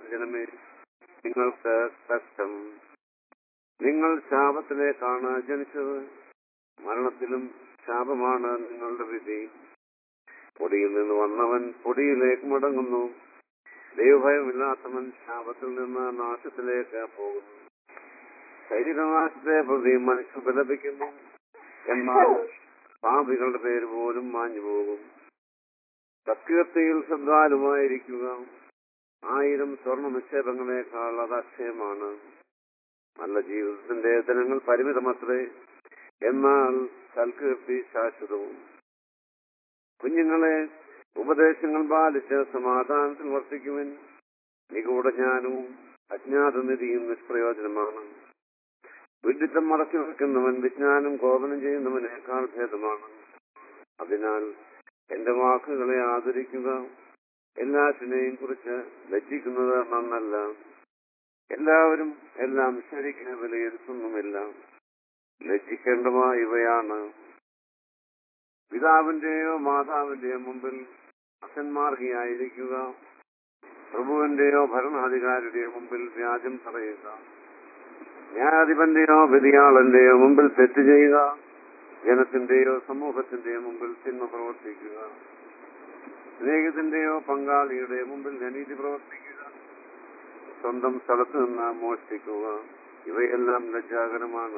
ജനമേ നിങ്ങൾക്ക് കഷ്ടം നിങ്ങൾ ശാപത്തിലേക്കാണ് ജനിച്ചത് മരണത്തിലും ശാപമാണ് നിങ്ങളുടെ വിധി പൊടിയിൽ നിന്ന് വന്നവൻ പൊടിയിലേക്ക് മടങ്ങുന്നു ദൈവഭയമില്ലാത്തവൻ ശാപത്തിൽ നിന്ന് നാശത്തിലേക്ക് പോകുന്നു ശരീരനാശത്തെ പ്രതി മനുഷ്യൻ വിലപിക്കുന്നു എന്നാൽ പാപികളുടെ പേര് പോലും മാഞ്ഞു പോകും സത്കീർത്തിയിൽ ശ്രദ്ധാലുമായിരിക്കുക ആയിരം സ്വർണ്ണ നിക്ഷേപങ്ങളെക്കാൾ അത് അക്ഷയമാണ് നല്ല ജീവിതത്തിന്റെ ദിനങ്ങൾ പരിമിതമത്രേ എന്നാൽ സൽകീർത്തി ശാശ്വതവും കുഞ്ഞുങ്ങളെ ഉപദേശങ്ങൾ പാലിച്ച് സമാധാനത്തിൽ വർത്തിക്കുവിൻ നിഗൂഢ ജ്ഞാനവും അജ്ഞാത നിധിയും നിഷ്പ്രയോജനമാണ് വിഡിത്തം മറച്ചു വെക്കുന്നവൻ വിജ്ഞാനം കോപനം ചെയ്യുന്നവനേക്കാൾ ഭേദമാണ് അതിനാൽ എന്റെ വാക്കുകളെ ആദരിക്കുക എല്ലാറ്റിനെയും കുറിച്ച് ലജ്ജിക്കുന്നത് നന്നല്ല എല്ലാവരും എല്ലാം ശരിക്ക് വിലയിരുത്തുന്നുമില്ല ലജ്ജിക്കേണ്ടവ ഇവയാണ് പിതാവിന്റെയോ മാതാവിന്റെയോ മുമ്പിൽ അസന്മാർഗിയായിരിക്കുക പ്രഭുവിന്റെയോ ഭരണാധികാരിയുടെയോ മുമ്പിൽ വ്യാജം പറയുക ന്യായാധിപന്റെയോ വിധിയാളന്റെയോ മുമ്പിൽ തെറ്റ് ചെയ്യുക ജനത്തിന്റെയോ സമൂഹത്തിന്റെയോ മുമ്പിൽ തിന്മ പ്രവർത്തിക്കുക സ്നേഹിതന്റെയോ പങ്കാളിയുടെയോ മുമ്പിൽ അനീതി പ്രവർത്തിക്കുക സ്വന്തം സ്ഥലത്ത് നിന്ന് മോഷ്ടിക്കുക ഇവയെല്ലാം ലജ്ജാകരമാണ്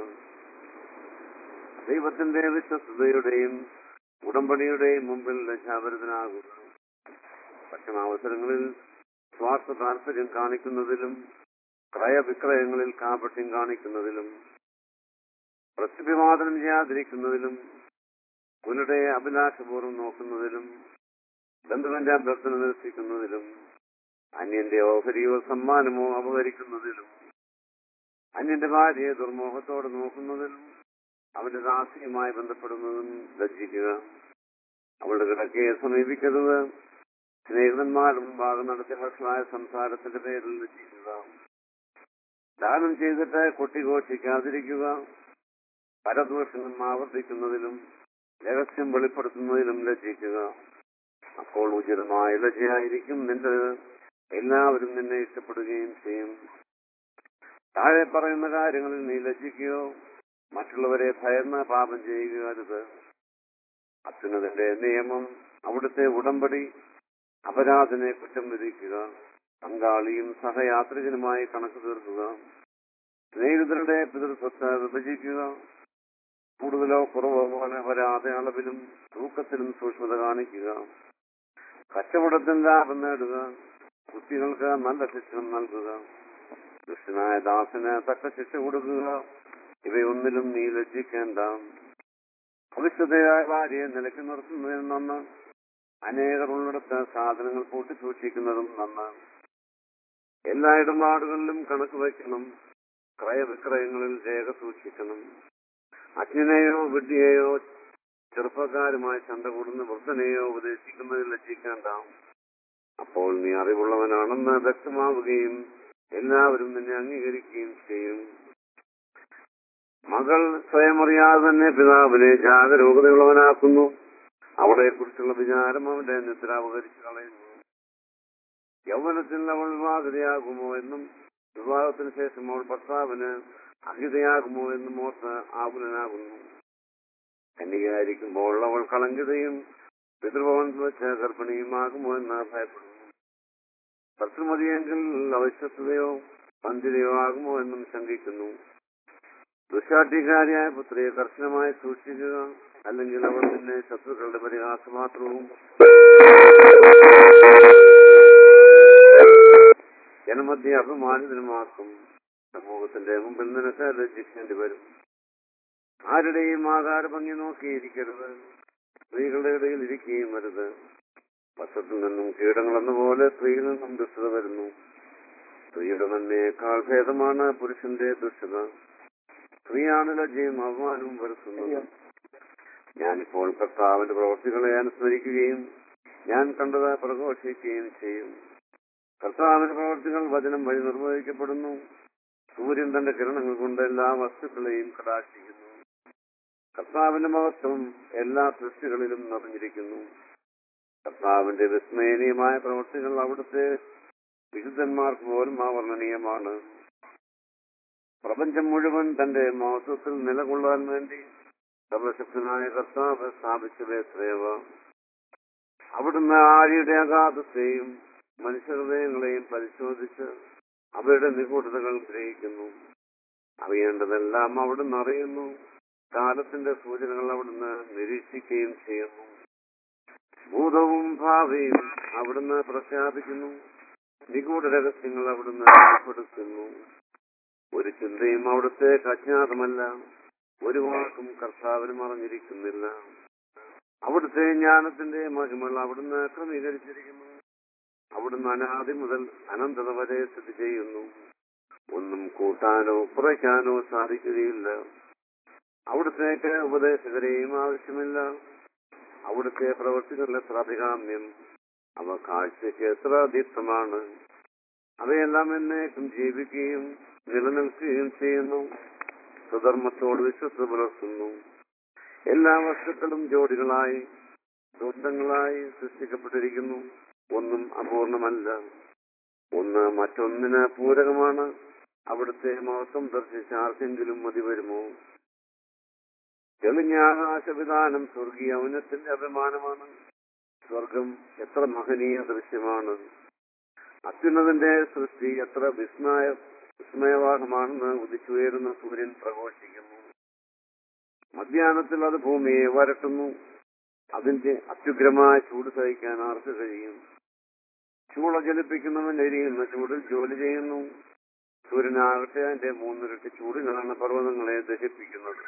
ദൈവത്തിന്റെ വിശ്വസ്തയുടെയും ഉടമ്പടിയുടെയും മുമ്പിൽ ലജ്ജാപരതനാകുക ഭക്ഷണാവസരങ്ങളിൽ സ്വാർത്ഥ താല്പര്യം കാണിക്കുന്നതിലും ക്രയവിക്രയങ്ങളിൽ കാപട്യം കാണിക്കുന്നതിലും പ്രത്യഭിവാദനം ചെയ്യാതിരിക്കുന്നതിലും പുനരുടെ അഭിലാഷപൂർവ്വം നോക്കുന്നതിലും ബന്ധുവിന്റെ അഭ്യർത്ഥന നിരസിക്കുന്നതിലും അന്യന്റെ ഓഹരിയോ സമ്മാനമോ അപഹരിക്കുന്നതിലും അന്യന്റെ ഭാര്യയെ ദുർമോഹത്തോടെ നോക്കുന്നതിലും അവന്റെ ദാസിയുമായി ബന്ധപ്പെടുന്നതും ലജ്ജിക്കുക അവളുടെ കിടക്കയെ സമീപിക്കരുത് സ്നേഹിതന്മാരുടെ മുമ്പാകെ നടത്തിയ വഷളായ സംസാരത്തിന്റെ പേരിൽ ലജ്ജിക്കുക ദാനം ചെയ്തിട്ട് കൊട്ടിഘോഷിക്കാതിരിക്കുക പരദോഷങ്ങൾ ആവർത്തിക്കുന്നതിലും രഹസ്യം വെളിപ്പെടുത്തുന്നതിലും ലജ്ജിക്കുക അപ്പോൾ ഉചിതമായ ലജ്ജയായിരിക്കും നിന്റെ എല്ലാവരും നിന്നെ ഇഷ്ടപ്പെടുകയും ചെയ്യും താഴെ പറയുന്ന കാര്യങ്ങളിൽ നീ ലജ്ജിക്കുകയോ മറ്റുള്ളവരെ ഭയന്ന് പാപം ചെയ്യുക അരുത് അത്യുന്നതിന്റെ നിയമം അവിടുത്തെ ഉടമ്പടി അപരാധനെ കുറ്റം വിധിക്കുക പങ്കാളിയും സഹയാത്രികനുമായി കണക്ക് തീർക്കുക സ്നേഹിതരുടെ പിതൃസ്വത്ത് വിഭജിക്കുക കൂടുതലോ കുറവോ പോലെ വരാതെ അളവിലും തൂക്കത്തിലും സൂക്ഷ്മത കാണിക്കുക കച്ചവടത്തിൽ ലാഭം നേടുക കുട്ടികൾക്ക് നല്ല ശിക്ഷണം നൽകുക ദുഷ്ടനായ ദാസന് തക്ക ശിക്ഷ കൊടുക്കുക ഇവയൊന്നിലും നീ ലജ്ജിക്കേണ്ട ഭവിഷ്യതയായ ഭാര്യയെ നിലയ്ക്ക് നിർത്തുന്നതിന് നന്ന് അനേകർ ഉള്ളിടത്ത് സാധനങ്ങൾ പൂട്ടി സൂക്ഷിക്കുന്നതും നന്ന് എല്ലാ ഇടപാടുകളിലും കണക്ക് വയ്ക്കണം ക്രയവിക്രയങ്ങളിൽ രേഖ സൂക്ഷിക്കണം അജ്ഞനെയോ വിഡ്ഢിയെയോ ചെറുപ്പക്കാരുമായി ചണ്ട കൂടുന്ന വൃദ്ധനെയോ ഉപദേശിക്കുന്നതിൽ ലജ്ജിക്കേണ്ട അപ്പോൾ നീ അറിവുള്ളവനാണെന്ന് വ്യക്തമാവുകയും എല്ലാവരും നിന്നെ അംഗീകരിക്കുകയും ചെയ്യും മകൾ സ്വയം അറിയാതെ തന്നെ പിതാവിനെ ജാഗരൂകതയുള്ളവനാക്കുന്നു അവളെ കുറിച്ചുള്ള വിചാരം അവന്റെ നിദ്ര അപകരിച്ചു കളയുന്നു യൗവനത്തിൽ അവൾ വിവാഹിതയാകുമോ എന്നും വിവാഹത്തിന് ശേഷം അവൾ ഭർത്താവിന് അഹിതയാകുമോ എന്നും ഓർത്ത് ആകുലനാകുന്നു കന്യകയായിരിക്കുമ്പോൾ അവൾ കളങ്കിതയും പിതൃഭവനത്തിൽ വെച്ച് ഗർഭിണിയുമാകുമോ എന്ന് ഭയപ്പെടുന്നു ഭർത്തൃമതിയെങ്കിൽ അവിശ്വസ്തയോ പന്തിരയോ ആകുമോ എന്നും ശങ്കിക്കുന്നു ദുശാഠ്യകാരിയായ പുത്രിയെ കർശനമായി സൂക്ഷിക്കുക അല്ലെങ്കിൽ അവൾ നിന്നെ ശത്രുക്കളുടെ പരിഹാസമാത്രവും ജനമധ്യ അപമാനിതനുമാക്കും സമൂഹത്തിന്റെ മുമ്പിൽ നിനക്ക് ലജ്ജിക്കേണ്ടി വരും ആരുടെയും ആകാര ഭംഗി നോക്കിയിരിക്കരുത് സ്ത്രീകളുടെ ഇടയിൽ ഇരിക്കുകയും വരുത് വസ്ത്രത്തിൽ നിന്നും കീടങ്ങളെന്ന പോലെ സ്ത്രീയിൽ നിന്നും ദുഷ്ടത വരുന്നു സ്ത്രീയുടെ നന്മയേക്കാൾ ഭേദമാണ് പുരുഷന്റെ ദുഷ്ടത സ്ത്രീയാണ് ലജ്ജയും അപമാനവും വരുത്തുന്നത് ഞാനിപ്പോൾ കർത്താവിന്റെ പ്രവർത്തികളെ അനുസ്മരിക്കുകയും ഞാൻ കണ്ടത് പ്രഘോഷിക്കുകയും ചെയ്യും കർത്താവിന്റെ പ്രവർത്തികൾ വചനം വഴി നിർവഹിക്കപ്പെടുന്നു സൂര്യൻ തന്റെ കിരണങ്ങൾ കൊണ്ട് എല്ലാ വസ്തുക്കളെയും കടാക്ഷിക്കുന്നു കർത്താവിന്റെ മഹത്വം എല്ലാ സൃഷ്ടികളിലും നിറഞ്ഞിരിക്കുന്നു കർത്താവിന്റെ വിസ്മയനീയമായ പ്രവൃത്തികൾ അവിടുത്തെ വിശുദ്ധന്മാർക്ക് പോലും ആവർണനീയമാണ് പ്രപഞ്ചം മുഴുവൻ തന്റെ മഹത്വത്തിൽ നിലകൊള്ളാൻ വേണ്ടി സർവശക്തനായ കർത്താവ് സ്ഥാപിച്ചതേ ശ്രേവ അവിടുന്ന് ആഴിയുടെ അഗാധത്തെയും മനുഷ്യഹൃദയങ്ങളെയും പരിശോധിച്ച് അവയുടെ നിഗൂഢതകൾ ഗ്രഹിക്കുന്നു അറിയേണ്ടതെല്ലാം അവിടുന്ന് അറിയുന്നു കാലത്തിന്റെ സൂചനകൾ അവിടുന്ന് നിരീക്ഷിക്കുകയും ചെയ്യുന്നു ഭൂതവും ഭാവിയും അവിടുന്ന് പ്രഖ്യാപിക്കുന്നു നിഗൂഢ രഹസ്യങ്ങൾ അവിടുന്ന് വെളിപ്പെടുത്തുന്നു ഒരു ചിന്തയും അവിടുത്തേക്ക് അജ്ഞാതമല്ല ഒരു വാക്കും കർത്താവിനും അറിഞ്ഞിരിക്കുന്നില്ല അവിടുത്തെ ജ്ഞാനത്തിന്റെ മഹിമകൾ അവിടുന്ന് ക്രമീകരിച്ചിരിക്കുന്നു അവിടുന്ന് അനാദി മുതൽ അനന്തത വരെ സ്ഥിതി ചെയ്യുന്നു ഒന്നും കൂട്ടാനോ കുറയ്ക്കാനോ സാധിക്കുകയില്ല അവിടുത്തേക്ക് ഉപദേശകരെയും ആവശ്യമില്ല അവിടുത്തെ പ്രവൃത്തികളുടെ എത്ര അഭികാമ്യം അവ കാഴ്ചയ്ക്ക് എത്ര ദീപ്തമാണ് അവയെല്ലാം എന്നേക്കും ജീവിക്കുകയും നിലനിൽക്കുകയും ചെയ്യുന്നു സ്വധർമ്മത്തോട് വിശ്വസ്ത പുലർത്തുന്നു എല്ലാ വസ്തുക്കളും ജോഡികളായി സ്വന്തങ്ങളായി സൃഷ്ടിക്കപ്പെട്ടിരിക്കുന്നു ഒന്നും അപൂർണമല്ല ഒന്ന് മറ്റൊന്നിന് പൂരകമാണ് അവിടുത്തെ മഹത്വം ദർശിച്ച ആർക്കെങ്കിലും മതി വരുമോ തെളിഞ്ഞ ആകാശവിധാനം സ്വർഗീയ ഔന്നത്തിന്റെ അഭിമാനമാണ് സ്വർഗം എത്ര മഹനീയ ദൃശ്യമാണ് അത്യുന്നതിന്റെ സൃഷ്ടി എത്ര വിസ്മയ വിസ്മയവാഹമാണെന്ന് ഉദിച്ചുയരുന്ന സൂര്യൻ പ്രഘോഷിക്കുന്നു മധ്യാഹ്നത്തിൽ അത് ഭൂമിയെ വരട്ടുന്നു അതിന്റെ അത്യുഗ്രമായ ചൂട് സഹിക്കാൻ ആർക്ക് കഴിയും ചൂള ജലിപ്പിക്കുന്നവൻ എരിയുന്ന ചൂടിൽ ജോലി ചെയ്യുന്നു സൂര്യനാകട്ടെ അതിന്റെ മൂന്നിരട്ടി ചൂടിലാണ് പർവ്വതങ്ങളെ ദഹിപ്പിക്കുന്നത്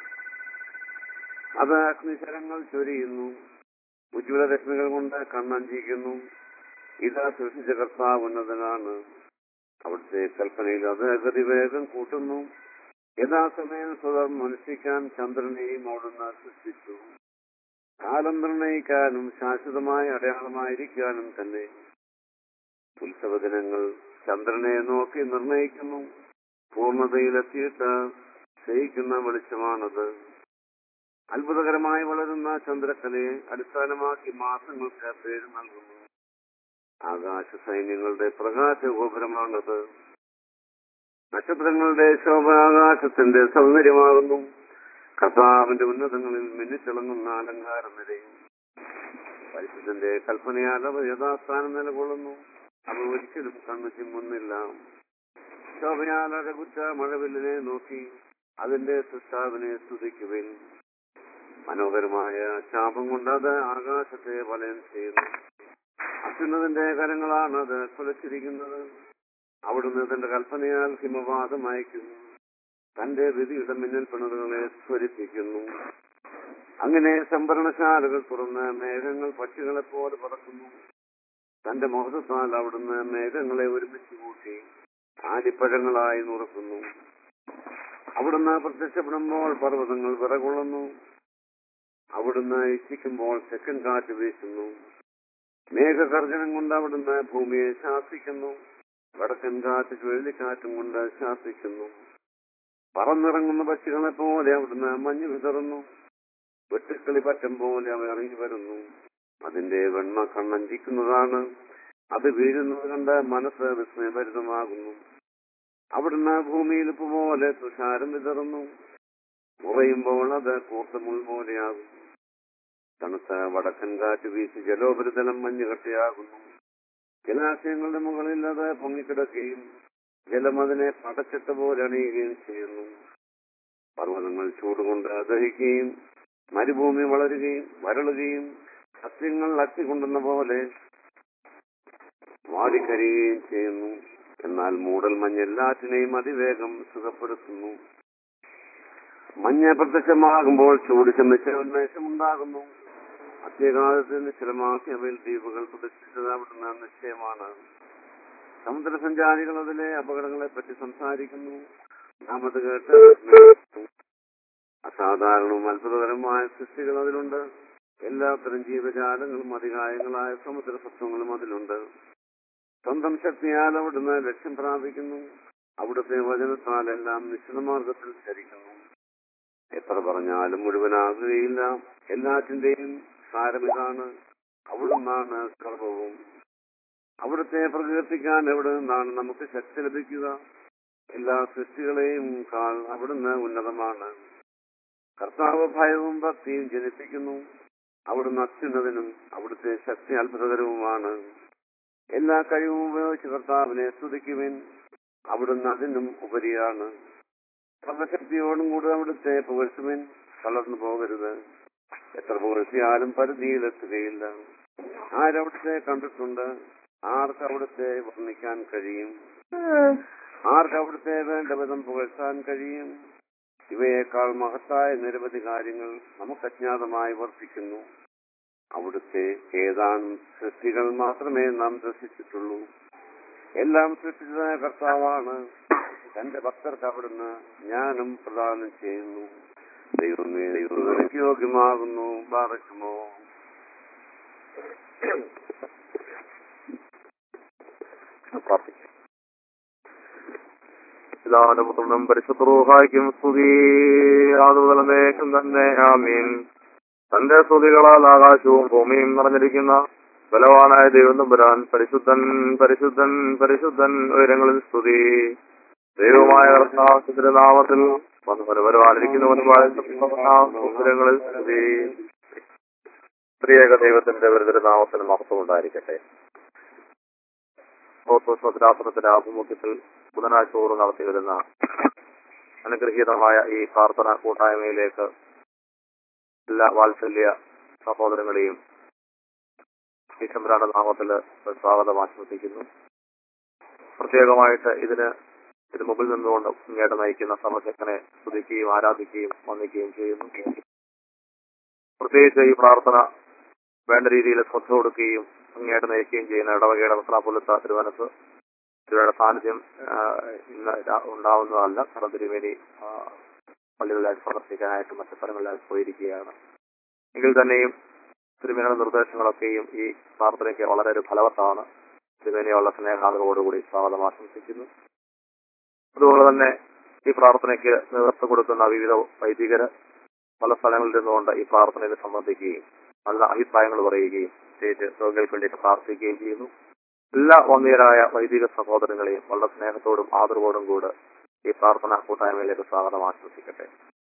അത് അഗ്നിശരങ്ങൾ ചൊരിയുന്നു ഉജ്ജ്വല രശ്മികൾ കൊണ്ട് കണ്ണഞ്ചിക്കുന്നു ഇതാ സൃഷ്ടിച്ച കർത്താവ് ഉന്നതനാണ് അവിടുത്തെ കൽപ്പനയിൽ അത് ഗതിവേഗം കൂട്ടുന്നു യഥാസമയം സ്വതം അനുഷ്ഠിക്കാൻ ചന്ദ്രനെയും അവിടുന്ന് സൃഷ്ടിച്ചു കാലം നിർണയിക്കാനും ശാശ്വതമായ അടയാളമായിരിക്കാനും തന്നെ ഉത്സവ ദിനങ്ങൾ ചന്ദ്രനെ നോക്കി നിർണയിക്കുന്നു പൂർണ്ണതയിലെത്തിയിട്ട് ക്ഷയിക്കുന്ന വെളിച്ചമാണത് അത്ഭുതകരമായി വളരുന്ന ചന്ദ്രക്കലയെ അടിസ്ഥാനമാക്കി മാസങ്ങൾക്ക് പേര് നൽകുന്നു ആകാശ സൈന്യങ്ങളുടെ പ്രകാശ ഗോപുരമാണത് നക്ഷത്രങ്ങളുടെ ശോഭ ആകാശത്തിന്റെ സൗന്ദര്യമാകുന്നു കർത്താവിന്റെ ഉന്നതങ്ങളിൽ മിന്നിത്തിളങ്ങുന്ന അലങ്കാരം നിരയും പരിശുദ്ധന്റെ കൽപ്പനയാൽ അവ യഥാസ്ഥാനം നിലകൊള്ളുന്നു അവ ഒരിക്കലും കണ്ണു ചിമ്മുന്നില്ല ശോഭയാൽ അഴകുറ്റ മഴവില്ലിനെ നോക്കി അതിന്റെ സൃഷ്ടാവിനെ സ്തുതിക്കുവിൻ മനോഹരമായ ശാപം കൊണ്ട് അത് ആകാശത്തെ വലയം ചെയ്യുന്നു അത്യുന്നതിന്റെ കരങ്ങളാണ് അത് കുലച്ചിരിക്കുന്നത് അവിടുന്ന് തന്റെ കൽപ്പനയാൽ ഹിമവാദം അയക്കുന്നു തന്റെ വിധിയുടെ മിന്നൽ പിണറുകളെ സ്വരിപ്പിക്കുന്നു അങ്ങനെ സംഭരണശാലകൾ തുറന്ന് മേഘങ്ങൾ പക്ഷികളെ പോലെ പറക്കുന്നു തന്റെ മുഖത്താൽ അവിടുന്ന് മേഘങ്ങളെ ഒരുമിച്ച് കൂട്ടി ആലിപ്പഴങ്ങളായി നുറക്കുന്നു അവിടുന്ന് പ്രത്യക്ഷപ്പെടുമ്പോൾ പർവ്വതങ്ങൾ വിറകൊള്ളുന്നു അവിടുന്ന് ഇച്ഛിക്കുമ്പോൾ തെക്കൻ കാറ്റ് വീശുന്നു മേഘകർജനം കൊണ്ട് അവിടുന്ന് ഭൂമിയെ ശാസിക്കുന്നു വടക്കൻ കാറ്റ് ചുഴലിക്കാറ്റും കൊണ്ട് ശാസിക്കുന്നു പറന്നിറങ്ങുന്ന പക്ഷികളെ പോലെ അവിടുന്ന് മഞ്ഞ് വിതറുന്നു വെട്ടുക്കിളി പറ്റം പോലെ അവ ഇറങ്ങി വരുന്നു അതിന്റെ വെണ്മ കണ്ണഞ്ചിക്കുന്നതാണ് അത് വീഴുന്നത് കണ്ട് മനസ്സ് വിസ്മയഭരിതമാകുന്നു അവിടുന്ന് ഭൂമിയിൽ ഉപ്പ് പോലെ തുഷാരം വിതറുന്നു ഉറയുമ്പോൾ അത് കൂർത്ത മുൾ പോലെയാകും തണുത്ത വടക്കൻ കാറ്റ് വീശി ജലോപരിതലം മഞ്ഞുകട്ടയാകുന്നു ജലാശയങ്ങളുടെ മുകളിൽ അത് പൊങ്ങിക്കിടക്കുകയും ജലം അതിനെ പടച്ചിട്ട പോലെ അണിയുകയും ചെയ്യുന്നു പർവ്വതങ്ങൾ ചൂടുകൊണ്ട് ദഹിക്കുകയും മരുഭൂമി വളരുകയും വരളുകയും സസ്യങ്ങൾ അത്തി കൊണ്ടുന്ന പോലെ വാടിക്കരിയുകയും ചെയ്യുന്നു എന്നാൽ മൂടൽ മഞ്ഞ് എല്ലാറ്റിനെയും അതിവേഗം സുഖപ്പെടുത്തുന്നു മഞ്ഞ് പ്രത്യക്ഷമാകുമ്പോൾ ചൂട് ചെന്നിച്ച് ഉന്മേഷമുണ്ടാകുന്നു അത്യകാലത്ത് നിശ്ചലമാക്കി അവയിൽ ദ്വീപുകൾ പ്രതിഷ്ഠിച്ചത് അവിടുന്ന് നിശ്ചയമാണ് സമുദ്രസഞ്ചാരികൾ അതിലെ അപകടങ്ങളെ പറ്റി സംസാരിക്കുന്നു നാം അത് കേട്ട് വിസ്മയിക്കുന്നു. അസാധാരണവും അത്ഭുതകരമായ സൃഷ്ടികൾ അതിലുണ്ട് എല്ലാത്തരം ജീവജാലങ്ങളും അതികായങ്ങളായ സമുദ്ര സത്വങ്ങളും അതിലുണ്ട് സ്വന്തം ശക്തിയാൽ അവിടുന്ന് ലക്ഷ്യം പ്രാപിക്കുന്നു അവിടുത്തെ വചനത്താൽ എല്ലാം നിശ്ചിതമാർഗത്തിൽ ചരിക്കുന്നു എത്ര പറഞ്ഞാലും മുഴുവനാകുകയില്ല എല്ലാറ്റിന്റെയും സാരമിതാണ് അവിടുന്നാണ് സർവവും അവിടുത്തെ പ്രകീർത്തിക്കാൻ എവിടെ നിന്നാണ് നമുക്ക് ശക്തി ലഭിക്കുക എല്ലാ സൃഷ്ടികളെയും കാൾ അവിടുന്ന് ഉന്നതമാണ് കർത്താവ് ഭയവും ഭക്തിയും ജനിപ്പിക്കുന്നു അവിടുന്ന് അത്യുന്നതനും അവിടുത്തെ ശക്തി അത്ഭുതകരവുമാണ് എല്ലാ കഴിവും ഉപയോഗിച്ച് കർത്താവിനെ സ്തുതിക്കുവിൻ അവിടുന്ന് അതിനും ഉപരിയാണ് സർവശക്തിയോടും കൂടെ അവിടുത്തെ പുകഴ്ത്തുവിൻ തളർന്നു പോകരുത് എത്ര പുകഴ്ത്തിയാലും പരിധിയിലെത്തുകയില്ല ആരവിടുത്തെ കണ്ടിട്ടുണ്ട് ആർക്ക് അവിടുത്തെ വർണ്ണിക്കാൻ കഴിയും ആർക്ക് അവിടുത്തെ വേണ്ട വിധം പുകഴ്ത്താൻ കഴിയും ഇവയേക്കാൾ മഹത്തായ നിരവധി കാര്യങ്ങൾ നമുക്ക് അജ്ഞാതമായി വർദ്ധിക്കുന്നു അവിടുത്തെ ഏതാനും സൃഷ്ടികൾ മാത്രമേ നാം ദർശിച്ചിട്ടുള്ളൂ എല്ലാം സൃഷ്ടിച്ചതായ കർത്താവാണ് തന്റെ ഭക്തർക്ക് അവിടുന്ന് ജ്ഞാനം പ്രദാനം ചെയ്യുന്നു ദൈവമേ ദൈവങ്ങൾക്ക് യോഗ്യമാകുന്നു ബാറക്കുമോ പ്രാർത്ഥിക്കാം പിതാവിന്റെ പുത്രനും പരിശുദ്ധ റൂഹായ്ക്കും സ്തുതി യാതൊരുതലമേക്കും തന്നെ ആമീൻ തന്റെ സ്തുതികളാൽ ആകാശവും ഭൂമിയും നിറഞ്ഞിരിക്കുന്ന ബലവാനായ ദൈവം തമ്പുരാൻ പരിശുദ്ധൻ പരിശുദ്ധൻ പരിശുദ്ധൻ ഉയരങ്ങളിൽ സ്തുതി ദൈവമായ കർത്താവിന്റെ നാമത്തിൽ വന്നു വരുവാനിരിക്കുന്നവനുമായ ഉയരങ്ങളിൽ സ്തുതി പ്രിയേക ദൈവത്തിന്റെ ഒരു നാമത്തിന് മഹത്വം ഉണ്ടായിരിക്കട്ടെ ഭദ്രാസനത്തിന്റെ ആഭിമുഖ്യത്തിൽ ബുധനാഴ്ച തോറും നടത്തി വരുന്ന അനുഗ്രഹീതമായ ഈ പ്രാർത്ഥന കൂട്ടായ്മയിലേക്ക് എല്ലാ വാത്സല്യ സഹോദരങ്ങളെയും ഈശ്വരാന്റെ നാമത്തിൽ സ്വാഗതം ആശംസിക്കുന്നു പ്രത്യേകമായിട്ട് ഇതിന് ഇതിന് മുമ്പിൽ നിന്നുകൊണ്ട് ഇങ്ങോട്ട് നയിക്കുന്ന സമശക്തനെ സ്തുതിക്കുകയും ആരാധിക്കുകയും വന്ദിക്കുകയും ചെയ്യുന്നു പ്രത്യേകിച്ച് ഈ പ്രാർത്ഥന വേണ്ട രീതിയിൽ ശ്രദ്ധ കൊടുക്കുകയും അങ്ങേട്ട് നയിക്കുകയും ചെയ്യുന്ന ഇടവകയുടെ വസ്ത്രാപുലത്ത തിരുവനത്ത് തിരുവയുടെ സാന്നിധ്യം ആ, ഇന്ന് രാ- ഉണ്ടാവുന്നതല്ല കാരണം തിരുവേനി ആ, പള്ളികളിലായിട്ട് സന്ദർശിക്കാനായിട്ട് മറ്റു സ്ഥലങ്ങളിലായിട്ട് പോയിരിക്കുകയാണ് എങ്കിൽ തന്നെയും തിരുമേനിയുടെ നിർദ്ദേശങ്ങളൊക്കെയും ഈ പ്രാർത്ഥനയ്ക്ക് വളരെ ഒരു ഫലവത്താണ് തിരുമേനിയുള്ള സ്നേഹാദരോടുകൂടി സ്വാഗതം ആശംസിക്കുന്നു അതുപോലെ തന്നെ ഈ പ്രാർത്ഥനയ്ക്ക് നേതൃത്വം കൊടുക്കുന്ന വിവിധ വൈദികര് പല സ്ഥലങ്ങളിൽ നിന്നുകൊണ്ട് ഈ പ്രാർത്ഥനയിൽ സംബന്ധിക്കുകയും നല്ല അഭിപ്രായങ്ങൾ പറയുകയും പ്രത്യേകിച്ച് രോഗികൾക്ക് വേണ്ടിയിട്ട് പ്രാർത്ഥിക്കുകയും ചെയ്യുന്നു എല്ലാ വന്ധ്യരായ വൈദിക സഹോദരങ്ങളെയും വളരെ സ്നേഹത്തോടും ആദരവോടും കൂടെ ഈ പ്രാർത്ഥന കൂട്ടായ്മയിലേക്ക് സ്വാഗതം ആശംസിക്കട്ടെ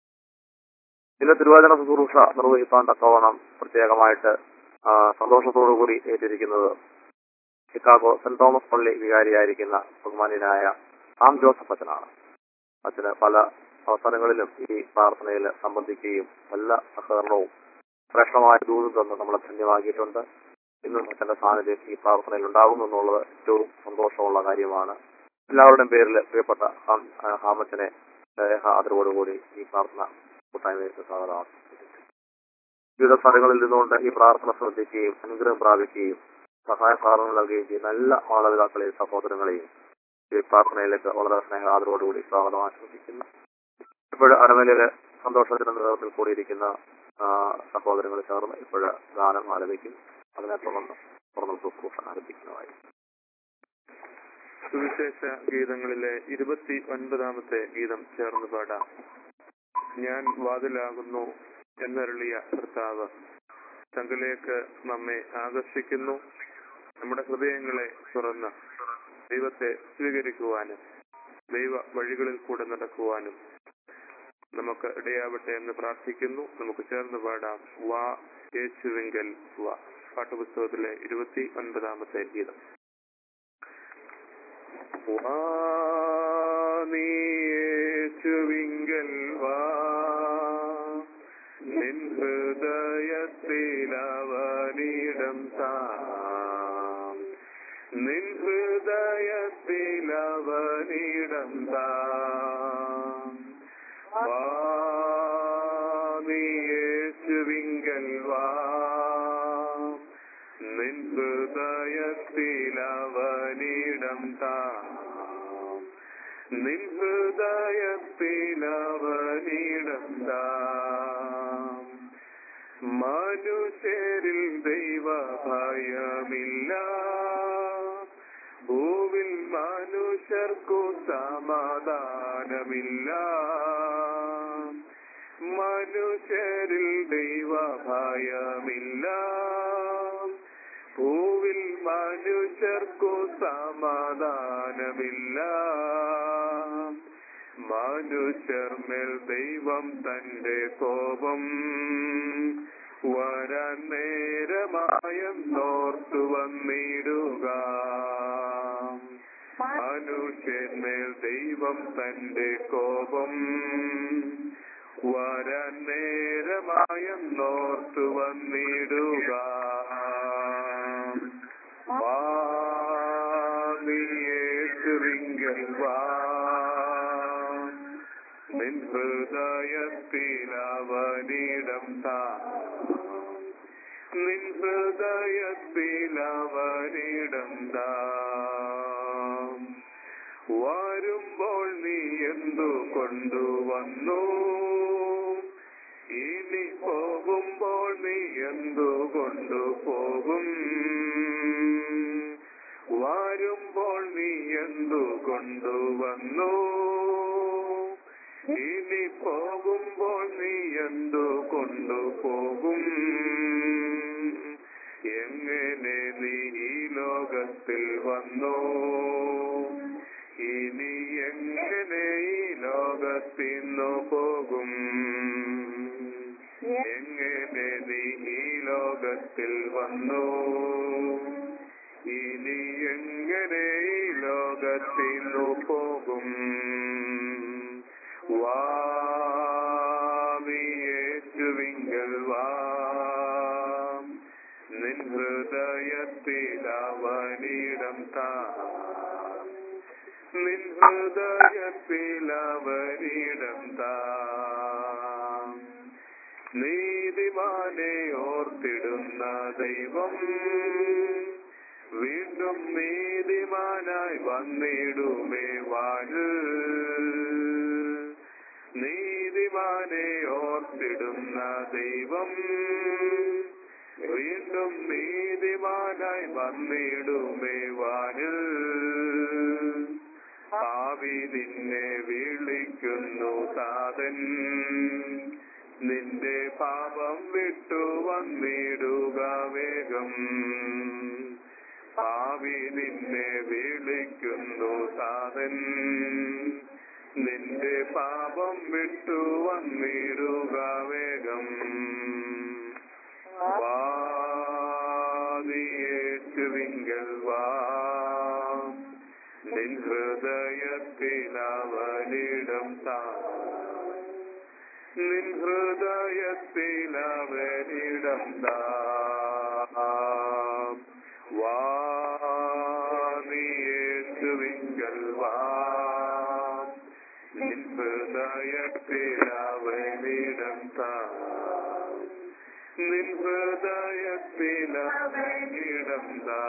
ഇന്ന് തിരുവാതിര ശുശ്രൂഷ നിർവഹിക്കാൻ തക്കവണ്ണം പ്രത്യേകമായിട്ട് ആ, സന്തോഷത്തോടുകൂടി ഏറ്റിരിക്കുന്നത് ചിക്കാഗോ സെന്റ് തോമസ് പള്ളി വികാരിയായിരിക്കുന്ന ബഹുമാന്യനായ ആം ജോസഫ് അച്ഛനാണ് അച്ഛന് പല അവസരങ്ങളിലും ഈ പ്രാർത്ഥനയിൽ സംബന്ധിക്കുകയും എല്ലാ സഹകരണവും ശ്രേഷ്ഠമായ ദൂതും തന്ന് നമ്മളെ ധന്യമാക്കിയിട്ടുണ്ട് ഇന്നും അച്ഛന്റെ സാന്നിധ്യം ഈ പ്രാർത്ഥനയിൽ ഉണ്ടാകുന്നു എന്നുള്ളത് ഏറ്റവും സന്തോഷമുള്ള കാര്യമാണ് എല്ലാവരുടെയും പേരിൽ പ്രിയപ്പെട്ട ഹാം- ആ, ഹാമച്ചനെ സ്നേഹ ആദരവോടുകൂടി ഈ പ്രാർത്ഥന കൂട്ടായ്മയിലേക്ക് സ്വാഗതം ആശംസിക്കുന്നു. വിവിധ സ്ഥലങ്ങളിൽ നിന്നുകൊണ്ട് ഈ പ്രാർത്ഥന ശ്രദ്ധിക്കുകയും അനുഗ്രഹം പ്രാപിക്കുകയും സഹായ സഹകരണം നൽകുകയും ചെയ്യുന്ന എല്ലാ മാതാപിതാക്കളെയും സഹോദരങ്ങളെയും ഈ പ്രാർത്ഥനയിലേക്ക് വളരെ സ്നേഹ ആദരവോടുകൂടി സ്വാഗതം ആശംസിക്കുന്നു ഇപ്പോൾ അരമലയിലെ സന്തോഷത്തിന്റെ നേതൃത്വത്തിൽ കൂടിയിരിക്കുന്ന ആ, സഹോദരങ്ങൾ ചേർന്ന് ഇപ്പോൾ ഗാനം ആലപിക്കും അതിനെ തുടർന്ന് തുറന്ന ശുശ്രൂഷ ആരംഭിക്കുന്നതായി സുവിശേഷ ഗീതങ്ങളിലെ ഇരുപത്തി ഒൻപതാമത്തെ ഗീതം ചേർന്ന് പാടാം ഞാൻ വാതിലാകുന്നു എന്നരുളിയ കർത്താവ് തങ്കിലേക്ക് നമ്മെ ആകർഷിക്കുന്നു നമ്മുടെ ഹൃദയങ്ങളെ തുറന്ന് ദൈവത്തെ സ്വീകരിക്കുവാനും ദൈവ വഴികളിൽ കൂടെ നടക്കുവാനും നമുക്ക് ഇടയാവട്ടെ എന്ന് പ്രാർത്ഥിക്കുന്നു നമുക്ക് ചേർന്ന് പാടാം വാ യേശുവിങ്കൽ വാ പാട്ടുപുസ്തകത്തിലെ ഇരുപത്തി ഒൻപതാമത്തെ ഗീതം വാ നീ യേശുവിങ്കൽ വാ നിൻ ഹൃദയത്തിൽ അവനിടം താം നിൻ ഹൃദയത്തിൽ അവനിടം താം വാ നീ യേശുവിങ്കൽ വാ നിൻ ഹൃദയത്തിൽ അവനിടം താം നിൻ ഹൃദയത്തിൽ അവനിടം താം മനുഷ്യരിൽ ദൈവ ഭയമില്ല ഭൂവിൽ മനുഷ്യർക്കു സമാധാനമില്ല മനുഷ്യരിൽ ദൈവ ഭയമില്ല ഭൂവിൽ മനുഷ്യർക്കു ആർക്കു സമാധാനമില്ല മനുഷ്യർമേൽ ദൈവം തന്റെ കോപം വരാൻ നേരമായെന്നോർത്തു വന്നിടുക മനുഷ്യന്മേൽ ദൈവം തന്റെ കോപം വരാൻ നേരമായെന്നോർത്തു വന്നിടുക വാങ്ങിയേറ്റുവിങ്കൽ വാ നിൻ ഹൃദയത്തിൽ അവനിടം താ നിൻ ഹൃദയത്തിൽ അവനിടം താ വരുമ്പോൾ നീ എന്തു കൊണ്ടുവന്നു ഇനി പോകുമ്പോൾ നീ എന്തു കൊണ്ടുപോകും വരുമ്പോൾ നീ എന്തു കൊണ്ടുവന്നു ഇനി പോകുമ്പോൾ നീ എന്തു കൊണ്ടുപോകും എങ്ങനെ നീ ഈ ലോകത്തിൽ വന്നു ഇനി എങ്ങനെ ഈ ലോകത്തിന്നു പോകും എങ്ങനെ നീ ഈ ലോകത്തിൽ വന്നു ഇനി എങ്ങനെ ഈ ലോകത്തിന്നു പോകും വാവിയേറ്റുവിങ്കൽ വാ നിൻ ഹൃദയത്തിൽ അവനിടം താ നിൻ ഹൃദയത്തിൽ അവനിടം താ നീതിമാനെ ഓർത്തിടുന്ന ദൈവം വീണ്ടും നീതിമാനായി വന്നിടുമേ വാഴ് നീതിമാനെ ഓർത്തിടുന്ന ദൈവം വീണ്ടും നീതിമാനായി വന്നിടുമേ വാഴ് ഭാവി നിന്നെ വിളിക്കുന്നു താതൻ നിന്റെ പാപം വിട്ടു വന്നിടുക വേഗം ഭാവി നിന്നെ വിളിക്കുന്നു താതൻ നിന്റെ പാപം വിട്ടു വന്നിടുക വേഗം വാദിയേറ്റുവിങ്കൽ വാ നിൻ ഹൃദയത്തിൽ അവനിടം താ നിൻ ഹൃദയത്തിൽ അവനിടം താ വാദിയേറ്റുവിങ്കൽ വാ നിൻ ഹൃദയത്തിൽ അവനിടം താ നിൻ ഹൃദയത്തിൽ അവനിടം താ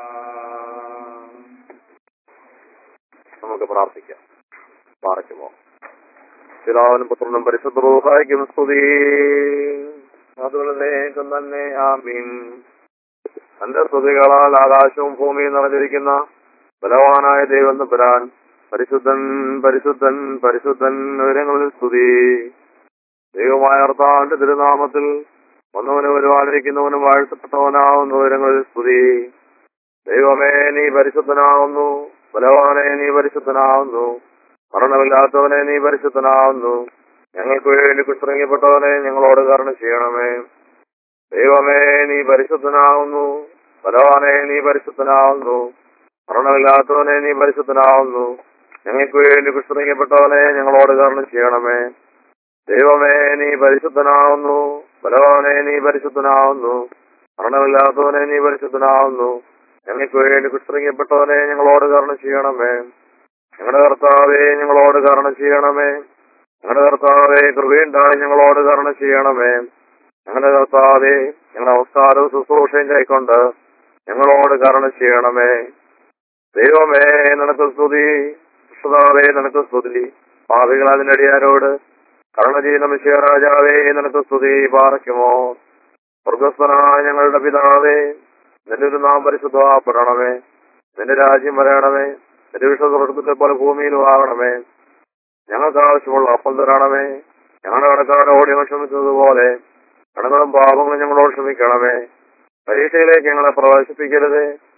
നമുക്ക് പ്രാർത്ഥിക്കാം പാറയ്ക്കുമോ പിതാവിനും പുത്രനും പരിശുദ്ധ റൂഹായിക്കും സ്തുതി അതുകൊണ്ടേക്കും തന്നെ ആമീൻ തന്റെ സ്തുതികളാൽ ആകാശവും ഭൂമിയും നിറഞ്ഞിരിക്കുന്ന ബലവാനായ ദൈവം പുരാൻ പരിശുദ്ധൻ പരിശുദ്ധൻ പരിശുദ്ധൻ വിവരങ്ങളിൽ സ്തുതി ദൈവമായ അർത്ഥാന്റെ തിരുനാമത്തിൽ വന്നവനും വരുവാനിരിക്കുന്നവനും വാഴ്ത്തപ്പെട്ടവനാവുന്ന വിവരങ്ങളിൽ സ്തുതി ദൈവമേ നീ പരിശുദ്ധനാവുന്നു ബലവാനെ നീ പരിശുദ്ധനാവുന്നു മരണമില്ലാത്തവനെ നീ പരിശുദ്ധനാവുന്നു ഞങ്ങൾക്ക് വേണ്ടി കുസ്ത്രങ്ങപ്പെട്ടവനെ ഞങ്ങളോട് കരുണ ചെയ്യണമേ ദൈവമേ നീ പരിശുദ്ധനാവുന്നു ബലവാനെ നീ പരിശുദ്ധനാവുന്നു മരണമില്ലാത്തവനെ നീ പരിശുദ്ധനാവുന്നു ഞങ്ങൾക്ക് വേണ്ടി കുസ്ത്രങ്ങപ്പെട്ടവനെ ഞങ്ങളോട് കരുണ ചെയ്യണമേ ദൈവമേ നീ പരിശുദ്ധനാവുന്നു ബലവാനെ നീ പരിശുദ്ധനാവുന്നു മരണമില്ലാത്തവനെ നീ പരിശുദ്ധനാവുന്നു ഞങ്ങൾക്ക് വേണ്ടി കുസ്ത്രങ്ങപ്പെട്ടവനെ ഞങ്ങളോട് കരുണ ചെയ്യണമേ ഞങ്ങളുടെ കർത്താവെ ഞങ്ങളോട് കരുണ ചെയ്യണമേ ഞങ്ങളുടെ കർത്താവെ കൃപയുണ്ടായി ഞങ്ങളോട് കരുണ ചെയ്യണമേ ഞങ്ങളുടെ കർത്താവെ ഞങ്ങളുടെ അവസ്ഥാനവും ശുശ്രൂഷയും കൈക്കൊണ്ട് ഞങ്ങളോട് കരുണ ചെയ്യണമേ ദൈവമേ നിനക്ക് സ്തുതി കർത്താവേ നിനക്ക് സ്തുതി പാപികൾ അതിനടിയാരോട് കരുണ ചെയ്യുന്ന മിശ്യ രാജാവേ നിനക്ക് സ്തുതി പാറയ്ക്കുമോ സ്വർഗസ്ഥനായ ഞങ്ങളുടെ പിതാവേ നിന്റെ ഒരു നാം പരിശുദ്ധപ്പെടണമേ നിന്റെ രാജ്യം വരണമേ നിന്റെ വിശ്വസ്വർഗത്തെ പോലെ ഭൂമിയിലും ആകണമേ ഞങ്ങൾക്ക് ആവശ്യമുള്ള അപ്പം തരണമേ ഞങ്ങളുടെ കടക്കാരോട് ഞങ്ങൾ ക്ഷമിച്ചതുപോലെ കടങ്ങളും പാപങ്ങളും ഞങ്ങളോട് ക്ഷമിക്കണമേ പരീക്ഷയിലേക്ക് ഞങ്ങളെ പ്രവേശിപ്പിക്കരുത്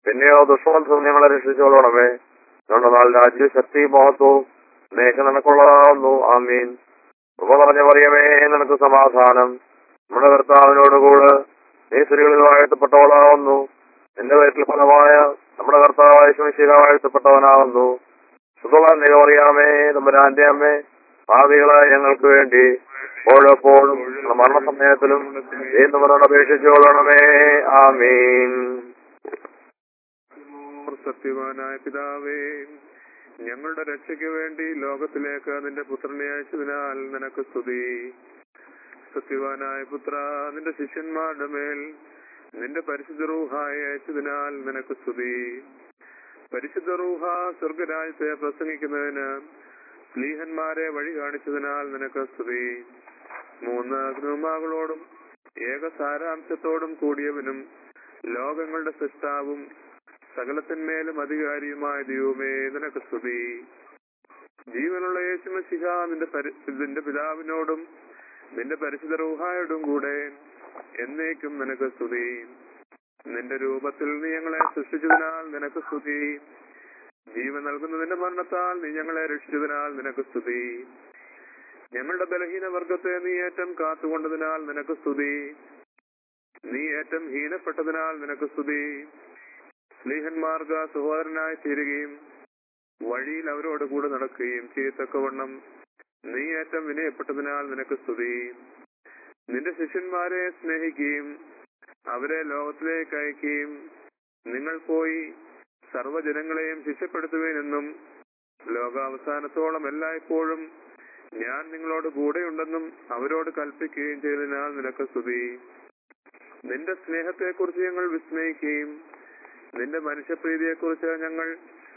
പിന്നെയോ ദുഷ്മത്വം ഞങ്ങളെ രക്ഷിച്ചോളണമേ നമ്മുടെ നാൾ രാജ്യ ശക്തി മഹത്വവും നേക്ക് നിനക്കുള്ളതാവുന്നു ആമീൻ ഉപ പറഞ്ഞ പറയമേ നിനക്ക് സമാധാനം നമ്മുടെ കർത്താവിനോടുകൂടെ നീ സ്ത്രീകളിൽ വാഴ്ത്തപ്പെട്ടവളാവുന്നു നിന്റെ വയറ്റിൽ ഫലമായ നമ്മുടെ കർത്താവായ ശമിശിക വാഴ്ത്തപ്പെട്ടവനാവുന്നു സുഖവാന്യ പറയാമേ തമ്പുരാന്റെ അമ്മേ ഭാവികളായ ഞങ്ങൾക്ക് വേണ്ടി ഓരോപ്പോഴും മരണസമയത്തിലും ദൈവനോട് അപേക്ഷിച്ചോളണമേ ആമീൻ സത്യവാനായ പിതാവേ ഞങ്ങളുടെ രക്ഷയ്ക്ക് വേണ്ടി ലോകത്തിലേക്ക് നിന്റെ പുത്രനെ അയച്ചതിനാൽ നിനക്ക് സ്തുതി സത്യവാനായ പുത്ര നിന്റെ ശിഷ്യന്മാരുടെ മേൽ നിന്റെ പരിശുദ്ധ റൂഹായി അയച്ചതിനാൽ നിനക്ക് സ്തുതി പരിശുദ്ധ റൂഹ സ്വർഗരാജ്യത്തെ പ്രസംഗിക്കുന്നതിന് സ്ലീഹന്മാരെ വഴി കാണിച്ചതിനാൽ നിനക്ക് സ്തുതി മൂന്ന് ഗ്രൂമാകളോടും ഏക സാരാംശത്തോടും കൂടിയവനും ലോകങ്ങളുടെ സൃഷ്ടാവും സകലത്തിന്മേലും അധികാരിയുമായ ദൈവമേ നിനക്ക് സ്തുതി ജീവനുള്ള യേശുമശിഹ നിന്റെ പരി നിന്റെ പിതാവിനോടും നിന്റെ പരിശുദ്ധ റൂഹായോടും കൂടെ എന്നേക്കും നിനക്ക് സ്തുതി നിന്റെ രൂപത്തിൽ നീ ഞങ്ങളെ സൃഷ്ടിച്ചതിനാൽ നിനക്ക് സ്തുതി ജീവൻ നൽകുന്നതിന്റെ മരണത്താൽ നീ ഞങ്ങളെ രക്ഷിച്ചതിനാൽ നിനക്ക് സ്തുതി ഞങ്ങളുടെ ബലഹീന വർഗത്തെ നീ ഏറ്റം കാത്തുകൊണ്ടതിനാൽ നിനക്ക് സ്തുതി നീ ഏറ്റം ഹീനപ്പെട്ടതിനാൽ നിനക്ക് സ്തുതി സ്നേഹന്മാർക്ക് സഹോദരനായി തീരുകയും വഴിയിൽ അവരോട് കൂടെ നടക്കുകയും ചെയ്യത്തക്കവണ്ണം നീ ഏറ്റം വിനയപ്പെട്ടതിനാൽ നിനക്ക് സ്തുതി നിന്റെ ശിഷ്യന്മാരെ സ്നേഹിക്കുകയും അവരെ ലോകത്തിലേക്ക് അയക്കുകയും നിങ്ങൾ പോയി സർവ്വജനങ്ങളെയും ശിക്ഷപ്പെടുത്തുവേനെന്നും ലോകാവസാനത്തോളം എല്ലായ്പ്പോഴും ഞാൻ നിങ്ങളോട് കൂടെയുണ്ടെന്നും അവരോട് കൽപ്പിക്കുകയും ചെയ്തതിനാൽ നിനക്ക് സ്തുതി നിന്റെ സ്നേഹത്തെക്കുറിച്ച് ഞങ്ങൾ വിസ്മയിക്കുകയും നിന്റെ മനുഷ്യപ്രീതിയെക്കുറിച്ച് ഞങ്ങൾ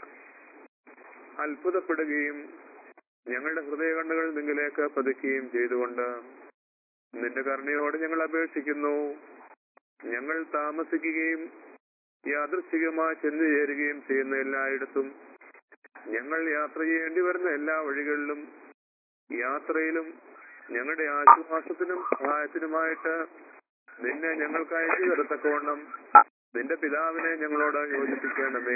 അത്ഭുതപ്പെടുകയും ഞങ്ങളുടെ ഹൃദയകണ്ണുകൾ നിങ്ങളിലേക്ക് പതുക്കുകയും ചെയ്തുകൊണ്ട് നിന്റെ കരുണയോട് ഞങ്ങൾ അപേക്ഷിക്കുന്നു ഞങ്ങൾ താമസിക്കുകയും യാദൃശ്ചികമായി ചെന്നു ചേരുകയും ചെയ്യുന്ന എല്ലായിടത്തും ഞങ്ങൾ യാത്ര ചെയ്യേണ്ടി വരുന്ന എല്ലാ വഴികളിലും യാത്രയിലും ഞങ്ങളുടെ ആശ്വാസത്തിനും സഹായത്തിനുമായിട്ട് നിന്നെ ഞങ്ങൾക്ക് അയച്ചു തരത്തക്കവണ്ണം നിന്റെ പിതാവിനെ ഞങ്ങളോട് യോജിപ്പിക്കണമേ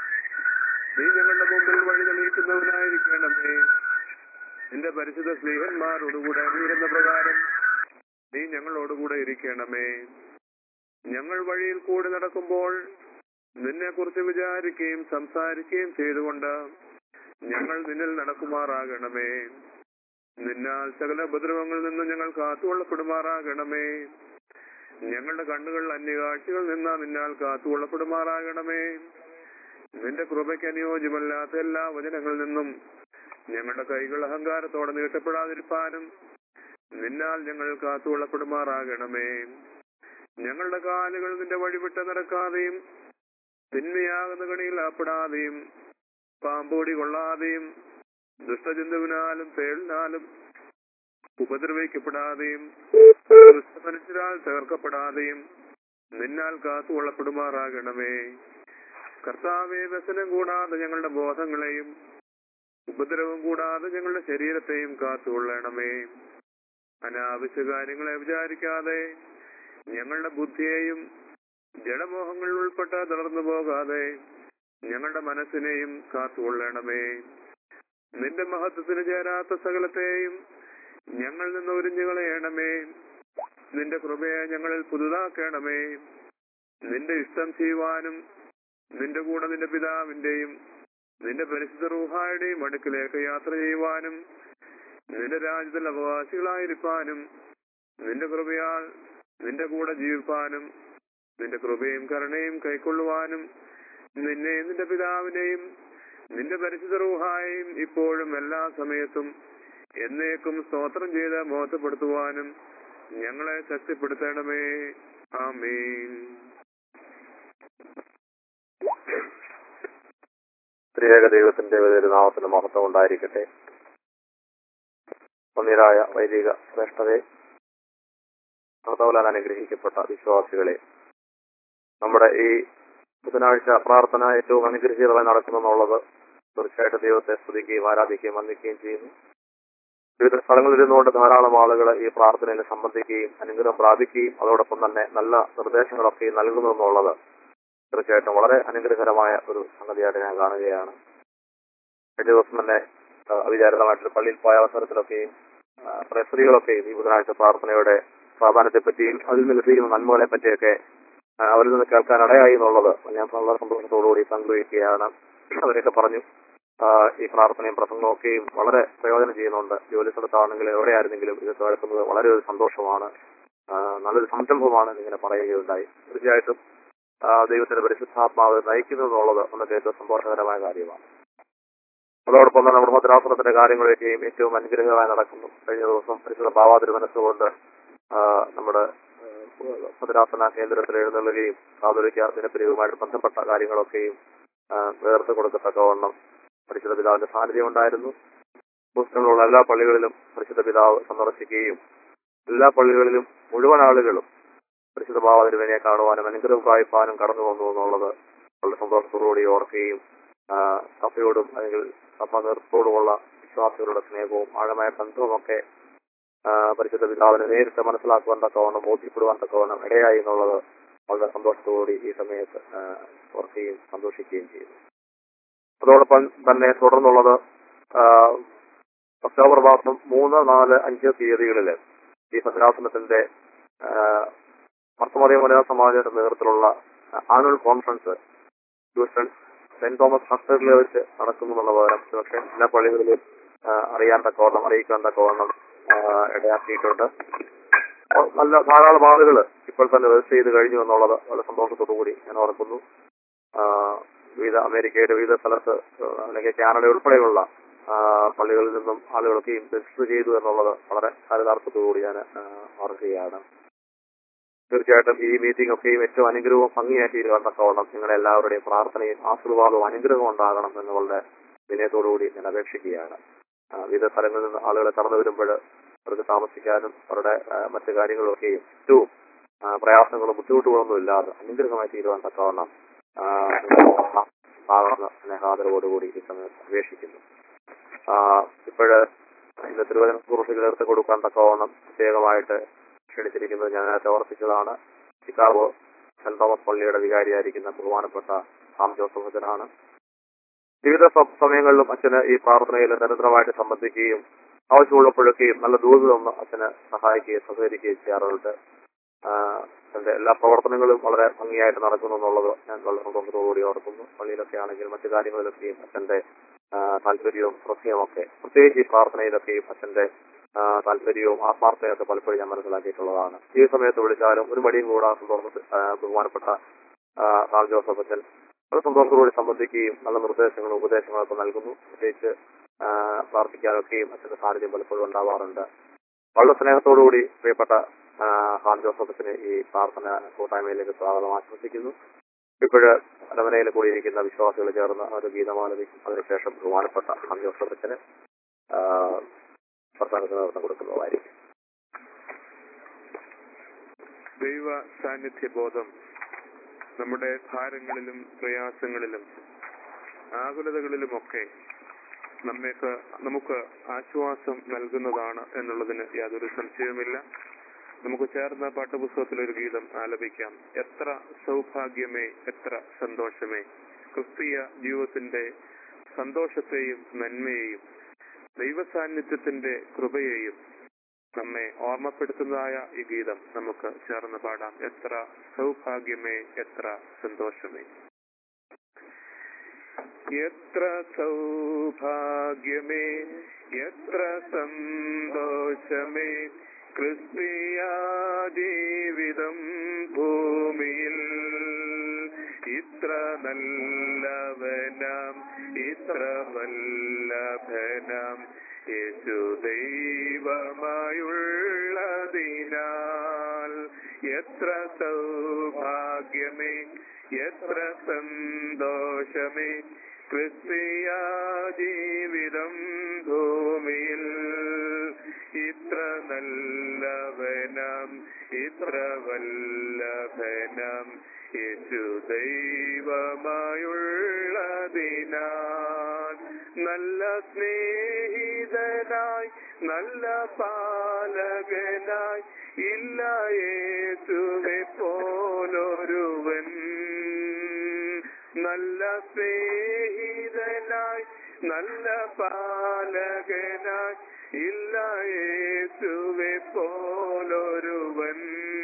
നീ ഞങ്ങളുടെ മുമ്പിൽ വഴി തെളിയിക്കുന്നവനായിരിക്കണമേ നിന്റെ പരിശുദ്ധ സ്നേഹന്മാരോടുകൂടെ നീരുന്ന പ്രകാരം നീ ഞങ്ങളോടുകൂടെ ഇരിക്കണമേ ഞങ്ങൾ വഴിയിൽ കൂടി നടക്കുമ്പോൾ നിന്നെ കുറിച്ച് വിചാരിക്കുകയും സംസാരിക്കുകയും ചെയ്തുകൊണ്ട് ഞങ്ങൾ നിന്നിൽ നടക്കുമാറാകണമേ നിന്നാൽ സകല ഉപദ്രവങ്ങളിൽ നിന്ന് ഞങ്ങൾ കാത്തുകൊള്ളപ്പെടുമാറാകണമേ ഞങ്ങളുടെ കണ്ണുകൾ അന്യകാഴ്ചകൾ നിന്നാ നിന്നാൽ കാത്തുകൊള്ളപ്പെടുമാറാകണമേ നിന്റെ കൃപയ്ക്ക് അനുയോജ്യമല്ലാത്ത എല്ലാ വചനങ്ങളിൽ നിന്നും ഞങ്ങളുടെ കൈകൾ അഹങ്കാരത്തോടെ നീട്ടപ്പെടാതിരിക്കാനും നിന്നാൽ ഞങ്ങൾ കാത്തുകൊള്ളപ്പെടുമാറാകണമേ ഞങ്ങളുടെ കാലുകൾ നിന്റെ വഴിവിട്ട് നടക്കാതെയും തിന്മയാകുന്ന കണിയിൽ അപ്പെടാതെയും പാമ്പോടി കൊള്ളാതെയും ദുഷ്ടജന്തുവിനാലും തേളിനാലും ഉപദ്രവിക്കപ്പെടാതെയും ദുഷ്ടമനുഷ്യരാൽ തകർക്കപ്പെടാതെയും നിന്നാൽ കാത്തുകൊള്ളപ്പെടുമാറാകണമേ കർത്താവെ വ്യസനം കൂടാതെ ഞങ്ങളുടെ ബോധങ്ങളെയും ഉപദ്രവം കൂടാതെ ഞങ്ങളുടെ ശരീരത്തെയും കാത്തുകൊള്ളണമേ അനാവശ്യ കാര്യങ്ങളെ വിചാരിക്കാതെ ഞങ്ങളുടെ ബുദ്ധിയെയും ജഡമോഹങ്ങളിൽ ഉൾപ്പെട്ട തളർന്നു പോകാതെ ഞങ്ങളുടെ മനസ്സിനെയും കാത്തുകൊള്ളണമേ നിന്റെ മഹത്വത്തിന് ചേരാത്ത സകലത്തെയും ഞങ്ങൾ നിന്ന് ഒരിഞ്ഞു കളയണമേ നിന്റെ കൃപയെ ഞങ്ങളിൽ പുതുതാക്കണമേ നിന്റെ ഇഷ്ടം ചെയ്യുവാനും നിന്റെ കൂടെ നിന്റെ പിതാവിന്റെയും നിന്റെ പരിശുദ്ധ റൂഹായുടെയും അടുക്കിലേക്ക് യാത്ര ചെയ്യുവാനും നിന്റെ രാജ്യത്തിൽ അവകാശികളായിരിക്കാനും നിന്റെ കൃപയാൽ നിന്റെ കൂടെ ജീവിപ്പാനും നിന്റെ കൃപയും കരുണയും കൈക്കൊള്ളുവാനും നിന്നെയും നിന്റെ പിതാവിനെയും നിന്റെ പരിശുദ്ധ റൂഹായും ഇപ്പോഴും എല്ലാ സമയത്തും എന്നേക്കും സ്തോത്രം ചെയ്ത് മോശപ്പെടുത്തുവാനും ഞങ്ങളെ ശക്തിപ്പെടുത്തണമേ ആമീൻ ത്രിയേക ദൈവത്തിന്റെ ഒരു നാമത്തിന് മഹത്വം ഉണ്ടായിരിക്കട്ടെ ഒന്നിരായ വൈദിക ശ്രേഷ്ഠതയെ കർത്തവലാൻ അനുഗ്രഹിക്കപ്പെട്ട വിശ്വാസികളെ നമ്മുടെ ഈ ബുധനാഴ്ച പ്രാർത്ഥന ഏറ്റവും അനുഗ്രഹീതമായി നടക്കുമെന്നുള്ളത് തീർച്ചയായിട്ടും ദൈവത്തെ സ്തുതിക്കുകയും ആരാധിക്കുകയും വന്ദിക്കുകയും ചെയ്യുന്നു വിവിധ സ്ഥലങ്ങളിൽ ഇരുന്നുകൊണ്ട് ധാരാളം ആളുകൾ ഈ പ്രാർത്ഥനയിൽ സംബന്ധിക്കുകയും അനുഗ്രഹം പ്രാപിക്കുകയും അതോടൊപ്പം തന്നെ നല്ല നിർദ്ദേശങ്ങളൊക്കെ നൽകുന്നു എന്നുള്ളത് തീർച്ചയായിട്ടും വളരെ അനുഗ്രഹകരമായ ഒരു സംഗതിയായിട്ട് ഞാൻ കാണുകയാണ് കഴിഞ്ഞ ദിവസം തന്നെ ആ, അവിചാരിതമായിട്ട് പള്ളിയിൽ പോയ അവസരത്തിലൊക്കെയും ആ, കുറെ സ്ത്രീകളൊക്കെയും ഈ ബുധനാഴ്ച പ്രാർത്ഥനയുടെ പ്രാധാന്യത്തെപ്പറ്റിയും അതിൽ നിന്ന് ലഭിക്കുന്ന നന്മകളെ പറ്റിയൊക്കെ ആ, അവരിൽ നിന്ന് കേൾക്കാൻ ഇടയായി എന്നുള്ളത് ഞാൻ വളരെ സന്തോഷത്തോടുകൂടി പങ്കുവയ്ക്കുകയാണ് അവരൊക്കെ പറഞ്ഞു ആ, ഈ പ്രാർത്ഥനയും പ്രസംഗവും ഒക്കെയും വളരെ പ്രയോജനം ചെയ്യുന്നുണ്ട് ജോലി സ്ഥലത്താണെങ്കിലും എവിടെയായിരുന്നെങ്കിലും ഇത് കേൾക്കുന്നത് വളരെ ഒരു സന്തോഷമാണ് ആ, നല്ലൊരു സംരംഭമാണ് എന്നിങ്ങനെ പറയുകയുണ്ടായി തീർച്ചയായിട്ടും ആ, ദൈവത്തിന്റെ പരിശുദ്ധാത്മാവ് നയിക്കുന്നു എന്നുള്ളത് നമുക്ക് ഏറ്റവും സന്തോഷകരമായ കാര്യമാണ് അതോടൊപ്പം തന്നെ നമ്മുടെ ഭദ്രാസനത്തിന്റെ കാര്യങ്ങളൊക്കെയും ഏറ്റവും അനുഗ്രഹമായി നടക്കുന്നു കഴിഞ്ഞ ദിവസം പരിശുദ്ധ ഭാവാതിരി മനസ്സുകൊണ്ട് ആ, നമ്മുടെ ആ, ഭദ്രാസന കേന്ദ്രത്തിൽ എഴുന്നള്ളുകയും കാതോലിക്ക ദിനപ്പിരിവുമായിട്ട് ബന്ധപ്പെട്ട കാര്യങ്ങളൊക്കെയും ആ, വേർത്ത് കൊടുക്കത്തക്കവണ്ണം പരിശുദ്ധ പിതാവിന്റെ സാന്നിധ്യം ഉണ്ടായിരുന്നു ഹൂസ്റ്റണിലുള്ള എല്ലാ പള്ളികളിലും പരിശുദ്ധ പിതാവ് സന്ദർശിക്കുകയും എല്ലാ പള്ളികളിലും മുഴുവൻ ആളുകളും പരിശുദ്ധ ഭാവതിരുവനെ കാണുവാനും അനുഗ്രഹം വായ്പാനും കടന്നു വന്നു എന്നുള്ളത് വളരെ സന്തോഷത്തോടുകൂടി ഓർക്കുകയും ആ, സഭയോടും അല്ലെങ്കിൽ സഭ നേതൃത്വത്തോടുമുള്ള വിശ്വാസികളുടെ സ്നേഹവും ആഴമായ ബന്ധവുമൊക്കെ ആ, പരിശുദ്ധ പിതാവിനെ നേരിട്ട് മനസ്സിലാക്കുവാൻ തക്കവണ്ണം ബോധ്യപ്പെടുവാൻ തക്കവണ്ണം ഇടയായി എന്നുള്ളത് വളരെ സന്തോഷത്തോടുകൂടി ഈ സമയത്ത് ആ, ഓർക്കുകയും സന്തോഷിക്കുകയും ചെയ്യുന്നു അതോടൊപ്പം തന്നെ തുടർന്നുള്ളത് ആ, ഒക്ടോബർ മാസം മൂന്ന് നാല് അഞ്ച് തീയതികളിൽ ഈ ഭദ്രാസനത്തിന്റെ മർത്തമറിയ മലയാള സമാജത്തിന്റെ നേതൃത്വത്തിലുള്ള annual conference Houston saint Thomas ഹോസ്പിറ്റലിൽ വെച്ച് നടക്കുന്നു എന്നുള്ള വിവരം പക്ഷേ എല്ലാ പള്ളികളിലും ആ, അറിയാൻ തക്കവണ്ണം അറിയിക്കാൻ തക്കവണ്ണം ആ, ഇടയാക്കിയിട്ടുണ്ട് അപ്പോൾ നല്ല ധാരാളം ആളുകൾ ഇപ്പോൾ തന്നെ രജിസ്റ്റർ ചെയ്ത് കഴിഞ്ഞു എന്നുള്ളത് വളരെ സന്തോഷത്തോടു കൂടി ഞാൻ ഓർക്കുന്നു ആ, വിവിധ അമേരിക്കയുടെ വിവിധ സ്ഥലത്ത് ആ, അല്ലെങ്കിൽ കാനഡ ഉൾപ്പെടെയുള്ള ആ, പള്ളികളിൽ നിന്നും ആളുകളൊക്കെയും രജിസ്റ്റർ ചെയ്തു എന്നുള്ളത് വളരെ ചാരിതാർത്ഥത്തോടുകൂടി ഞാൻ ആ, ഓർക്കുകയാണ് തീർച്ചയായിട്ടും ഈ മീറ്റിംഗ് ഒക്കെയും ഏറ്റവും അനുഗ്രഹവും ഭംഗിയായി തീരുവാൻ തക്കവണ്ണം നിങ്ങളുടെ എല്ലാവരുടെയും പ്രാർത്ഥനയും ആശീർവാദവും അനുഗ്രഹവും ഉണ്ടാകണം എന്നുള്ളത് വിനയത്തോടുകൂടി ഞാൻ അപേക്ഷിക്കുകയാണ് ആ, വിവിധ സ്ഥലങ്ങളിൽ നിന്ന് ആളുകൾ കടന്നു വരുമ്പോൾ അവർക്ക് താമസിക്കാനും അവരുടെ ആ, മറ്റു കാര്യങ്ങളൊക്കെയും ഏറ്റവും ആ, പ്രയാസങ്ങളും ബുദ്ധിമുട്ടുകളൊന്നും ഇല്ലാതെ അനുഗ്രഹമായി തീരുവാൻ തക്കവണ്ണം ആ, ആകണമെന്ന് സ്നേഹാദരവോടുകൂടി ഈ സമയത്ത് അപേക്ഷിക്കുന്നു ഇപ്പോഴ് ഇന്ന് തിരുവനന്തപുരം കുറിച്ച് ചേർത്ത് കൊടുക്കാൻ തക്കവണ്ണം പ്രത്യേകമായിട്ട് ക്ഷണിച്ചിരിക്കുന്നത് ഞാൻ നേരത്തെ ഓർപ്പിച്ചതാണ് ചിക്കാഗോ സെന്റ് തോമസ് പള്ളിയുടെ വികാരിയായിരിക്കുന്ന ബഹുമാനപ്പെട്ട സാം ജോസഫ് അച്ഛനാണ് വിവിധ സ- സമയങ്ങളിലും അച്ഛന് ഈ പ്രാർത്ഥനയിൽ നിരന്തരമായിട്ട് സംബന്ധിക്കുകയും ആവശ്യമുള്ളപ്പോഴൊക്കെയും നല്ല ദൂത് തന്ന് അച്ഛന് സഹായിക്കുകയും സഹകരിക്കുകയും ചെയ്യാറുണ്ട് ആഹ് അച്ഛന്റെ എല്ലാ പ്രവർത്തനങ്ങളും വളരെ ഭംഗിയായിട്ട് നടക്കുന്നു എന്നുള്ളത് ഞാൻ വളരെ സന്തോഷത്തോടുകൂടി ഓർക്കുന്നു പള്ളിയിലൊക്കെ ആണെങ്കിലും മറ്റു കാര്യങ്ങളിലൊക്കെയും അച്ഛന്റെ ആഹ് താല്പര്യവും ശ്രദ്ധയും ഒക്കെ പ്രത്യേകിച്ച് ഈ പ്രാർത്ഥനയിലൊക്കെയും അച്ഛന്റെ ആഹ് താല്പര്യവും ആത്മാർത്ഥതയൊക്കെ പലപ്പോഴും ഞാൻ മനസ്സിലാക്കിയിട്ടുള്ളതാണ് ഈ സമയത്ത് വിളിച്ചാലും ഒരു മടിയും കൂടാ സന്തോഷ ആഹ് ബഹുമാനപ്പെട്ട ആഹ് സാം ജോസഫ് അച്ഛൻ വളരെ സന്തോഷത്തോടുകൂടി സംബന്ധിക്കുകയും നല്ല നിർദ്ദേശങ്ങളും ഉപദേശങ്ങളൊക്കെ നൽകുന്നു പ്രത്യേകിച്ച് ആഹ് പ്രാർത്ഥിക്കാനൊക്കെയും അച്ഛന്റെ സാന്നിധ്യം പലപ്പോഴും ഉണ്ടാവാറുണ്ട് വളരെ സ്നേഹത്തോടുകൂടി പ്രിയപ്പെട്ട ആഹ് ഹാൻ ജോസഫ് അച്ഛന് ഈ പ്രാർത്ഥന കൂട്ടായ്മയിലേക്ക് സ്വാഗതം ആശംസിക്കുന്നു ഇപ്പോഴ് അരമനയിൽ കൂടിയിരിക്കുന്ന വിശ്വാസികൾ ചേർന്ന് ഒരു ഗീതമാലപിക്കും അതിനുശേഷം ബഹുമാനപ്പെട്ട ഹാൻ ജോസഫ് അച്ഛന് ആഹ് പ്രസ്ഥാനത്തിന് നേതൃത്വം കൊടുക്കുന്നതായിരിക്കും ദൈവ സാന്നിധ്യബോധം നമ്മുടെ ഭാരങ്ങളിലും പ്രയാസങ്ങളിലും ആകുലതകളിലുമൊക്കെ നമ്മേക്ക് നമുക്ക് ആശ്വാസം നൽകുന്നതാണ് എന്നുള്ളതിന് യാതൊരു സംശയവുമില്ല നമുക്ക് ചേർന്ന പാഠപുസ്തകത്തിൽ ഒരു ഗീതം ആലപിക്കാം എത്ര സൗഭാഗ്യമേ എത്ര സന്തോഷമേ ക്രിസ്തീയ ജീവിതത്തിന്റെ സന്തോഷത്തെയും നന്മയെയും ദൈവസാന്നിധ്യത്തിന്റെ കൃപയെയും നമ്മെ ഓർമ്മപ്പെടുത്തുന്നതായ ഈ ഗീതം നമുക്ക് ചേർന്ന് പാടാം എത്ര സൗഭാഗ്യമേ എത്ര സന്തോഷമേ എത്ര സൗഭാഗ്യമേ എത്ര സന്തോഷമേ ക്രിസ്തീയ ജീവിതം ഭൂമിയിൽ ഇത്ര നല്ലവനാം ഇത്ര വല്ലഭനാം യേശു ദൈവമായുള്ളതിനാൽ എത്ര സൗഭാഗ്യമേ എത്ര സന്തോഷമേ ക്രിസ്തീയ ജീവിതം ഭൂമിയിൽ ഇത്ര നല്ലവനാം ഇത്ര വല്ലഭനാം യേശു ദൈവമായുള്ളതിനാൽ നല്ല സ്നേഹിതനായി നല്ല പാലകനായി ഇല്ല യേശുവെ പോലൊരുവൻ നല്ല സ്നേഹിതനായി നല്ല പാലകനായി ഇല്ല യേശുവെ പോലൊരുവൻ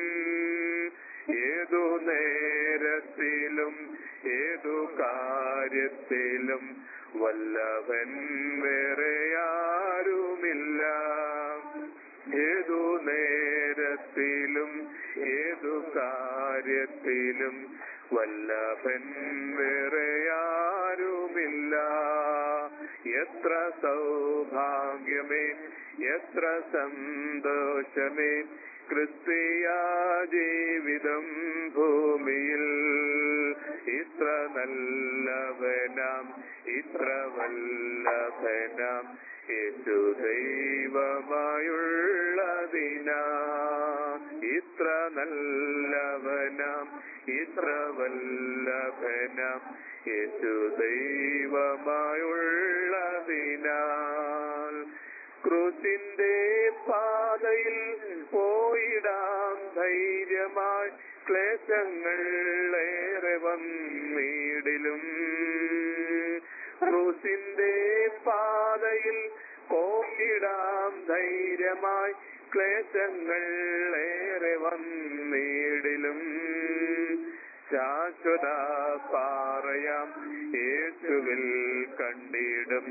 ഏതു നേരത്തിലും ഏതു കാര്യത്തിലും വല്ലവൻ വേറെ ആരുമില്ല ഏതു നേരത്തിലും ഏതു കാര്യത്തിലും വല്ലഭൻ വേറെ ആരുമില്ല എത്ര സൗഭാഗ്യമേ എത്ര സന്തോഷമേ ക്രിസ്തീയ ജീവിതം ഭൂമിയിൽ ഇത്ര നല്ലവനാം ഇത്ര വല്ലഭനാം യേശു ദൈവമായുള്ളതിനാ ഇത്ര നല്ലവനാം ഇത്ര വല്ലഭനാം യേശു ദൈവമായുള്ളതിനാൽ ക്രൂസിന്റെ പാതയിൽ പോയിടാം ധൈര്യമായി ക്ലേശങ്ങൾ ഏറെ വന്നിടിലും ക്രൂസിന്റെ പാതയിൽ പോയിടാം ധൈര്യമായി ക്ലേശങ്ങൾ ഏറെ വന്നിടിലും ശാശ്വത പാറയാം യേശുവിൽ കണ്ടിടും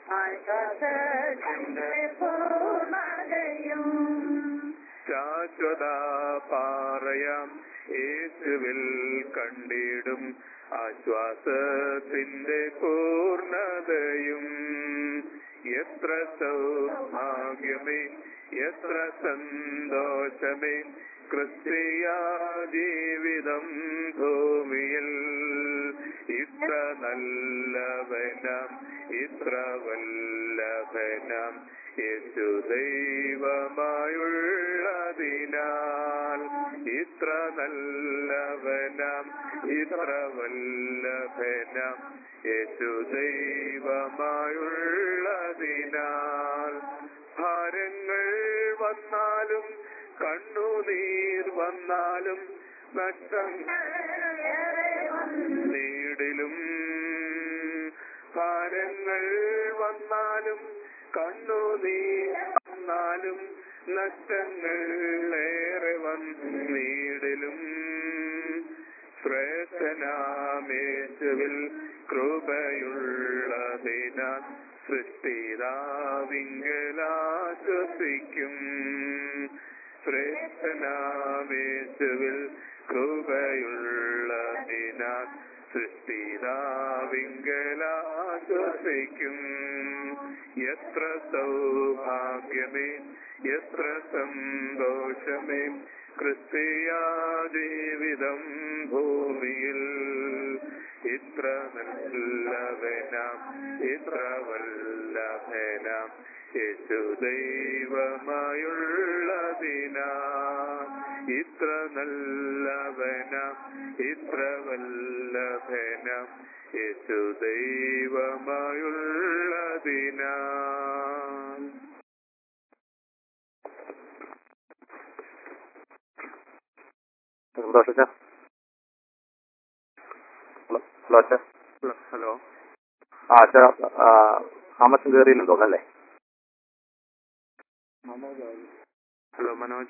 ശാശ്വത പാറയാം യേശുവിൽ കണ്ടിടും ആശ്വാസത്തിന്റെ പൂർണതയും എത്ര സൗഭാഗ്യമേ എത്ര സന്തോഷമേ ക്രിസ്തീയ ജീവിതം ഭൂമിയിൽ ഇത്ര നല്ലവനാം ഇത്ര വല്ലഭനാം യേശു ദൈവമായുള്ളതിനാൽ ഇത്ര നല്ലവനാം ഇത്ര വല്ലഭനാം യേശു ദൈവമായുള്ളതിനാൽ ഭാരങ്ങൾ വന്നാലും കണ്ണുനീർ വന്നാലും നഷ്ടങ്ങൾ നേടിലും ഭാരങ്ങൾ വന്നാലും കണ്ണുനീർ വന്നാലും നഷ്ടങ്ങൾ ഏറെ വന്നിടിലും ശ്രേഷ്ഠനാമേശുവിൽ കൃപയുള്ളതിനാൽ സൃഷ്ടിതാവിങ്കലാശ്വസിക്കും ശ്രേഷ്ഠനാമേശുവിൽ കൃപയുള്ളതിനാൽ സൃഷ്ടിതാവിങ്കലാശ്വസിക്കും എത്ര സൗഭാഗ്യമേ എത്ര സന്തോഷമേ ക്രിസ്തീയ ജീവിതം ഭൂമിയിൽ ഇത്ര നല്ലവനാം ഇത്ര വല്ലഭനാം യേശു ദൈവമായുള്ളതിനാ ഇത്ര നല്ലവനാം ഇത്ര വല്ലഭനാം യേശു ദൈവമായുള്ളതിനാ സന്തോഷിച്ച ഹലോ ഹലോ അച്ഛ ഹലോ ആ അച്ഛ താമസം കയറിയില്ലെന്ന് തോന്നല്ലേ ഹലോ മനോജ്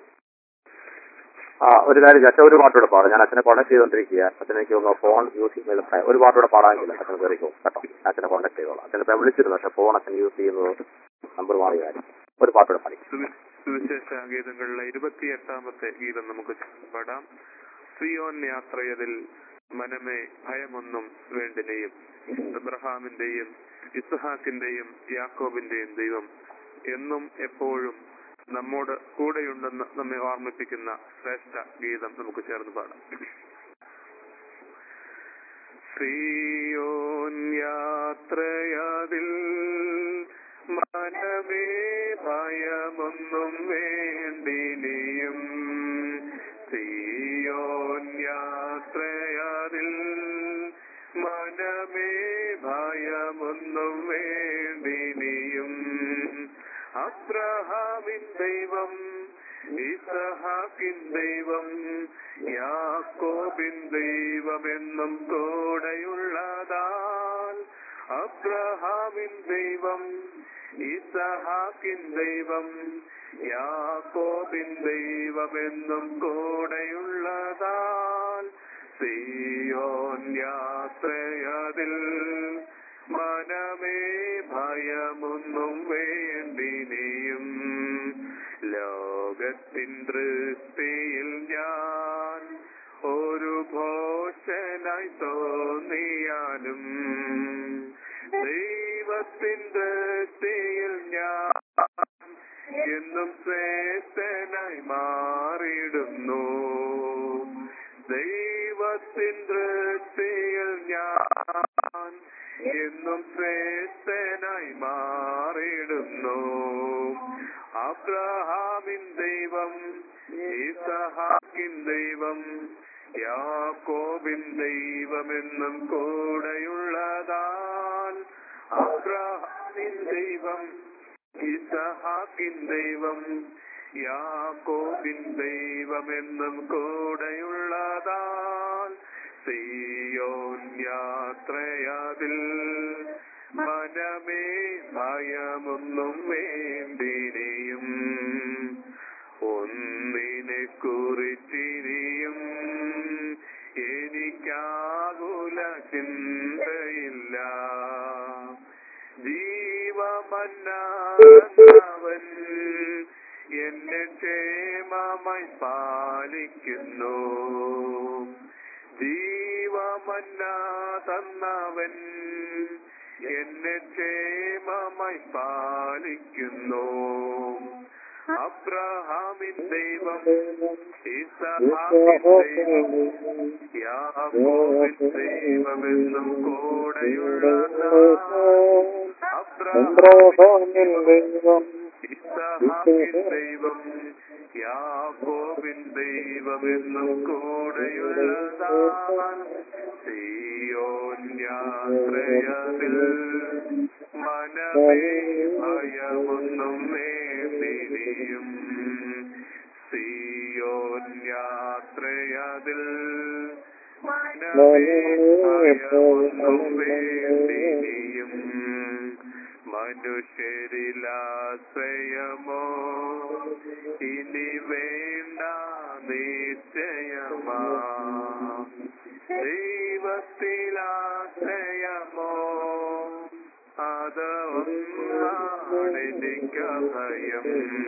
ആ ഒരു കാര്യം അച്ഛൻ ഒരു പാട്ടൂടെ പാടാം ഞാൻ അച്ഛനെ കോൺടാക്ട് ചെയ്തോണ്ടിരിക്കുക അച്ഛൻ എനിക്ക് ഒന്ന് ഫോൺ യൂസ് ചെയ്യുന്നത് പ്രായം. ഒരു പാട്ടൂടെ പാടാമെങ്കിൽ അച്ഛൻ കയറിക്കോ കേട്ടോ അച്ഛനെ കോൺടാക്ട് ചെയ്തോളാം അച്ഛനെ ഇപ്പം വിളിച്ചിരുന്നു പക്ഷെ ഫോൺ അച്ഛൻ യൂസ് ചെയ്യുന്നത് നമ്പർ മാറിയ കാര്യം ഒരു പാട്ടൂടെ പാടി സുവി- സുവിശേഷ ഗീതങ്ങളിലെ ഇരുപത്തിയെട്ടാമത്തെ ഗീതം നമുക്ക് പാടാം സിയോൻ യാത്രയതിൽ മനമേ ഭയമൊന്നും വേണ്ടിനെയും ഇബ്രഹാമിന്റെയും ഇസ്ഹാക്കിന്റെയും യാക്കോബിന്റെയും ദൈവം എന്നും എപ്പോഴും നമ്മോട് കൂടെയുണ്ടെന്ന് നമ്മെ ഓർമ്മിപ്പിക്കുന്ന ശ്രേഷ്ഠ ഗീതം നമുക്ക് ചേർന്ന് പാടാം സിയോൻ യാത്രയതിൽ മനമേ ഭയമൊന്നും വേണ്ടിനിയും സിയോൻ യാത്രയതിൽ മനമേ ഭയമൊന്നും വേണ്ടിനിയും അബ്രഹാമിൻ ദൈവം ഇസഹാക്കിൻ ദൈവം യാക്കോബിൻ ദൈവമെന്നും കൂടെയുള്ളതാൽ അബ്രഹാമിൻ ദൈവം ഇസഹാക്കിൻ ദൈവം യാക്കോബിൻ ദൈവമെന്നും കൂടെയുള്ളതാൽ സിയോൻ യാത്രയതിൽ മനമേ ഭയമൊന്നും വേണ്ടിനിയും ലോകത്തിൻ ദൃഷ്ടിയിൽ ഞാൻ ഒരു ഭോഷനായി തോന്നിയാലും ദൈവത്തിൻ ദൃഷ്ടിയിൽ ഞാൻ എന്നും ശ്രേഷ്ഠനായി മാറിയിടുന്നു ദൈവത്തിൻ ദൃഷ്ടിയിൽ ഞാൻ എന്നും ശ്രേഷ്ഠനായി മാറിയിടുന്നു അബ്രഹാമിൻ ദൈവം ഇസഹാക്കിൻ ദൈവം യാക്കോബിൻ ദൈവമെന്നും കൂടെയുള്ളതാൽ അബ്രഹാമിൻ ദൈവം ഇസഹാക്കിൻ ദൈവം യാക്കോബിൻ ദൈവമെന്നും കൂടെയുള്ളതാൽ സിയോൻ യാത്രയതിൽ മനമേ ഭയമൊന്നും വേണ്ടിനിയും ഒന്നിനെ കുറിച്ചിരിയും എനിക്കാകുല ചിന്തയില്ല ജീവമന്നവൻ എന്നെ ക്ഷേമമായി പാലിക്കുന്നു ജീവമന്ന തന്നവൻ എന്നെ ക്ഷേമമായി പാലിക്കുന്നു അബ്രഹാമിൻ ദൈവം ഇസഹാക്കിൻ ദൈവം യാക്കോബിൻ ദൈവമെന്നും കൂടെയുള്ളതാ അബ്രഹാമിൻ ദൈവം ഇസഹാക്കിൻ ദൈവം യാക്കോബിൻ ദൈവമെന്നും കൂടെയുള്ളതാൻ സിയോൻ യാത്രയതിൽ മനമേ ഭയമൊന്നും വേണ്ടിനിയും സിയോൻ യാത്രയതിൽ മനമേ ഭയമൊന്നും വേണ്ടിനിയും മനുഷ്യരിലാശ്രയമോ ഇനി വേണ്ട നിശ്ചയമാ ദൈവത്തിലാശ്രയമോ അത് ഒന്നാണെനിക്ക് ഭയം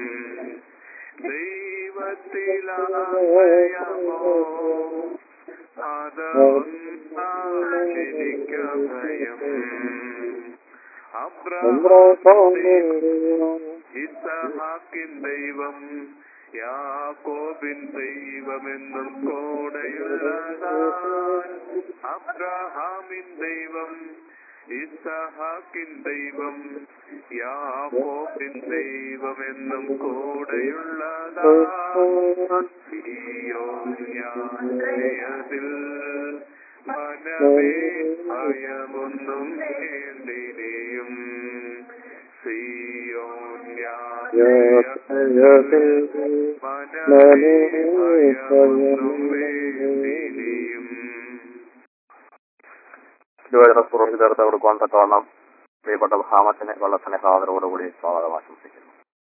ദൈവത്തിലാശ്രയമോ അത് ഒന്നാണെനിക്ക് ഭയം അബ്രഹാം ഇസഹാക്കിൻ ദൈവം യാക്കോബിൻ ദൈവമെന്നും കൂടെയുള്ളതാൻ അബ്രഹാമിൻ ദൈവം ഇസഹാക്കിൻ ദൈവം യാക്കോബിൻ ദൈവമെന്നും കൂടെയുള്ളതാൻ യാത്രയതിൽ മനമേ ഭയമൊന്നും വേണ്ടിനെയും സിയോൻ യാത്രയതിൽ മനമേ ഭയമൊന്നും വേണ്ടിനെയും തിരുവചന പുരോഹിതർക്ക് കൊടുക്കുവാൻ തക്കവണ്ണം പ്രിയപ്പെട്ട ഭാമത്തിന് വെള്ളത്തിന് ഹാദരോടുകൂടി സ്വാഗതം ആശംസിക്കുന്നു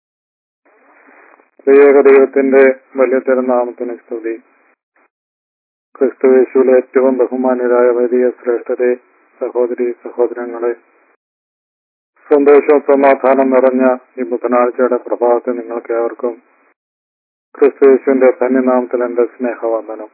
ത്രിയേക ദൈവത്തിന്റെ വലിയ തിരുനാമത്തിന് സ്തുതി ക്രിസ്തുവേശുവിലെ ഏറ്റവും ബഹുമാന്യരായ വലിയ ശ്രേഷ്ഠരെ സഹോദരി സഹോദരങ്ങളെ സന്തോഷവും സമാധാനം നിറഞ്ഞ ഈ ബുധനാഴ്ചയുടെ പ്രഭാതത്തിൽ നിങ്ങൾക്ക് ഏവർക്കും ക്രിസ്തുവേശുവിന്റെ ധന്യനാമത്തിൽ എന്റെ സ്നേഹവന്ദനം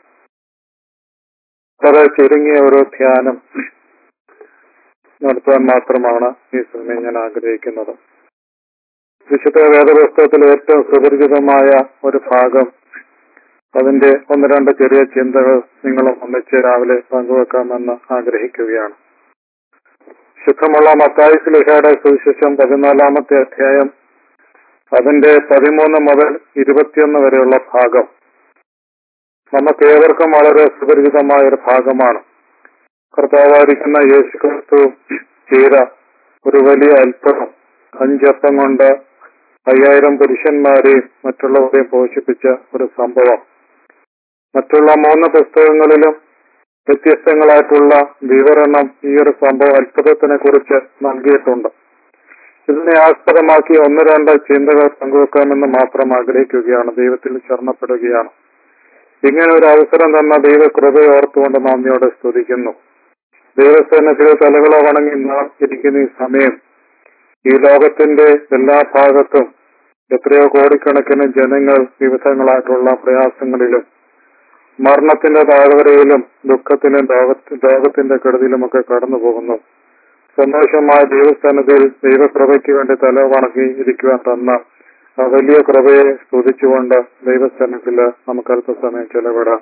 വളരെ ചുരുങ്ങിയ ഒരു ധ്യാനം നടത്താൻ മാത്രമാണ് ഈ സമയം ഞാൻ ആഗ്രഹിക്കുന്നത് വിശുദ്ധ വേദപുസ്തകത്തിൽ ഏറ്റവും സുപരിചിതമായ ഒരു ഭാഗം അതിന്റെ ഒന്ന് രണ്ട് ചെറിയ ചിന്തകൾ നിങ്ങളും ഒന്നിച്ച് രാവിലെ പങ്കുവെക്കാമെന്ന് ആഗ്രഹിക്കുകയാണ് ശുദ്ധമുള്ള മത്തായി സ്ലിഹയുടെ സുവിശേഷം പതിനാലാമത്തെ അധ്യായം അതിന്റെ പതിമൂന്ന് മുതൽ ഇരുപത്തിയൊന്ന് വരെയുള്ള ഭാഗം നമുക്ക് ഏവർക്കും വളരെ സുപരിചിതമായ ഒരു ഭാഗമാണ് കർത്താവായിരിക്കുന്ന യേശു ക്രിസ്തു ചെയ്ത ഒരു വലിയ അത്ഭുതം അഞ്ചപ്പം കൊണ്ട് അയ്യായിരം പുരുഷന്മാരെയും മറ്റുള്ളവരെയും പോഷിപ്പിച്ച ഒരു സംഭവം മറ്റുള്ള മൂന്ന് പുസ്തകങ്ങളിലും വ്യത്യസ്തങ്ങളായിട്ടുള്ള വിവരണം ഈ ഒരു സംഭവ അത്ഭുതത്തിനെ കുറിച്ച് നൽകിയിട്ടുണ്ട് ഇതിനെ ആസ്പദമാക്കി ഒന്ന് രണ്ട് ചിന്തകൾ പങ്കുവെക്കാമെന്ന് മാത്രം ആഗ്രഹിക്കുകയാണ് ദൈവത്തിൽ ശരണപ്പെടുകയാണ് ഇങ്ങനെ ഒരു അവസരം തന്ന ദൈവകൃപയെ ഓർത്തുകൊണ്ട് നന്ദിയോടെ സ്തുതിക്കുന്നു ദൈവസേനത്തിലെ തലകളെ വണങ്ങി നാം ഇരിക്കുന്ന ഈ സമയം ഈ ലോകത്തിന്റെ എല്ലാ ഭാഗത്തും എത്രയോ കോടിക്കണക്കിന് ജനങ്ങൾ വിവിധങ്ങളായിട്ടുള്ള പ്രയാസങ്ങളിലും മരണത്തിന്റെ താഴ്വരയിലും ദുഃഖത്തിലും ലോകത്തി- ലോകത്തിന്റെ കെടുതിയിലുമൊക്കെ കടന്നു പോകുന്നു സന്തോഷമായ ദൈവസ്ഥാനത്തിൽ ദൈവകൃപയ്ക്ക് വേണ്ടി തല വണങ്ങി ഇരിക്കുവാൻ തന്ന ആ വലിയ കൃപയെ സ്തുതിച്ചുകൊണ്ട് ദൈവസ്ഥാനത്തിൽ നമുക്ക് അല്പസമയം ചെലവിടാം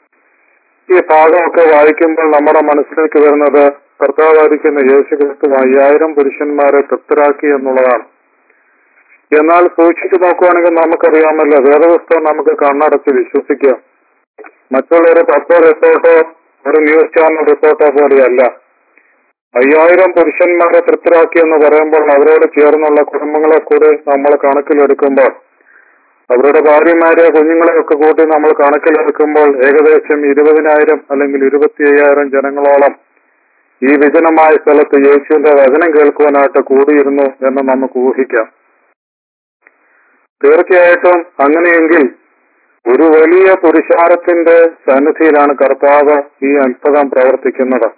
ഈ ഭാഗമൊക്കെ വായിക്കുമ്പോൾ നമ്മുടെ മനസ്സിലേക്ക് വരുന്നത് കർത്താവായിരിക്കുന്ന യേശു ക്രിസ്തു അയ്യായിരം പുരുഷന്മാരെ തൃപ്തരാക്കി എന്നുള്ളതാണ് എന്നാൽ സൂക്ഷിച്ചു നോക്കുവാണെങ്കിൽ നമുക്കറിയാമല്ലോ വേദപുസ്തകം നമുക്ക് കണ്ണടച്ച് വിശ്വസിക്കാം മറ്റുള്ളൊരു പത്തോ റിപ്പോർട്ടോ ഒരു ന്യൂസ് ചാനൽ റിപ്പോർട്ടോ പോലെയല്ല അയ്യായിരം പുരുഷന്മാരെ തൃപ്തരാക്കി എന്ന് പറയുമ്പോൾ അവരോട് ചേർന്നുള്ള കുടുംബങ്ങളെ കൂടി നമ്മൾ കണക്കിലെടുക്കുമ്പോൾ അവരുടെ ഭാര്യമാരെ കുഞ്ഞുങ്ങളെ ഒക്കെ കൂട്ടി നമ്മൾ കണക്കിലെടുക്കുമ്പോൾ ഏകദേശം ഇരുപതിനായിരം അല്ലെങ്കിൽ ഇരുപത്തി അയ്യായിരം ജനങ്ങളോളം ഈ വിജനമായ സ്ഥലത്ത് യേശുവിന്റെ വചനം കേൾക്കുവാനായിട്ട് കൂടിയിരുന്നു എന്ന് നമുക്ക് ഊഹിക്കാം തീർച്ചയായിട്ടും അങ്ങനെയെങ്കിൽ ഒരു വലിയ പുരുഷാരത്തിന്റെ സന്നിധിയിലാണ് കർത്താവ് ഈ അത്ഭുതം പ്രവർത്തിക്കുന്നത്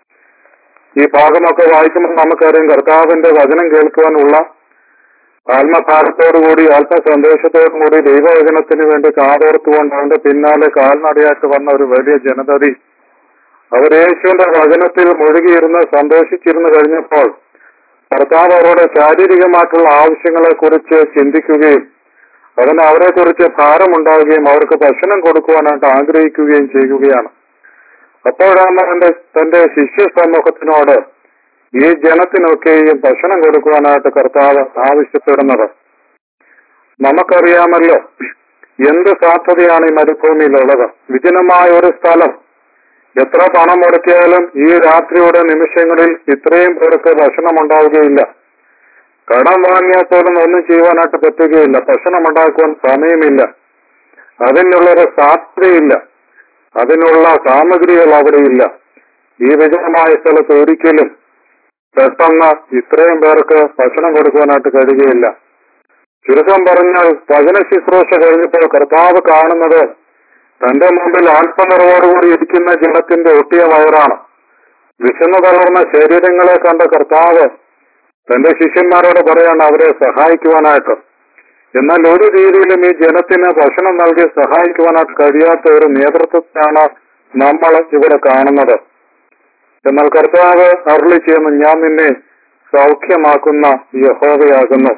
ഈ ഭാഗമൊക്കെ വായിക്കുമ്പോൾ നമുക്കറിയാം കർത്താവിന്റെ വചനം കേൾക്കുവാനുള്ള ആത്മഭാരത്തോടുകൂടി ആത്മസന്തോഷത്തോടും കൂടി ദൈവവചനത്തിന് വേണ്ടി കാതോർത്തുകൊണ്ട് അവന്റെ പിന്നാലെ കാൽനടയായിട്ട് വന്ന ഒരു വലിയ ജനതതി അവർ യേശുവിന്റെ വചനത്തിൽ മുഴുകിയിരുന്ന് സന്തോഷിച്ചിരുന്നു കഴിഞ്ഞപ്പോൾ കർത്താവ് അവരുടെ ശാരീരികമായിട്ടുള്ള ആവശ്യങ്ങളെ കുറിച്ച് ചിന്തിക്കുകയും അതിന് അവരെ കുറിച്ച് ഭാരമുണ്ടാവുകയും അവർക്ക് ഭക്ഷണം കൊടുക്കുവാനായിട്ട് ആഗ്രഹിക്കുകയും ചെയ്യുകയാണ് അപ്പോഴാണ് തന്റെ തന്റെ ശിഷ്യ സമൂഹത്തിനോട് ഈ ജനത്തിനൊക്കെയും ഭക്ഷണം കൊടുക്കുവാനായിട്ട് കർത്താവ് ആവശ്യപ്പെടുന്നത് നമുക്കറിയാമല്ലോ എന്ത് സാധ്യതയാണ് ഈ മരുഭൂമിയിലുള്ളത് വിജനമായ ഒരു സ്ഥലം എത്ര പണം മുടക്കിയാലും ഈ രാത്രിയുടെ നിമിഷങ്ങളിൽ ഇത്രയും പേർക്ക് ഭക്ഷണം ഉണ്ടാവുകയില്ല കടം വാങ്ങിയാൽ പോലും ഒന്നും ചെയ്യുവാനായിട്ട് പറ്റുകയില്ല ഭക്ഷണം ഉണ്ടാക്കുവാൻ സമയമില്ല അതിനുള്ളൊരു സാധ്യതയില്ല അതിനുള്ള സാമഗ്രികൾ അവിടെയില്ല ഈ വിജയമായ സ്ഥലത്ത് ഒരിക്കലും പെട്ടെന്ന് ഇത്രയും പേർക്ക് ഭക്ഷണം കൊടുക്കുവാനായിട്ട് കഴിയുകയില്ല ചുരുക്കം പറഞ്ഞാൽ വചന ശുശ്രൂഷ കഴിഞ്ഞപ്പോൾ കർത്താവ് കാണുന്നത് തന്റെ മുമ്പിൽ ആത്മനിറവോടുകൂടി ഇരിക്കുന്ന ജനത്തിന്റെ ഒട്ടിയ വയറാണ് വിശന്നു തളർന്ന ശരീരങ്ങളെ കണ്ട കർത്താവ് തന്റെ ശിഷ്യന്മാരോട് പറയാണ് അവരെ സഹായിക്കുവാനായിട്ട് എന്നാൽ ഒരു രീതിയിലും ഈ ജനത്തിന് ഭക്ഷണം നൽകി സഹായിക്കുവാനായിട്ട് കഴിയാത്ത ഒരു നേതൃത്വത്തെയാണ് നമ്മൾ ഇവിടെ കാണുന്നത് എന്നാൽ കർത്താവ് അരുളി ചെയ്യുന്നു ഞാൻ നിന്നെ സൗഖ്യമാക്കുന്ന യഹോവയാകുന്നു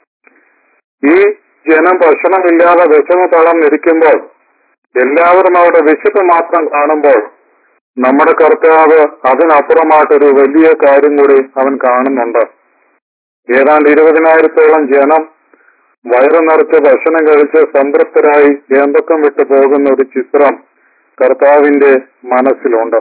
ഈ ജനം ഭക്ഷണമില്ലാതെ വിശന്ന് തളർന്നിരിക്കുമ്പോൾ എല്ലാവരും അവിടെ വിശപ്പ് മാത്രം കാണുമ്പോൾ നമ്മുടെ കർത്താവ് അതിനപ്പുറമായിട്ടൊരു വലിയ കാര്യം കൂടി അവൻ കാണുന്നുണ്ട് ഏതാണ്ട് ഇരുപതിനായിരത്തോളം ജനം വയറു നിറച്ച് ഭക്ഷണം കഴിച്ച് സംതൃപ്തരായി ഏന്തക്കം വിട്ടു പോകുന്ന ഒരു ചിത്രം കർത്താവിന്റെ മനസ്സിലുണ്ട്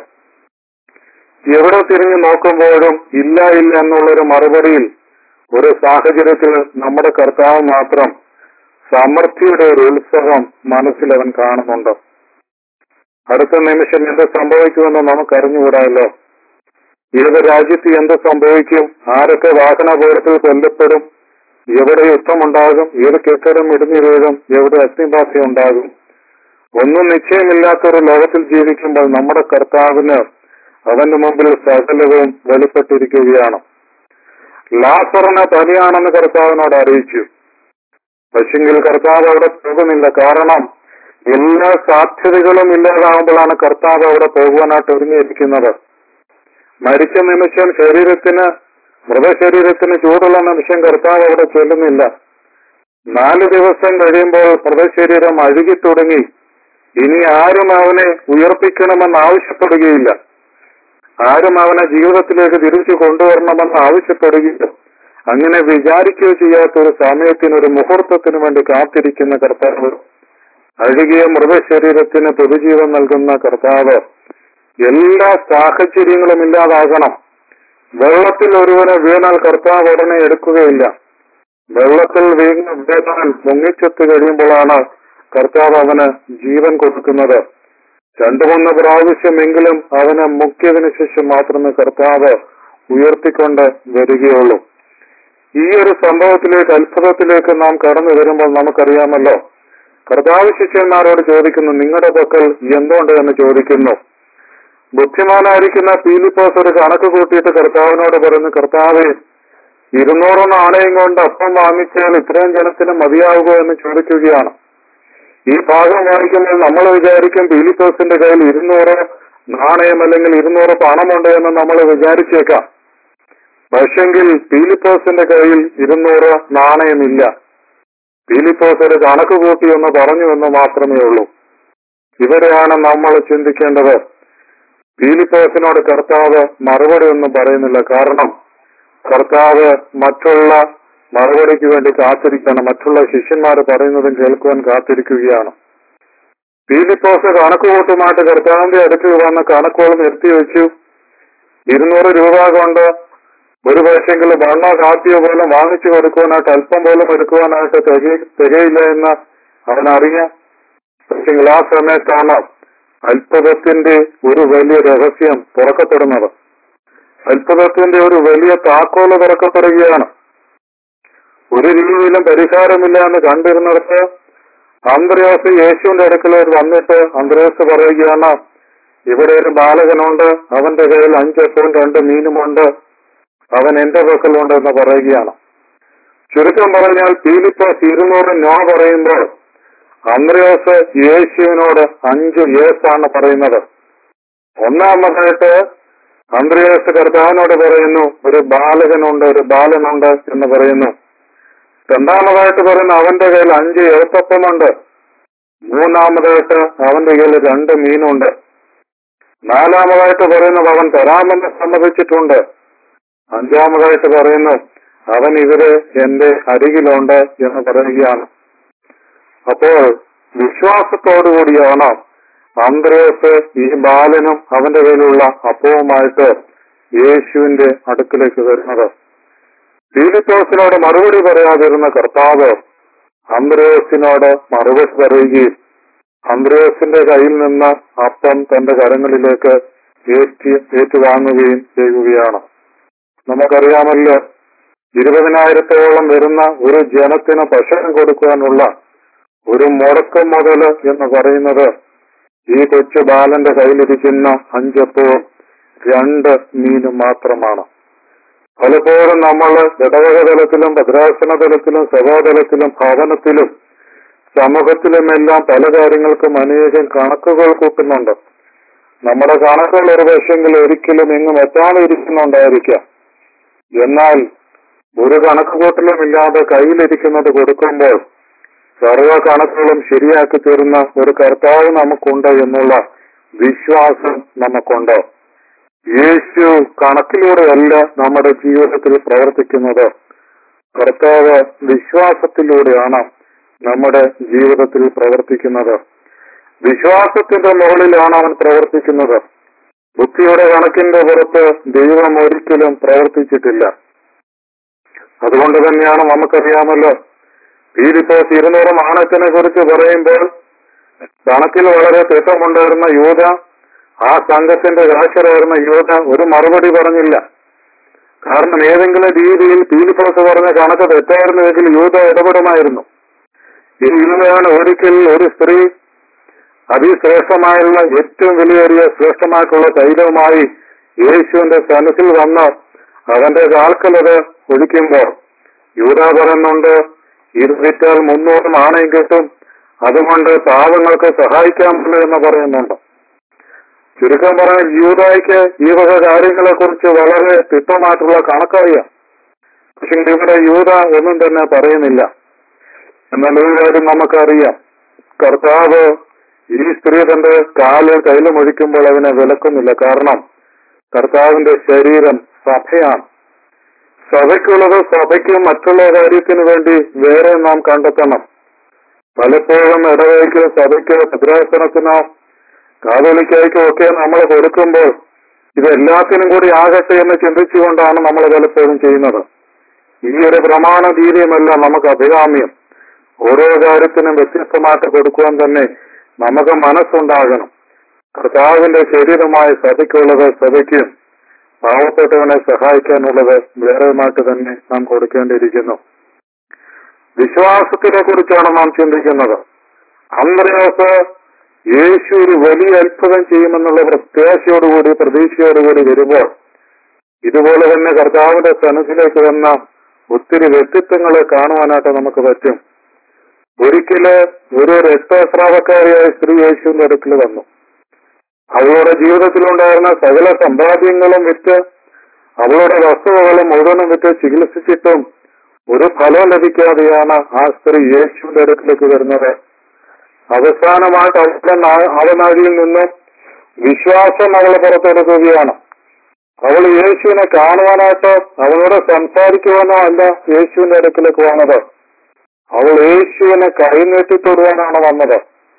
എവിടെ തിരിഞ്ഞു നോക്കുമ്പോഴും ഇല്ല ഇല്ല എന്നുള്ളൊരു മറുപടിയിൽ ഒരു സാഹചര്യത്തിൽ നമ്മുടെ കർത്താവ് മാത്രം സമൃദ്ധിയുടെ ഒരു ഉത്സവം മനസ്സിൽ അവൻ കാണുന്നുണ്ട് അടുത്ത നിമിഷം എന്ത് സംഭവിക്കുമെന്ന് നമുക്കറിഞ്ഞുകൂടാമല്ലോ ഏത് രാജ്യത്ത് എന്ത് സംഭവിക്കും ആരൊക്കെ വാഹനാപകടത്തിൽ കൊല്ലപ്പെടും എവിടെ യുദ്ധമുണ്ടാകും ഏത് കെട്ടിടം ഇടിഞ്ഞു വീഴും എവിടെ അഗ്നിബാധ ഉണ്ടാകും ഒന്നും നിശ്ചയമില്ലാത്തൊരു ലോകത്തിൽ ജീവിക്കുമ്പോൾ നമ്മുടെ കർത്താവിന് അവന്റെ മുമ്പിൽ സകലവും വെളിപ്പെട്ടിരിക്കുകയാണ് ലാസറിന് പനിയാണെന്ന് കർത്താവിനോട് അറിയിച്ചു പക്ഷെങ്കിൽ കർത്താവ് അവിടെ പോകുന്നില്ല കാരണം എല്ലാ സാധ്യതകളും ഇല്ലാതാകുമ്പോഴാണ് കർത്താവ് അവിടെ പോകുവാനായിട്ട് ഒരുങ്ങിയിരിക്കുന്നത് മരിച്ച നിമിഷം ശരീരത്തിന് മൃതശരീരത്തിന് ചൂടുള്ള നിമിഷം കർത്താവ് അവിടെ ചെല്ലുന്നില്ല നാല് ദിവസം കഴിയുമ്പോൾ മൃതശരീരം അഴുകി തുടങ്ങി ഇനി ആരും അവനെ ഉയർപ്പിക്കണമെന്ന് ആവശ്യപ്പെടുകയില്ല ആരും അവനെ ജീവിതത്തിലേക്ക് തിരിച്ചു കൊണ്ടുവരണമെന്ന് ആവശ്യപ്പെടുകയില്ല അങ്ങനെ വിചാരിക്കുകയോ ചെയ്യാത്ത ഒരു സമയത്തിന് ഒരു മുഹൂർത്തത്തിന് വേണ്ടി കാത്തിരിക്കുന്ന കർത്താവ് അഴുകിയ മൃതശരീരത്തിന് പൊതുജീവൻ നൽകുന്ന കർത്താവ് എല്ലാ സാഹചര്യങ്ങളും ഇല്ലാതാകണം വെള്ളത്തിൽ ഒരുവനെ വീണാൽ കർത്താവ് ഉടനെ എടുക്കുകയില്ല വെള്ളത്തിൽ വീണ് വീണാൽ മുങ്ങിച്ചെത്ത് കഴിയുമ്പോഴാണ് കർത്താവ് അവന് ജീവൻ കൊടുക്കുന്നത് രണ്ടു മൂന്ന് പ്രാവശ്യമെങ്കിലും അവനെ മുക്കിയതിനു ശേഷം മാത്രമേ കർത്താവ് ഉയർത്തിക്കൊണ്ട് വരികയുള്ളൂ ഈ ഒരു സംഭവത്തിലേക്ക് അത്ഭുതത്തിലേക്ക് നാം കടന്നു വരുമ്പോൾ നമുക്കറിയാമല്ലോ കർത്താവ് ശിഷ്യന്മാരോട് ചോദിക്കുന്നു നിങ്ങളുടെ പക്കൽ എന്തുകൊണ്ട് എന്ന് ചോദിക്കുന്നു ബുദ്ധിമാനായിരിക്കുന്ന പീലിപ്പോസ് ഒരു കണക്ക് കൂട്ടിയിട്ട് കർത്താവിനോട് പറയുന്നു കർത്താവെ ഇരുന്നൂറ് നാണയം കൊണ്ട് അപ്പം വാങ്ങിച്ചാൽ ഇത്രയും ജനത്തിന് മതിയാവുക എന്ന് ചോദിക്കുകയാണ് ഈ ഭാഗം വായിക്കുമ്പോൾ നമ്മൾ വിചാരിക്കും പീലിപ്പോസിന്റെ കയ്യിൽ ഇരുന്നൂറ് നാണയം അല്ലെങ്കിൽ ഇരുന്നൂറ് പണമുണ്ട് എന്ന് നമ്മൾ വിചാരിച്ചേക്കാം പക്ഷെങ്കിൽ പീലിപ്പോസിന്റെ കയ്യിൽ ഇരുന്നൂറ് നാണയമില്ല പീലിപ്പോസ് ഒരു കണക്ക് കൂട്ടി എന്ന് പറഞ്ഞു എന്ന് മാത്രമേ ഉള്ളൂ ഇവരെയാണ് നമ്മൾ ചിന്തിക്കേണ്ടത് പീലിപ്പോസിനോട് കർത്താവ് മറുപടി ഒന്നും പറയുന്നില്ല കാരണം കർത്താവ് മറ്റുള്ള മറുപടിക്ക് വേണ്ടി കാത്തിരിക്കണം മറ്റുള്ള ശിഷ്യന്മാർ പറയുന്നതും കേൾക്കുവാൻ കാത്തിരിക്കുകയാണ് പീലിപ്പോസ് കണക്കുകൂട്ടുമായിട്ട് കർത്താവിന്റെ അടുത്ത് വന്ന കണക്കുകൾ നിർത്തി വെച്ചു ഇരുന്നൂറ് രൂപ കൊണ്ട് ഒരു പക്ഷെങ്കിലും വണ്ണോ കാപ്പിയോ പോലും വാങ്ങിച്ചു കൊടുക്കുവാനായിട്ട് അല്പം പോലും എടുക്കുവാനായിട്ട് തികയ- തികയില്ല എന്ന് അവനറിയാം പക്ഷെങ്കിൽ ആ സമയത്താണ് അത്ഭുതത്തിന്റെ ഒരു വലിയ രഹസ്യം തുറക്കപ്പെടുന്നത് അത്ഭുതത്തിന്റെ ഒരു വലിയ താക്കോല് തുറക്കപ്പെടുകയാണ് ഒരു രീതിയിലും പരിഹാരമില്ല എന്ന് കണ്ടിരുന്നിടത്ത് അന്ത്രയോസ് യേശുവിന്റെ അടുക്കലോട്ട് വന്നിട്ട് അന്ത്രയോസ് പറയുകയാണ് ഇവിടെ ഒരു ബാലകനുണ്ട് അവന്റെ കയ്യിൽ അഞ്ചപ്പവും രണ്ട് മീനുമുണ്ട് അവൻ എന്റെ പക്കലുണ്ട് എന്ന് പറയുകയാണ് ചുരുക്കം പറഞ്ഞാൽ പീലിപ്പോസ് ഇരുന്നൂറ് നോ പറയുമ്പോൾ അന്ത്രയോസ് യേശുവിനോട് അഞ്ച് യേസ് ആണ് പറയുന്നത് ഒന്നാമതായിട്ട് അന്ത്രയോസ് കർത്താവിനോട് പറയുന്നു ഒരു ബാലകനുണ്ട് ഒരു ബാലനുണ്ട് എന്ന് പറയുന്നു രണ്ടാമതായിട്ട് പറയുന്നു അവന്റെ കയ്യിൽ അഞ്ച് ഏത്തപ്പമുണ്ട് മൂന്നാമതായിട്ട് അവന്റെ കയ്യിൽ രണ്ട് മീനുണ്ട് നാലാമതായിട്ട് പറയുന്നത് അവൻ തരാമെന്ന് സമ്മതിച്ചിട്ടുണ്ട് അഞ്ചാമതായിട്ട് പറയുന്നു അവൻ ഇവര് എന്റെ അരികിലുണ്ട് എന്ന് പറയുകയാണ് അപ്പോൾ വിശ്വാസത്തോടുകൂടിയാണ് അന്ത്രേസ് ഈ ബാലനും അവന്റെ കയ്യിലുള്ള അപ്പവുമായിട്ട് യേശുവിന്റെ അടുക്കിലേക്ക് വരുന്നത് ഫീലിപ്പോസിനോട് മറുപടി പറയാതിരുന്ന കർത്താവ് അന്ത്രേസിനോട് മറുപടി പറയുകയും അന്ത്രേസിന്റെ കയ്യിൽ നിന്ന് അപ്പം തന്റെ കരങ്ങളിലേക്ക് ഏറ്റി ഏറ്റുവാങ്ങുകയും ചെയ്യുകയാണ് നമുക്കറിയാമല്ലോ ഇരുപതിനായിരത്തോളം വരുന്ന ഒരു ജനത്തിന് ഭക്ഷണം കൊടുക്കുവാനുള്ള ഒരു മുടക്കം മുതൽ എന്ന് പറയുന്നത് ഈ കൊച്ചു ബാലന്റെ കയ്യിലിരിക്കുന്ന അഞ്ചപ്പവും രണ്ട് മീനും മാത്രമാണ് പലപ്പോഴും നമ്മൾ ഇടവക തലത്തിലും ഭദ്രാസന തലത്തിലും സഭാതലത്തിലും ഭവനത്തിലും സമൂഹത്തിലുമെല്ലാം പല കാര്യങ്ങൾക്കും അനേകം കണക്കുകൾ കൂട്ടുന്നുണ്ട് നമ്മുടെ കണക്കുകൾ ഒരു പക്ഷെങ്കിൽ ഒരിക്കലും എങ്ങും എത്താതെ ഇരിക്കുന്നുണ്ടായിരിക്കാം എന്നാൽ ഒരു കണക്കുകൂട്ടലും ഇല്ലാതെ കയ്യിലിരിക്കുന്നത് കൊടുക്കുമ്പോൾ സർവ കണക്കുകളും ശരിയാക്കി തരുന്ന ഒരു കർത്താവ് നമുക്കുണ്ട് എന്നുള്ള വിശ്വാസം നമുക്കുണ്ട് യേശു കണക്കിലൂടെയല്ല നമ്മുടെ ജീവിതത്തിൽ പ്രവർത്തിക്കുന്നത് കർത്താവ് വിശ്വാസത്തിലൂടെയാണ് നമ്മുടെ ജീവിതത്തിൽ പ്രവർത്തിക്കുന്നത് വിശ്വാസത്തിന്റെ മുകളിലാണ് അവൻ പ്രവർത്തിക്കുന്നത് ബുദ്ധിയുടെ കണക്കിന്റെ പുറത്ത് ദൈവം ഒരിക്കലും പ്രവർത്തിച്ചിട്ടില്ല അതുകൊണ്ട് തന്നെയാണ് നമുക്കറിയാമല്ലോ ഫീലിപ്പോസ് ഇരുന്നൂറ് നാണയത്തിനെ കുറിച്ച് പറയുമ്പോൾ കണക്കിൽ വളരെ തിട്ടമുണ്ടായിരുന്ന യൂത ആ സംഘത്തിന്റെ രാശരായിരുന്ന യൂത ഒരു മറുപടി പറഞ്ഞില്ല കാരണം ഏതെങ്കിലും രീതിയിൽ പീലിപ്പോസ് പറഞ്ഞ കണക്ക് തെറ്റായിരുന്നുവെങ്കിൽ യൂത ഇടപെടുമായിരുന്നു ഈ യൂതയാണ് ഒരിക്കൽ ഒരു സ്ത്രീ അതിശ്രേഷ്ഠമായുള്ള ഏറ്റവും വിലയേറിയ ശ്രേഷ്ഠമായിട്ടുള്ള തൈലവുമായി യേശുവിന്റെ സനത്തിൽ വന്ന് അവന്റെ കാൽക്കലത് ഒഴിക്കുമ്പോൾ യൂത പറയുന്നുണ്ട് ഇത് വിറ്റാൽ മുന്നൂറ് നാണയം കിട്ടും അതുകൊണ്ട് പാവങ്ങൾക്ക് സഹായിക്കാമല്ലോ എന്ന് പറയുന്നുണ്ട് ചുരുക്കം പറഞ്ഞാൽ യൂതായ്ക്ക് ഈ വക കാര്യങ്ങളെ കുറിച്ച് വളരെ തിട്ടമായിട്ടുള്ള കണക്കറിയാം പക്ഷെ ഇവിടെ യൂത ഒന്നും തന്നെ പറയുന്നില്ല എന്നാൽ ഒരു കാര്യം നമുക്കറിയാം കർത്താവ് ഈ സ്ത്രീ തന്റെ കാല് തൈലമൊഴിക്കുമ്പോൾ അതിനെ വിലക്കുന്നില്ല കാരണം കർത്താവിന്റെ ശരീരം സഭയാണ് സഭയ്ക്കുള്ളത് സഭയ്ക്ക് മറ്റുള്ള കാര്യത്തിന് വേണ്ടി വേറെ നാം കണ്ടെത്തണം പലപ്പോഴും ഇടവയ്ക്ക് സഭയ്ക്ക് ഭദ്രാസനത്തിനോ കാതോലിക്കായ്ക്കോ ഒക്കെ നമ്മൾ കൊടുക്കുമ്പോൾ ഇത് എല്ലാത്തിനും കൂടി ആകട്ടെ എന്ന് ചിന്തിച്ചുകൊണ്ടാണ് നമ്മൾ പലപ്പോഴും ചെയ്യുന്നത് ഈ ഒരു പ്രമാണ രീതിയുമല്ല നമുക്ക് അഭികാമ്യം ഓരോ കാര്യത്തിനും വ്യത്യസ്തമായിട്ട് കൊടുക്കുവാൻ തന്നെ നമുക്ക് മനസ്സുണ്ടാകണം കർത്താവിന്റെ ശരീരമായ സഭയ്ക്കുള്ളത് സഭയ്ക്കും പാവപ്പെട്ടവനെ സഹായിക്കാനുള്ളത് വേറെയുമായിട്ട് തന്നെ നാം കൊടുക്കേണ്ടിയിരിക്കുന്നു വിശ്വാസത്തിനെ കുറിച്ചാണ് നാം ചിന്തിക്കുന്നത് അന്ത്രയോസ് യേശു ഒരു വലിയ അത്ഭുതം ചെയ്യുമെന്നുള്ള പ്രത്യാശയോടുകൂടി പ്രതീക്ഷയോടുകൂടി വരുമ്പോൾ ഇതുപോലെ തന്നെ കർത്താവിന്റെ സനത്തിലേക്ക് വന്ന ഒത്തിരി വ്യക്തിത്വങ്ങളെ കാണുവാനായിട്ട് നമുക്ക് പറ്റും ഒരിക്കല് ഒരു രക്തസ്രാവക്കാരിയായ സ്ത്രീ യേശുവിന്റെ അടുക്കൽ വന്നു അവളുടെ ജീവിതത്തിലുണ്ടായിരുന്ന സകല സമ്പാദ്യങ്ങളും വിറ്റ് അവളുടെ വസ്തുവകളും മുഴുവനും വിറ്റ് ചികിത്സിച്ചിട്ടും ഒരു ഫലം ലഭിക്കാതെയാണ് ആ സ്ത്രീ യേശുവിന്റെ അടുക്കിലേക്ക് വരുന്നത് അവസാനമായിട്ട് അവളുടെ നാ- അവനാഴിയിൽ നിന്നും വിശ്വാസം അവളെ പുറത്തെടുക്കുകയാണ് അവൾ യേശുവിനെ കാണുവാനായിട്ട് അവളോട് സംസാരിക്കുവാനോ അല്ല യേശുവിന്റെ അടുക്കിലേക്ക് വന്നത് അവൾ യേശുവിനെ കൈനീട്ടി തൊടുവാനാണ് വന്നത്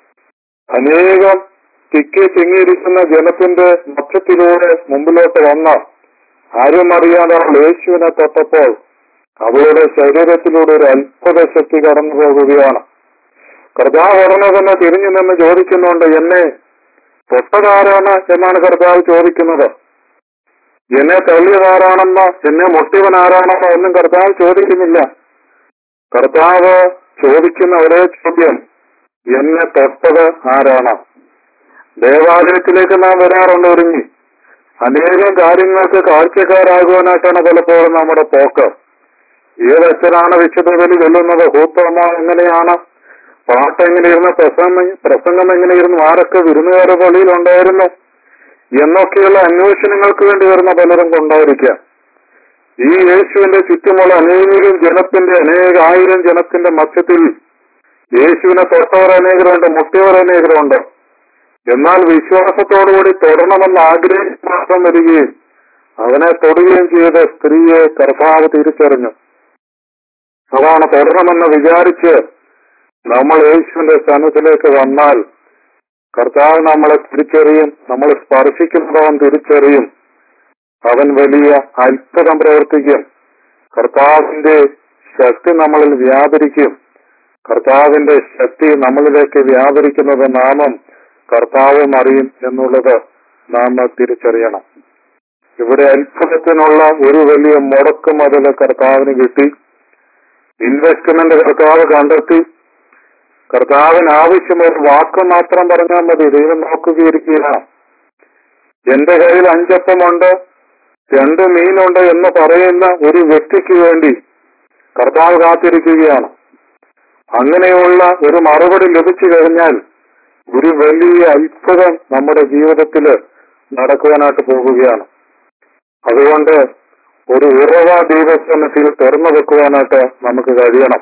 അനേകം തിക്കി തിങ്ങിയിരിക്കുന്ന ജനത്തിന്റെ മധ്യത്തിലൂടെ മുമ്പിലോട്ട് വന്ന ആരും അറിയാതെ അവൾ യേശുവിനെ തൊട്ടപ്പോൾ അവളുടെ ശരീരത്തിലൂടെ ഒരു അത്ഭുത ശക്തി കടന്നു പോകുകയാണ് കർത്താവ് ഉടനെ തന്നെ തിരിഞ്ഞു നിന്ന് ചോദിക്കുന്നുണ്ട് എന്നെ തൊട്ടതാരാണ് എന്നാണ് കർത്താവ് ചോദിക്കുന്നത് എന്നെ തള്ളിയതാരാണെന്നോ എന്നെ മുട്ടിയവൻ ആരാണെന്നോ ഒന്നും കർത്താവ് ചോദിക്കുന്നില്ല കർത്താവ് ചോദിക്കുന്ന ഒരേ ചോദ്യം എന്നെ തൊട്ടത് ആരാണ് ദേവാലയത്തിലേക്ക് നാം വരാറുണ്ട് ഒരുങ്ങി അനേകം കാര്യങ്ങൾക്ക് കാഴ്ചക്കാരാകുവാനായിട്ടാണ് പലപ്പോഴും നമ്മുടെ പോക്ക് ഏതച്ഛനാണ് വിശുദ്ധ ബലി കൊല്ലുന്നത് ഹൂത്തമ്മ എങ്ങനെയാണ് പാട്ട് എങ്ങനെയിരുന്നു പ്രസംഗം പ്രസംഗം എങ്ങനെയിരുന്നു ആരൊക്കെ വിരുന്നുകാരുടെ പള്ളിയിലുണ്ടായിരുന്നു എന്നൊക്കെയുള്ള അന്വേഷണങ്ങൾക്ക് വേണ്ടി വരുന്ന പലരും കൊണ്ടായിരിക്കാം ഈ യേശുവിന്റെ ചുറ്റുമുള്ള അനേകം ജനത്തിന്റെ അനേക ആയിരം ജനത്തിന്റെ മധ്യത്തിൽ യേശുവിനെ തൊട്ടവർ അനേകരുണ്ട് മുട്ടിയവർ അനേകരുണ്ട് എന്നാൽ വിശ്വാസത്തോടുകൂടി തൊടണമെന്ന് ആഗ്രഹിച്ച് മാത്രം വരികയും അവനെ തൊടുകയും ചെയ്ത സ്ത്രീയെ കർത്താവ് തിരിച്ചറിഞ്ഞു അതാണ് തൊടണമെന്ന് വിചാരിച്ച് നമ്മൾ യേശുവിന്റെ സ്ഥാനത്തിലേക്ക് വന്നാൽ കർത്താവ് നമ്മളെ തിരിച്ചറിയും നമ്മൾ സ്പർശിക്കുന്നതവൻ തിരിച്ചറിയും അവൻ വലിയ അത്ഭുതം പ്രവർത്തിക്കും കർത്താവിന്റെ ശക്തി നമ്മളിൽ വ്യാപരിക്കും കർത്താവിന്റെ ശക്തി നമ്മളിലേക്ക് വ്യാപരിക്കുന്നത് നാമം കർത്താവും അറിയും എന്നുള്ളത് നാം തിരിച്ചറിയണം ഇവിടെ അത്ഭുതത്തിനുള്ള ഒരു വലിയ മുടക്ക് മുതൽ കർത്താവിന് കിട്ടി ഇൻവെസ്റ്റ്മെന്റ് കർത്താവ് കണ്ടെത്തി കർത്താവിന് ആവശ്യം ഒരു വാക്ക് മാത്രം പറഞ്ഞാൽ മതി ദൈവം നോക്കുകയിരിക്കുകയാണ് എന്റെ കയ്യിൽ അഞ്ചപ്പമുണ്ട് രണ്ട് മീനുണ്ട് എന്ന് പറയുന്ന ഒരു വ്യക്തിക്ക് വേണ്ടി കർത്താവ് കാത്തിരിക്കുകയാണ് അങ്ങനെയുള്ള ഒരു മറുപടി ലഭിച്ചു കഴിഞ്ഞാൽ ഒരു വലിയ അത്ഭുതം നമ്മുടെ ജീവിതത്തിൽ നടക്കുവാനായിട്ട് പോകുകയാണ് അതുകൊണ്ട് ഒരു ഉറവ ദൈവസന്നത്തിൽ തുറന്നു വെക്കുവാനായിട്ട് നമുക്ക് കഴിയണം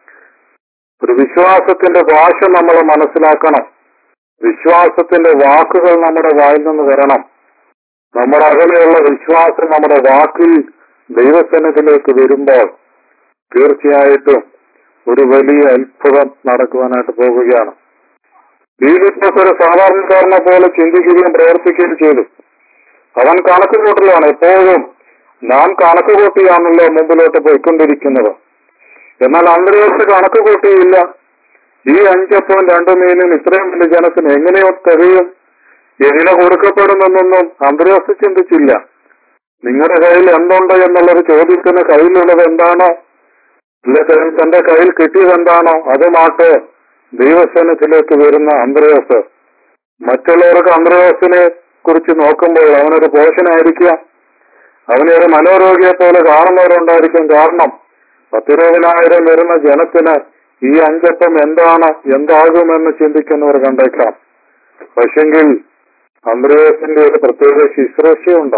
ഒരു വിശ്വാസത്തിന്റെ ഭാഷ നമ്മൾ മനസ്സിലാക്കണം വിശ്വാസത്തിന്റെ വാക്കുകൾ നമ്മുടെ വായിൽ നിന്ന് വരണം നമ്മുടെ അകലെയുള്ള വിശ്വാസം നമ്മുടെ വാക്കിൽ ദൈവസന്നത്തിലേക്ക് വരുമ്പോൾ തീർച്ചയായിട്ടും ഒരു വലിയ അത്ഭുതം നടക്കുവാനായിട്ട് പോവുകയാണ് ഫിലിപ്പോസ് ഒരു സാധാരണക്കാരനെ പോലെ ചിന്തിക്കുകയും പ്രവർത്തിക്കുകയും ചെയ്തു അവൻ കണക്ക് കൂട്ടലാണ് എപ്പോഴും നാം കണക്ക് കൂട്ടിയാണല്ലോ മുമ്പിലോട്ട് പോയിക്കൊണ്ടിരിക്കുന്നത് എന്നാൽ അന്തരീക്ഷ കണക്ക് കൂട്ടിയില്ല ഈ അഞ്ചപ്പവും രണ്ടു മീനും ഇത്രയും വലിയ ജനത്തിന് എങ്ങനെയോ തികയും എങ്ങനെ കൊടുക്കപ്പെടുമെന്നൊന്നും അന്തരീക്ഷ ചിന്തിച്ചില്ല നിങ്ങളുടെ കയ്യിൽ എന്തുണ്ട് എന്നുള്ളൊരു ചോദ്യത്തിന് കയ്യിലുള്ളത് എന്താണോ അല്ലെങ്കിൽ തന്റെ കയ്യിൽ കിട്ടിയത് എന്താണോ അത് മാട്ട് ദൈവസേനത്തിലേക്ക് വരുന്ന അന്ത്രയോസ് മറ്റുള്ളവർക്ക് അന്ത്രയോസിനെ കുറിച്ച് നോക്കുമ്പോൾ അവനൊരു പോഷനായിരിക്കാം അവനെ ഒരു മനോരോഗിയെ പോലെ കാണുന്നവരുണ്ടായിരിക്കും കാരണം പത്തിരുപതിനായിരം വരുന്ന ജനത്തിന് ഈ അഞ്ചപ്പം എന്താണ് എന്താകുമെന്ന് ചിന്തിക്കുന്നവർ കണ്ടേക്കാം പക്ഷെങ്കിൽ അന്ത്രയോസിന്റെ ഒരു പ്രത്യേക ശുശ്രൂഷയുണ്ട്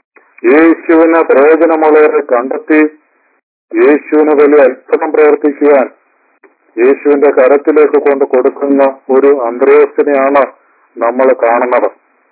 യേശുവിന് പ്രയോജനമുള്ളവരെ കണ്ടെത്തി യേശുവിന് വലിയ അത്ഭുതം പ്രവർത്തിക്കുവാൻ യേശുവിന്റെ കരത്തിലേക്ക് കൊണ്ട് കൊടുക്കുന്ന ഒരു അന്ത്രയോസിനെയാണ് നമ്മൾ കാണുന്നത്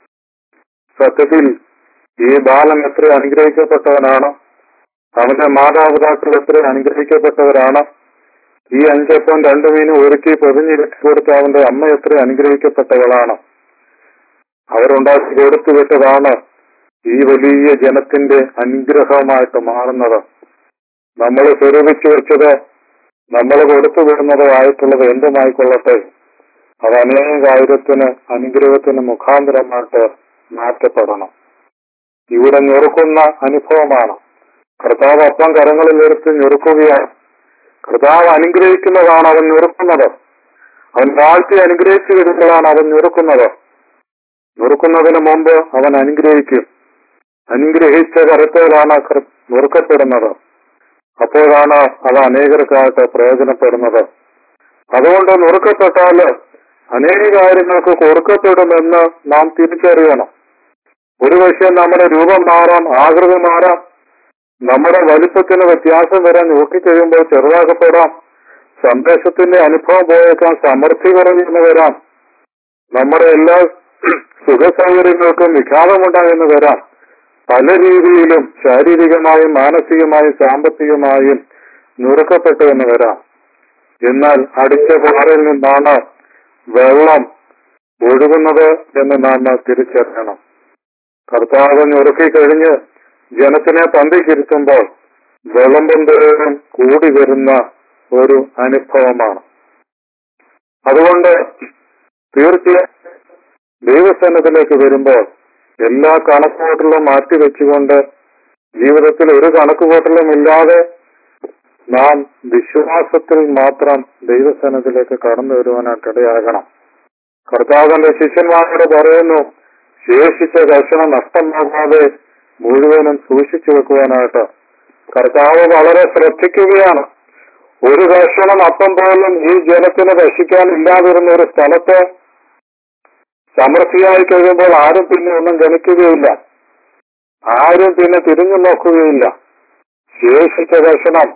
സത്യത്തിൽ ഈ ബാലൻ എത്ര അനുഗ്രഹിക്കപ്പെട്ടവനാണ് അവന്റെ മാതാപിതാക്കൾ എത്ര അനുഗ്രഹിക്കപ്പെട്ടവരാണ് ഈ അഞ്ചപ്പം രണ്ടു മീനും ഒരുക്കി പൊതിഞ്ഞിരുത്തി കൊടുത്ത അവന്റെ അമ്മ എത്ര അനുഗ്രഹിക്കപ്പെട്ടവളാണ് അവരുണ്ടാക്കി കൊടുത്തു വിട്ടതാണ് ഈ വലിയ ജനത്തിന്റെ അനുഗ്രഹമായിട്ട് മാറുന്നത് നമ്മൾ സ്വരൂപിച്ചു വെച്ചത് നമ്മൾ കൊടുത്തു വിടുന്നതോ ആയിട്ടുള്ളത് എന്തുമായിക്കൊള്ളട്ടെ അത് അനേകായിരത്തിന് അനുഗ്രഹത്തിന് മുഖാന്തരമായിട്ട് മാറ്റപ്പെടണം ഇവിടെ ഞെറുക്കുന്ന അനുഭവമാണ് കർത്താവ് അപ്പം കരങ്ങളിൽ എടുത്ത് ഞെറുക്കുകയാണ് കർത്താവ് അനുഗ്രഹിക്കുന്നതാണ് അവൻ ഞെറുക്കുന്നത് അവൻ താഴ്ത്തി അനുഗ്രഹിച്ചു വരുമ്പോഴാണ് അവൻ ഞെറുക്കുന്നത് ഞെറുക്കുന്നതിന് മുമ്പ് അവൻ അനുഗ്രഹിക്കും അനുഗ്രഹിച്ച കരത്തേലാണ് കർ- നുറുക്കപ്പെടുന്നത് അപ്പോഴാണ് അത് അനേകർക്കായിട്ട് പ്രയോജനപ്പെടുന്നത് അതുകൊണ്ട് നുറുക്കപ്പെട്ടാൽ അനേക കാര്യങ്ങൾക്ക് കൊടുക്കപ്പെടുമെന്ന് നാം തിരിച്ചറിയണം ഒരുപക്ഷെ നമ്മുടെ രൂപം മാറാം ആകൃതി മാറാം നമ്മുടെ വലിപ്പത്തിന് വ്യത്യാസം വരാൻ നോക്കിക്കഴിയുമ്പോൾ ചെറുതാക്കപ്പെടാം സന്ദേശത്തിന്റെ അനുഭവം പോയേക്കാം സമൃദ്ധി കുറഞ്ഞെന്ന് വരാം നമ്മുടെ എല്ലാ സുഖ സൗകര്യങ്ങൾക്കും വിഘാതമുണ്ടായെന്ന് വരാം പല രീതിയിലും ശാരീരികമായും മാനസികമായും സാമ്പത്തികമായും നുറുക്കപ്പെട്ടു എന്ന് വരാം എന്നാൽ അടിച്ച പാറയിൽ നിന്നാണ് വെള്ളം ഒഴുകുന്നത് എന്ന് നാം തിരിച്ചറിയണം കർത്താവ് ഞൊറുക്കി കഴിഞ്ഞ് ജനത്തിനെ പന്തിക്കിരുത്തുമ്പോൾ വിളമ്പും തോറും കൂടി വരുന്ന ഒരു അനുഭവമാണ് അതുകൊണ്ട് തീർച്ചയായും ദൈവസന്നത്തിലേക്ക് വരുമ്പോൾ എല്ലാ കണക്കുകൂട്ടലും മാറ്റിവെച്ചുകൊണ്ട് ജീവിതത്തിൽ ഒരു കണക്കുകൂട്ടലും ഇല്ലാതെ നാം വിശ്വാസത്തിൽ മാത്രം ദൈവസനത്തിലേക്ക് കടന്നു വരുവാനായിട്ട് ഇടയാകണം കർത്താവിന്റെ ശിഷ്യന്മാരോട് പറയുന്നു ശേഷിച്ച കർഷണം നഷ്ടമാകാതെ മുഴുവനും സൂക്ഷിച്ചു വെക്കുവാനായിട്ട് കർത്താവ് വളരെ ശ്രദ്ധിക്കുകയാണ് ഒരു കർഷണം അപ്പം പോലും ഈ ജനത്തിന് ഭക്ഷിക്കാൻ ഇല്ലാതിരുന്ന ഒരു സ്ഥലത്ത് സമൃദ്ധിയായി കഴിയുമ്പോൾ ആരും പിന്നെ ഒന്നും ഗണിക്കുകയില്ല ആരും പിന്നെ തിരിഞ്ഞു നോക്കുകയില്ല ശേഷിച്ച കർഷണം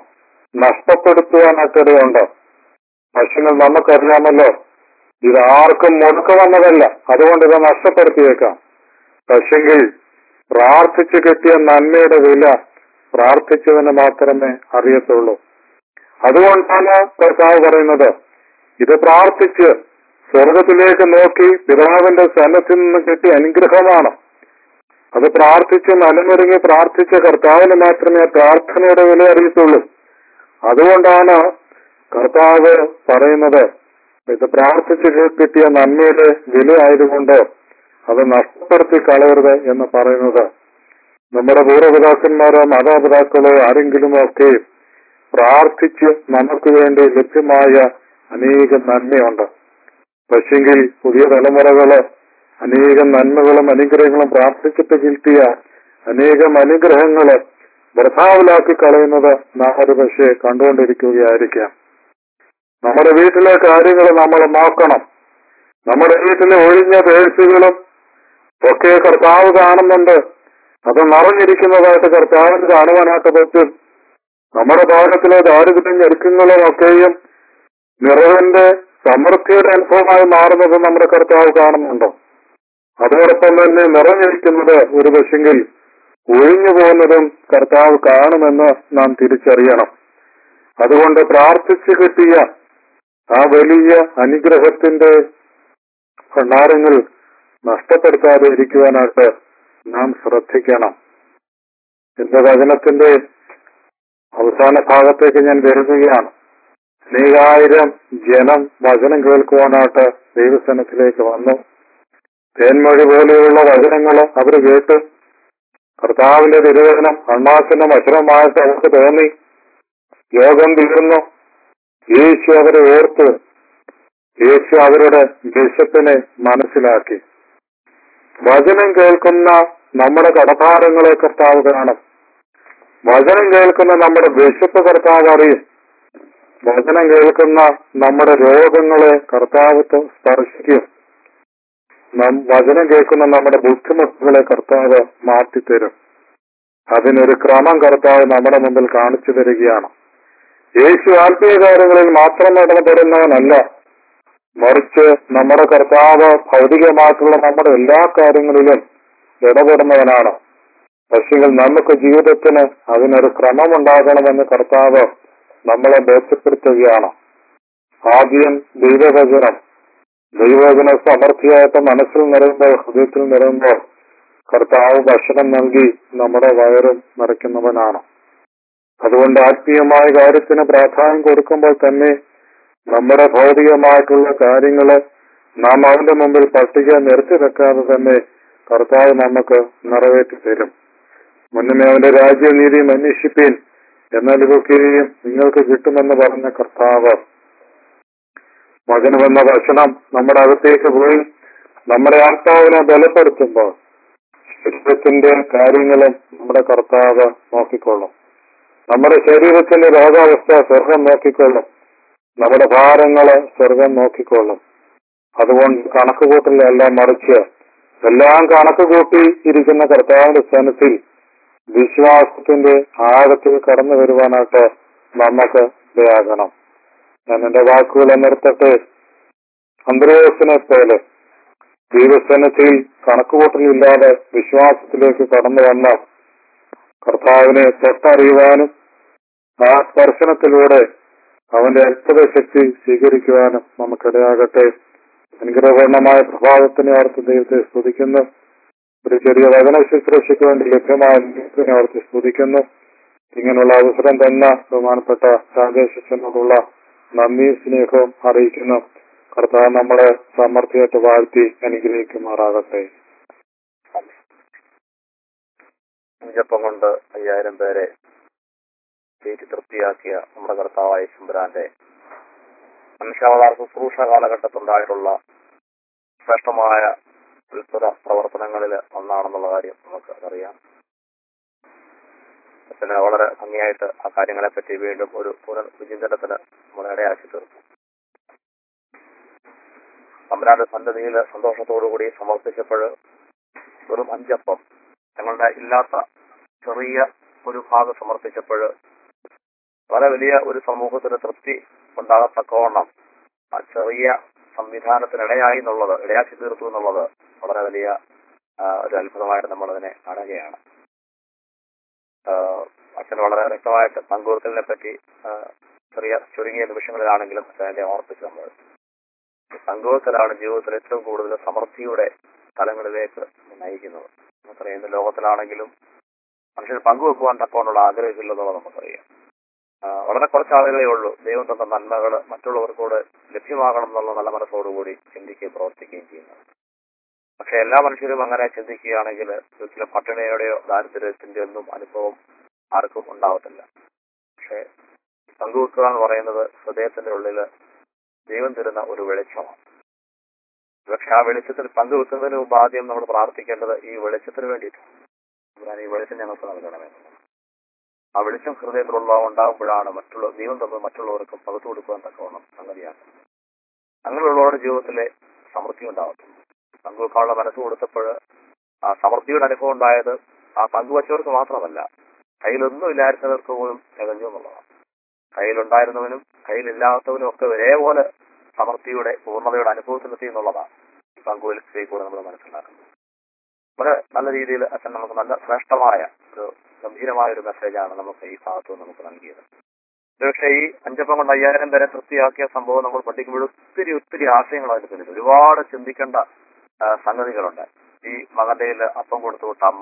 നഷ്ടപ്പെടുത്തുവാനായിട്ടിടയുണ്ട് പക്ഷെങ്കിൽ നമുക്കറിയാമല്ലോ ഇത് ആർക്കും മുടക്ക വന്നതല്ല അതുകൊണ്ട് ഇത് നഷ്ടപ്പെടുത്തിയേക്കാം പക്ഷെങ്കിൽ പ്രാർത്ഥിച്ചു കിട്ടിയ നന്മയുടെ വില പ്രാർത്ഥിച്ചതിന് മാത്രമേ അറിയത്തുള്ളൂ അതുകൊണ്ടാണ് കർത്താവ് പറയുന്നത് ഇത് പ്രാർത്ഥിച്ച് സ്വർഗത്തിലേക്ക് നോക്കി പിതാവിന്റെ സ്ഥലത്തിൽ നിന്ന് കിട്ടിയ അനുഗ്രഹമാണ് അത് പ്രാർത്ഥിച്ച് മനമൊരുങ്ങി പ്രാർത്ഥിച്ച കർത്താവിന് മാത്രമേ പ്രാർത്ഥനയുടെ വില അറിയത്തുള്ളൂ അതുകൊണ്ടാണ് കർത്താവ് പറയുന്നത് ഇത് പ്രാർത്ഥിച്ച് കിട്ടിയ നന്മയുടെ വില ആയതുകൊണ്ട് അത് നഷ്ടപ്പെടുത്തി കളയരുത് എന്ന് പറയുന്നത് നമ്മുടെ പൂർവ്വപിതാക്കന്മാരോ മാതാപിതാക്കളോ ആരെങ്കിലും ഒക്കെ പ്രാർത്ഥിച്ച് നമുക്ക് വേണ്ടി ലഭ്യമായ അനേകം നന്മയുണ്ട് പക്ഷെങ്കിൽ പുതിയ തലമുറകള് അനേകം നന്മകളും അനുഗ്രഹങ്ങളും പ്രാർത്ഥിച്ചിട്ട് കിട്ടിയ അനേകം അനുഗ്രഹങ്ങള് വൃഥാവിലാക്കി കളയുന്നത് നാം ഒരു പക്ഷേ കണ്ടുകൊണ്ടിരിക്കുകയായിരിക്കാം നമ്മുടെ വീട്ടിലെ കാര്യങ്ങൾ നമ്മൾ നോക്കണം നമ്മുടെ വീട്ടിലെ ഒഴിഞ്ഞ പേഴ്സുകളും ഒക്കെ കർത്താവ് കാണുന്നുണ്ട് അത് നിറഞ്ഞിരിക്കുന്നതായിട്ട് കർത്താവിന് കാണുവാനായിട്ട് പറ്റും നമ്മുടെ ഭവനത്തിലെ ദാരിദ്ര്യം ഞെരുക്കങ്ങളും ഒക്കെയും നിറവിന്റെ സമൃദ്ധിയുടെ അനുഭവമായി മാറുന്നത് നമ്മുടെ കർത്താവ് കാണുന്നുണ്ടോ അതോടൊപ്പം തന്നെ നിറഞ്ഞിരിക്കുന്നത് ഒരു പക്ഷെങ്കിൽ ഒഴിഞ്ഞു പോകുന്നതും കർത്താവ് കാണുമെന്ന് നാം തിരിച്ചറിയണം അതുകൊണ്ട് പ്രാർത്ഥിച്ചു കിട്ടിയ ആ വലിയ അനുഗ്രഹത്തിന്റെ ഭണ്ഡാരങ്ങൾ നഷ്ടപ്പെടുത്താതെ ഇരിക്കുവാനായിട്ട് നാം ശ്രദ്ധിക്കണം എന്റെ വചനത്തിന്റെ അവസാന ഭാഗത്തേക്ക് ഞാൻ വരുകയാണ് അനേകായിരം ജനം വചനം കേൾക്കുവാനായിട്ട് ദൈവസനത്തിലേക്ക് വന്നു തേൻമൊഴി പോലെയുള്ള വചനങ്ങൾ അവർ കേട്ട് കർത്താവിന്റെ തിരുവചനം അണ്ണാസിന്റെ മധുരമായിട്ട് അവർക്ക് തോന്നി യോഗം തീർന്നു യേശു അവരെ ഓർത്ത് യേശു അവരുടെ വിശപ്പിനെ മനസ്സിലാക്കി വചനം കേൾക്കുന്ന നമ്മുടെ കടഭാരങ്ങളെ കർത്താവ് കാണും വചനം കേൾക്കുന്ന നമ്മുടെ വിശപ്പ് കർത്താവ് അറിയും വചനം കേൾക്കുന്ന നമ്മുടെ രോഗങ്ങളെ കർത്താവ് ത- സ്പർശിക്കും നാം വചനം കേൾക്കുന്ന നമ്മുടെ ബുദ്ധിമുട്ടുകളെ കർത്താവ് മാറ്റിത്തരും അതിനൊരു ക്രമം കർത്താവ് നമ്മുടെ മുമ്പിൽ കാണിച്ചു തരികയാണ് യേശു ആത്മീയ കാര്യങ്ങളിൽ മാത്രം ഇടപെടുന്നവനല്ല മറിച്ച് നമ്മുടെ കർത്താവ് ഭൗതികമായിട്ടുള്ള നമ്മുടെ എല്ലാ കാര്യങ്ങളിലും ഇടപെടുന്നവനാണ് പക്ഷെങ്കിൽ നമുക്ക് ജീവിതത്തിന് അതിനൊരു ക്രമമുണ്ടാകണമെന്ന് കർത്താവ് നമ്മളെ ബോധ്യപ്പെടുത്തുകയാണ് ആദ്യം ദൈവവചനം ദൈവവചന സമൃദ്ധിയായിട്ട് മനസ്സിൽ നിറയുമ്പോൾ ഹൃദയത്തിൽ നിറയുമ്പോൾ കർത്താവ് ഭക്ഷണം നൽകി നമ്മുടെ വയറും നിറയ്ക്കുന്നവനാണ് അതുകൊണ്ട് ആത്മീയമായ കാര്യത്തിന് പ്രാധാന്യം കൊടുക്കുമ്പോൾ തന്നെ നമ്മുടെ ഭൗതികമായിട്ടുള്ള കാര്യങ്ങള് നാം അവന്റെ മുമ്പിൽ പട്ടിക നിർത്തി വെക്കാതെ തന്നെ കർത്താവ് നമുക്ക് നിറവേറ്റി തരും മുന്നമേ അവന്റെ രാജ്യനീതിയും അന്വേഷിപ്പീൻ എന്നാൽ ഇതൊക്കെയും നിങ്ങൾക്ക് കിട്ടുമെന്ന് പറഞ്ഞ കർത്താവ് വചനമെന്ന ഭക്ഷണം നമ്മുടെ അകത്തേക്ക് പോയി നമ്മുടെ ആത്മാവിനെ ബലപ്പെടുത്തുമ്പോൾ ശരീരത്തിന്റെ കാര്യങ്ങളും നമ്മുടെ കർത്താവ് നോക്കിക്കൊള്ളും നമ്മുടെ ശരീരത്തിന്റെ രോഗാവസ്ഥ സ്വർഗം നോക്കിക്കൊള്ളും നമ്മുടെ ഭാരങ്ങള് സ്വർഗം നോക്കിക്കൊള്ളും അതുകൊണ്ട് കണക്കുകൂട്ടലെല്ലാം മറിച്ച് എല്ലാം കണക്ക് കൂട്ടി ഇരിക്കുന്ന കർത്താവിന്റെ സ്ഥാനത്തിൽ വിശ്വാസത്തിന്റെ ആഴത്തിൽ കടന്നു വരുവാനായിട്ട് നമുക്ക് ഇടയാകണം ഞാൻ എന്റെ വാക്കുകളെ നിർത്തട്ടെ അന്ത്രയോസിനെ പോലെ ദൈവസ്ഥാനത്തിൽ കണക്കുകൂട്ടലില്ലാതെ വിശ്വാസത്തിലേക്ക് കടന്നു വന്ന കർത്താവിനെ തൊട്ടറിയുവാനും ആ സ്പർശനത്തിലൂടെ അവന്റെ അത്ഭുത ശക്തി സ്വീകരിക്കുവാനും നമുക്കിടയാകട്ടെ അനുഗ്രഹപൂർണമായ പ്രഭാതത്തിനെ ഓർത്ത് ദൈവത്തെ സ്തുതിക്കുന്നു ഒരു ചെറിയ വചന ശുശ്രൂഷയ്ക്ക് വേണ്ടി ലഭ്യമായ ദൈവത്തിനെ ഓർത്ത് സ്തുതിക്കുന്നു ഇങ്ങനെയുള്ള അവസരം തന്ന ബഹുമാനപ്പെട്ട രാജേഷിനോടുള്ള നന്ദി സ്നേഹവും അറിയിക്കുന്നു കർത്താവ് നമ്മളെ സമർത്ഥിയായിട്ട് വാഴ്ത്തി അനുഗ്രഹിക്കുമാറാകട്ടെ അഞ്ചപ്പം കൊണ്ട് അയ്യായിരം പേരെ തീറ്റി തൃപ്തിയാക്കിയ നമ്മുടെ കർത്താവായ ശുംബരാന്റെ മനുഷ്യാവതാര ശുശ്രൂഷ കാലഘട്ടത്തുണ്ടായിട്ടുള്ള ശ്രേഷ്ഠമായ ഉത്സവ പ്രവർത്തനങ്ങളിൽ ഒന്നാണെന്നുള്ള കാര്യം നമുക്ക് അറിയാം അച്ഛന് വളരെ ഭംഗിയായിട്ട് ആ കാര്യങ്ങളെ പറ്റി വീണ്ടും ഒരു പുനർവിചിന്തനത്തിന് നമ്മളെ ഇടയാക്കി തീർന്നു തമ്പുരാന്റെ സന്നദ്ധിയിൽ സന്തോഷത്തോടുകൂടി സമർപ്പിച്ചപ്പോൾ വെറും അഞ്ചപ്പം ഞങ്ങളുടെ ഇല്ലാത്ത ചെറിയ ഒരു ഭാഗം സമർപ്പിച്ചപ്പോൾ വളരെ വലിയ ഒരു സമൂഹത്തിന് തൃപ്തി ഉണ്ടാകത്തക്കവണ്ണം ആ ചെറിയ സംവിധാനത്തിനിടയായി എന്നുള്ളത് ഇടയാക്കി തീർത്തു എന്നുള്ളത് വളരെ വലിയ ആ, ഒരു അത്ഭുതമായിട്ട് നമ്മളതിനെ കാണുകയാണ് ആ, അച്ഛൻ വളരെ വ്യക്തമായിട്ട് പങ്കുവെക്കലിനെ പറ്റി ആ, ചെറിയ ചുരുങ്ങിയ നിമിഷങ്ങളിലാണെങ്കിലും അച്ഛനെ ഓർപ്പിച്ചു നമ്മൾ പങ്കുവെക്കലാണ് ജീവിതത്തിൽ ഏറ്റവും കൂടുതൽ സമൃദ്ധിയുടെ തലങ്ങളിലേക്ക് നയിക്കുന്നത് നമുക്കറിയാം ഇന്ന് ലോകത്തിലാണെങ്കിലും മനുഷ്യർ പങ്കുവെക്കുവാൻ തക്കവണ്ണുള്ള ആഗ്രഹമില്ലെന്നുള്ളത് നമുക്കറിയാം ആ, വളരെ കുറച്ച് ആളുകളേ ഉള്ളൂ ദൈവം തന്ന നന്മകൾ മറ്റുള്ളവർക്കൂടെ ലഭ്യമാകണം എന്നുള്ള നല്ല മനസ്സോടുകൂടി ചിന്തിക്കുകയും പ്രവർത്തിക്കുകയും ചെയ്യുന്നത് പക്ഷെ എല്ലാ മനുഷ്യരും അങ്ങനെ ചിന്തിക്കുകയാണെങ്കിൽ ഒരിക്കലും പട്ടിണിയുടെയോ ദാരിദ്ര്യത്തിന്റെ ഒന്നും അനുഭവം ആർക്കും ഉണ്ടാവത്തില്ല പക്ഷെ പങ്കുവെക്കുക എന്ന് പറയുന്നത് ഹൃദയത്തിന്റെ ഉള്ളിൽ ദൈവം തരുന്ന ഒരു വെളിച്ചമാണ് പക്ഷെ ആ വെളിച്ചത്തിൽ പങ്കുവെക്കുന്നതിന് മുമ്പ് ആദ്യം നമ്മൾ പ്രാർത്ഥിക്കേണ്ടത് ഈ വെളിച്ചത്തിന് വേണ്ടിയിട്ടാണ് ഞാൻ ഈ വെളിച്ചം ഞങ്ങൾക്ക് നൽകണമെന്നുള്ളത് ആ വെളിച്ചം ഹൃദയത്തിലുള്ള ഉണ്ടാകുമ്പോഴാണ് മറ്റുള്ള ദൈവം തമ്മിൽ മറ്റുള്ളവർക്കും പകുത്തു കൊടുക്കുവാൻ തക്കവണ്ണം സംഗതിയാണ് അങ്ങനെയുള്ളവരുടെ ജീവിതത്തിലെ സമൃദ്ധി ഉണ്ടാകത്തുള്ളൂ പങ്കുവെക്കാനുള്ള മനസ്സ് കൊടുത്തപ്പോൾ ആ സമൃദ്ധിയുടെ അനുഭവം ഉണ്ടായത് ആ പങ്കുവച്ചവർക്ക് മാത്രമല്ല കയ്യിലൊന്നും ഇല്ലായിരുന്നവർക്ക് പോലും തികഞ്ഞു എന്നുള്ളതാണ് കയ്യിലുണ്ടായിരുന്നവനും കയ്യിലില്ലാത്തവനും ഒക്കെ ഒരേപോലെ സമൃദ്ധിയുടെ പൂർണ്ണതയുടെ അനുഭവത്തിലെത്തി എന്നുള്ളതാണ് ഈ പങ്കുവലിക്കൽ കൂടെ നമ്മൾ മനസ്സിലാക്കുന്നത് വളരെ നല്ല രീതിയിൽ അച്ഛൻ നമുക്ക് നല്ല ശ്രേഷ്ഠമായ ഒരു ഗംഭീരമായ ഒരു മെസ്സേജാണ് നമുക്ക് ഈ ഭാഗത്ത് നിന്ന് നമുക്ക് നൽകിയത് പക്ഷേ ഈ അഞ്ചപ്പം കൊണ്ട് അയ്യായിരം പേരെ തൃപ്തിയാക്കിയ സംഭവം നമ്മൾ പഠിക്കുമ്പോൾ ഒത്തിരി ഒത്തിരി ആശയങ്ങളായിട്ട് പിന്നിൽ ഒരുപാട് ചിന്തിക്കേണ്ട ആ, സംഗതികളുണ്ട് ഈ മകന്റെ കയ്യില് അപ്പം കൊടുത്തു വിട്ട അമ്മ